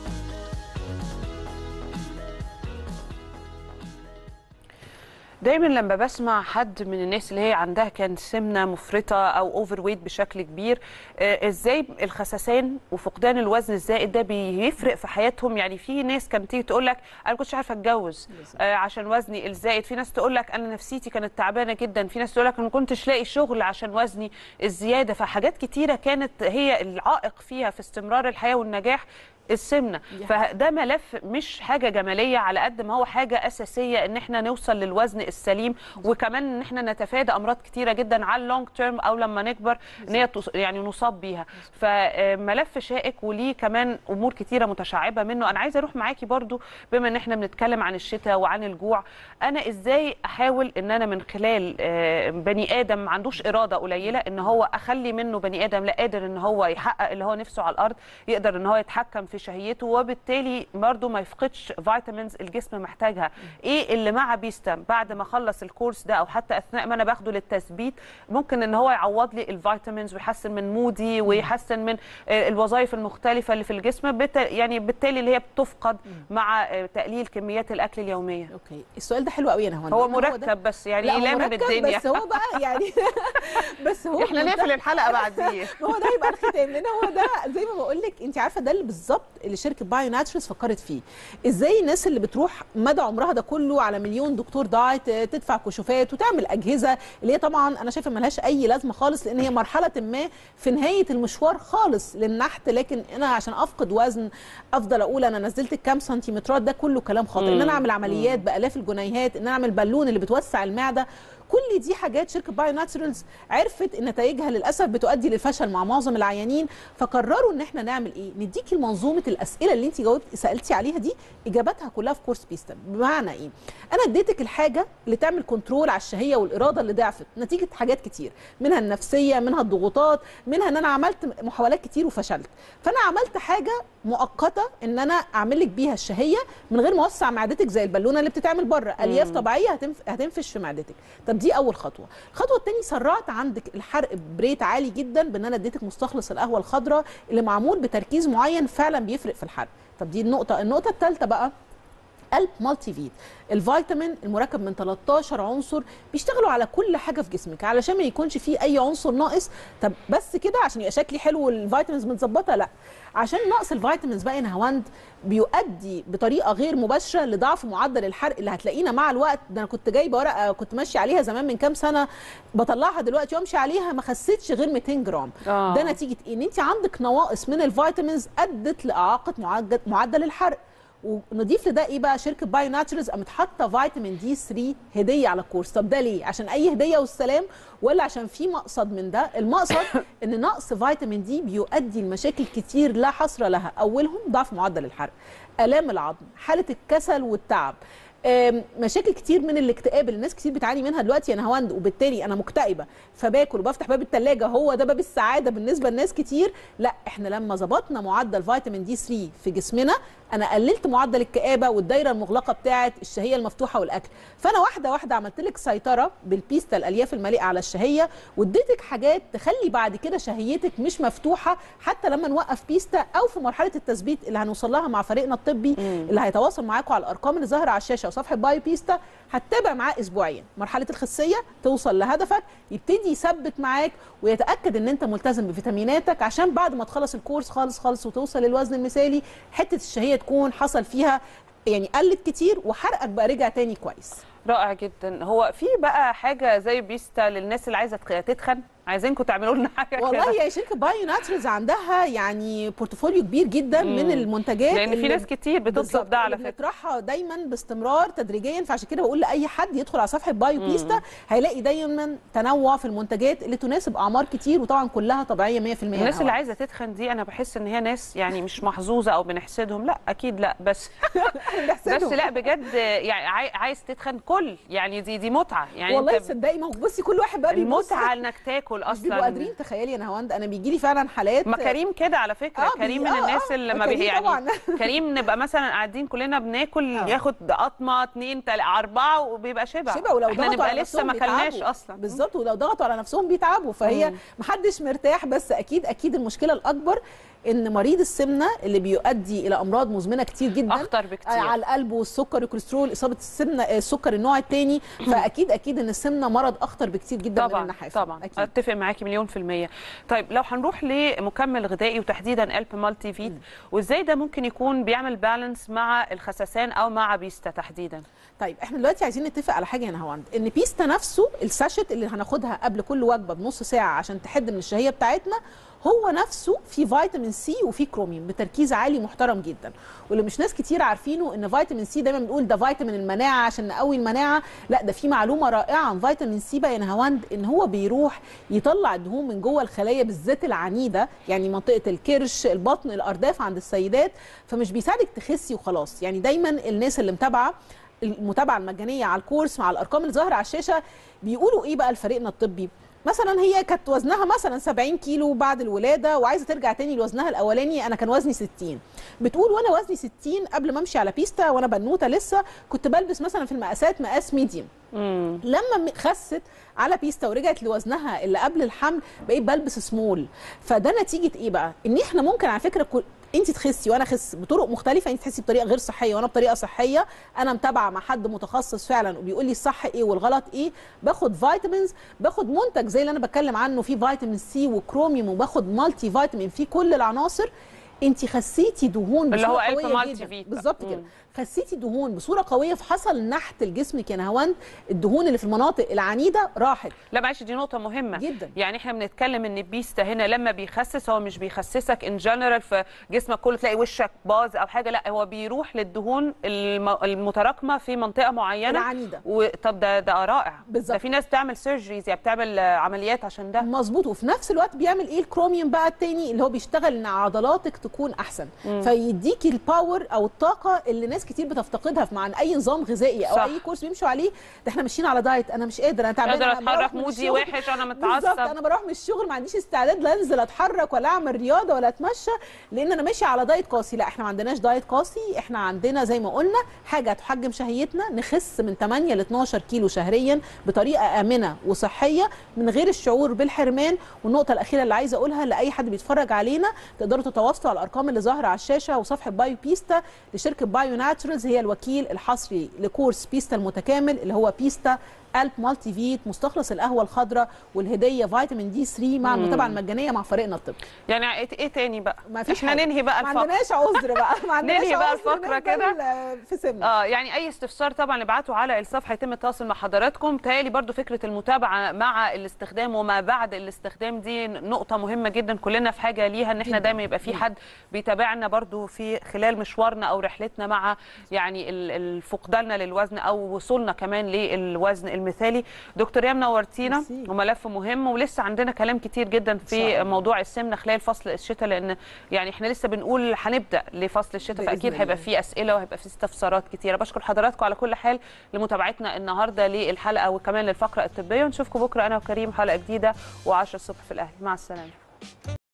دايما لما بسمع حد من الناس اللي هي عندها كان سمنه مفرطه او اوفر ويت بشكل كبير آه ازاي الخسسان وفقدان الوزن الزائد ده بيفرق في حياتهم يعني في ناس كانت تيجي تقول لك انا ما كنتش عارفه اتجوز آه عشان وزني الزائد في ناس تقول لك انا نفسيتي كانت تعبانه جدا في ناس تقول لك انا ما كنتش لاقي شغل عشان وزني الزياده فحاجات كتيره كانت هي العائق فيها في استمرار الحياه والنجاح السمنه فده ملف مش حاجه جماليه على قد ما هو حاجه اساسيه ان احنا نوصل للوزن السليم وكمان ان احنا نتفادى امراض كتيره جدا على اللونج تيرم او لما نكبر ان هي تص- يعني نصاب بيها فملف شائك وليه كمان امور كتيره متشعبه منه انا عايزه اروح معاكي برضو بما ان احنا بنتكلم عن الشتاء وعن الجوع انا ازاي احاول ان انا من خلال آه، بني ادم ما عندوش اراده قليله ان هو اخلي منه بني ادم لا قادر ان هو يحقق اللي هو نفسه على الارض يقدر ان هو يتحكم في شهيته وبالتالي برضه ما يفقدش فيتامينز الجسم محتاجها ايه اللي مع بيستا بعد ما اخلص الكورس ده او حتى اثناء ما انا باخده للتثبيت ممكن ان هو يعوض لي الفيتامينز ويحسن من مودي ويحسن من آه، الوظائف المختلفه اللي في الجسم بت- يعني بالتالي اللي هي بتفقد مع آه، تقليل كميات الاكل اليوميه اوكي السؤال ده حلو قوي يا نهاوند هو لأن ده- مركب بس يعني لا هو يلامم مركب الدنيا بس هو بقى يعني بس هو احنا منتهى- نقفل الحلقه بعديه ما هو ده يبقى الختام لان هو ده زي ما بقول لك انت عارفه ده اللي بالظبط اللي شركه بايو ناتشرالز فكرت فيه ازاي الناس اللي بتروح مدى عمرها ده كله على مليون دكتور دايت آه، تدفع كشوفات وتعمل اجهزه اللي هي طبعا انا شايفه ملهاش اي لازمه خالص لان هي مرحله ما في نهايه المشوار خالص للنحت لكن انا عشان افقد وزن افضل اقول انا نزلت كام سنتيمترات ده كله كلام خاطئ ان انا اعمل عمليات بالاف الجنيهات ان انا اعمل بالون اللي بتوسع المعده كل دي حاجات شركه بايو ناتشرالز عرفت ان نتائجها للاسف بتؤدي للفشل مع معظم العيانين فقرروا ان احنا نعمل ايه نديكي منظومه الاسئله اللي انت جاوبت سالتي عليها دي اجاباتها كلها في كورس بيستا بمعنى ايه انا اديتك الحاجه اللي تعمل كنترول على الشهيه والاراده اللي ضعفت نتيجه حاجات كتير منها النفسيه منها الضغوطات منها ان انا عملت محاولات كتير وفشلت فانا عملت حاجه مؤقته ان انا اعمل لك بيها الشهيه من غير ما اوسع معدتك زي البالونه اللي بتتعمل بره الياف طبيعيه هتنف... هتنفش في معدتك طب دي اول خطوه الخطوه الثانيه سرعت عندك الحرق بريت عالي جدا بان انا اديتك مستخلص القهوه الخضراء اللي معمول بتركيز معين فعلا بيفرق في الحرق طب دي النقطه النقطه الثالثه بقى قلب مالتي فيت الفيتامين المركب من 13 عنصر بيشتغلوا على كل حاجه في جسمك علشان ما يكونش فيه اي عنصر ناقص طب بس كده عشان يبقى شكلي حلو والفيتامينز متظبطه لا عشان نقص الفيتامينز بقى يا هواند بيؤدي بطريقه غير مباشره لضعف معدل الحرق اللي هتلاقينا مع الوقت ده انا كنت جايبه ورقه كنت ماشيه عليها زمان من كام سنه بطلعها دلوقتي وامشي عليها ما خسيتش غير 200 جرام آه. ده نتيجه ايه ان انت عندك نواقص من الفيتامينز ادت لاعاقه معدل معدل الحرق ونضيف لده ايه بقى شركه باي ناتشرز قامت حاطه فيتامين دي 3 هديه على الكورس طب ده ليه عشان اي هديه والسلام ولا عشان في مقصد من ده المقصد ان نقص فيتامين دي بيؤدي لمشاكل كتير لا حصر لها اولهم ضعف معدل الحرق الام العظم حاله الكسل والتعب آم، مشاكل كتير من الاكتئاب اللي الناس كتير بتعاني منها دلوقتي انا هوند وبالتالي انا مكتئبه فباكل وبفتح باب الثلاجه هو ده باب السعاده بالنسبه لناس كتير لا احنا لما ظبطنا معدل فيتامين دي 3 في جسمنا انا قللت معدل الكآبه والدايره المغلقه بتاعه الشهيه المفتوحه والاكل فانا واحده واحده عملت لك سيطره بالبيستا الالياف المليئه على الشهيه واديتك حاجات تخلي بعد كده شهيتك مش مفتوحه حتى لما نوقف بيستا او في مرحله التثبيت اللي هنوصل لها مع فريقنا الطبي اللي هيتواصل معاكم على الارقام اللي ظاهره على الشاشه وصفحه بايو بيستا هتتابع معاه اسبوعيا مرحله الخسيه توصل لهدفك يبتدي يثبت معاك ويتاكد ان انت ملتزم بفيتاميناتك عشان بعد ما تخلص الكورس خالص خالص وتوصل للوزن المثالي حته الشهيه تكون حصل فيها يعني قلت كتير وحرقك بقى رجع تاني كويس رائع جدا هو في بقى حاجه زي بيستا للناس اللي عايزه تخ- تتخن عايزينكم تعملوا لنا حاجه والله كده. يا شركه بايو ناتشرز عندها يعني بورتفوليو كبير جدا من المنتجات لان في اللي- ناس كتير بتطلب بالظبط، ده على اللي فكره بنطرحها دايما باستمرار تدريجيا فعشان كده بقول لاي حد يدخل على صفحه بايو بيستا هيلاقي دايما تنوع في المنتجات اللي تناسب اعمار كتير وطبعا كلها طبيعيه 100% الناس اللي هواء. عايزه تتخن دي انا بحس ان هي ناس يعني مش محظوظه او بنحسدهم لا اكيد لا بس بس بنحسدهم. لا بجد يعني عاي- عايز تتخن كل يعني دي دي متعه يعني والله انت تصدقي ما هو بصي كل واحد بقى بيبص المتعه انك تاكل مش بيبقوا اصلا قادرين تخيلي انا هوند انا بيجي لي فعلا حالات ما كريم كده على فكره آه، كريم بي- من آه، الناس آه، اللي ما كريم بي يعني طبعاً. كريم نبقى مثلا قاعدين كلنا بناكل آه. ياخد قطمه اتنين تل- اربعه وبيبقى شبع شبه ولو احنا ضغطوا نبقى على لسه نفسهم ما كلناش بيتعبوا. اصلا بالظبط ولو ضغطوا على نفسهم بيتعبوا فهي محدش مرتاح بس اكيد اكيد المشكله الاكبر ان مريض السمنه اللي بيؤدي الى امراض مزمنه كتير جدا اخطر بكتير آه، على القلب والسكر والكوليسترول اصابه السمنه آه، السكر النوع الثاني فاكيد اكيد ان السمنه مرض اخطر بكتير جدا من طبعا النحافه طبعا اكيد اتفق معاكي مليون في الميه طيب لو هنروح لمكمل غذائي وتحديدا الب مالتي فيت وازاي ده ممكن يكون بيعمل بالانس مع الخسسان او مع بيستا تحديدا طيب احنا دلوقتي عايزين نتفق على حاجه هنا هوند ان بيستا نفسه الساشت اللي هناخدها قبل كل وجبه بنص ساعه عشان تحد من الشهيه بتاعتنا هو نفسه فيه فيتامين سي وفيه كروميوم بتركيز عالي محترم جدا واللي مش ناس كتير عارفينه ان فيتامين سي دايما بنقول ده فيتامين المناعه عشان نقوي المناعه لا ده في معلومه رائعه عن فيتامين سي بقى يا هوند ان هو بيروح يطلع الدهون من جوه الخلايا بالذات العنيده يعني منطقه الكرش البطن الارداف عند السيدات فمش بيساعدك تخسي وخلاص يعني دايما الناس اللي متابعه المتابعه المجانيه على الكورس مع الارقام اللي ظاهره على الشاشه بيقولوا ايه بقى لفريقنا الطبي مثلا هي كانت وزنها مثلا 70 كيلو بعد الولاده وعايزه ترجع تاني لوزنها الاولاني انا كان وزني 60 بتقول وانا وزني 60 قبل ما امشي على بيستا وانا بنوته لسه كنت بلبس مثلا في المقاسات مقاس ميديوم لما م- خست على بيستا ورجعت لوزنها اللي قبل الحمل بقيت بلبس سمول فده نتيجه ايه بقى ان احنا ممكن على فكره كل انت تخسي وانا اخس بطرق مختلفه انت تحسي بطريقه غير صحيه وانا بطريقه صحيه انا متابعه مع حد متخصص فعلا وبيقول لي الصح ايه والغلط ايه باخد فيتامينز باخد منتج زي اللي انا بتكلم عنه فيه فيتامين سي وكروميوم وباخد مالتي فيتامين فيه كل العناصر انت خسيتي دهون اللي هو بصورة ألف قوية مالتي جداً. فيتا. بالظبط كده مم. خسيتي دهون بصوره قويه فحصل نحت لجسمك يا نهاوند الدهون اللي في المناطق العنيده راحت لا معلش دي نقطة مهمة جدا. يعني احنا بنتكلم ان بيستا هنا لما بيخسس هو مش بيخسسك ان جنرال في جسمك كله تلاقي وشك باظ او حاجة لا هو بيروح للدهون الم- المتراكمة في منطقة معينة العنيدة. وطب ده ده رائع بالظبط. ده في ناس بتعمل سيرجريز يعني بتعمل آه، عمليات عشان ده مظبوط وفي نفس الوقت بيعمل ايه الكروميوم بقى التاني اللي هو بيشتغل ان عضلاتك تكون احسن فيديكي الباور او الطاقه اللي ناس كتير بتفتقدها في مع اي نظام غذائي او صح. اي كورس بيمشوا عليه ده احنا ماشيين على دايت انا مش قادر انا تعبان قادر أنا بروح اتحرك من مودي الشغل- وحش انا بالظبط متعصب انا بروح من الشغل ما عنديش استعداد لا انزل اتحرك ولا اعمل رياضه ولا اتمشى لان انا ماشي على دايت قاسي لا احنا ما عندناش دايت قاسي احنا عندنا زي ما قلنا حاجه تحجم شهيتنا نخس من 8 ل 12 كيلو شهريا بطريقه امنه وصحيه من غير الشعور بالحرمان والنقطه الاخيره اللي عايزه اقولها لاي حد بيتفرج علينا تقدروا تتواصلوا على الارقام اللي ظاهره على الشاشه وصفحه بايو بيستا لشركه بايو ناتشرالز هي الوكيل الحصري لكورس بيستا المتكامل اللي هو بيستا الب مالتي فيت مستخلص القهوه الخضراء والهديه فيتامين دي 3 مع المتابعه المجانيه مع فريقنا الطبي يعني ايه إيه تاني بقى ما فيش احنا حاجة. ننهي بقى ما الفقرة عندناش عذر بقى ما عندناش ننهي بقى عذر الفقرة نفضل، كده. آه، في سمنه اه يعني اي استفسار طبعا ابعتوا على الصفحه يتم التواصل مع حضراتكم تهيألي برضو فكره المتابعه مع الاستخدام وما بعد الاستخدام دي نقطه مهمه جدا كلنا في حاجه ليها ان احنا جداً. دايما يبقى في حد بيتابعنا برضو في خلال مشوارنا او رحلتنا مع يعني ال- ال- فقداننا للوزن او وصولنا كمان للوزن المثالي دكتور يام نورتينا ميرسي. وملف مهم ولسه عندنا كلام كتير جدا شاء في الله. موضوع السمنه خلال فصل الشتاء لان يعني احنا لسه بنقول هنبدا لفصل الشتاء بإذن فاكيد الله. هيبقى في اسئله وهيبقى في استفسارات كتيره بشكر حضراتكم على كل حال لمتابعتنا النهارده للحلقه وكمان للفقره الطبيه ونشوفكم بكره انا وكريم حلقه جديده و10 الصبح في الاهلي مع السلامه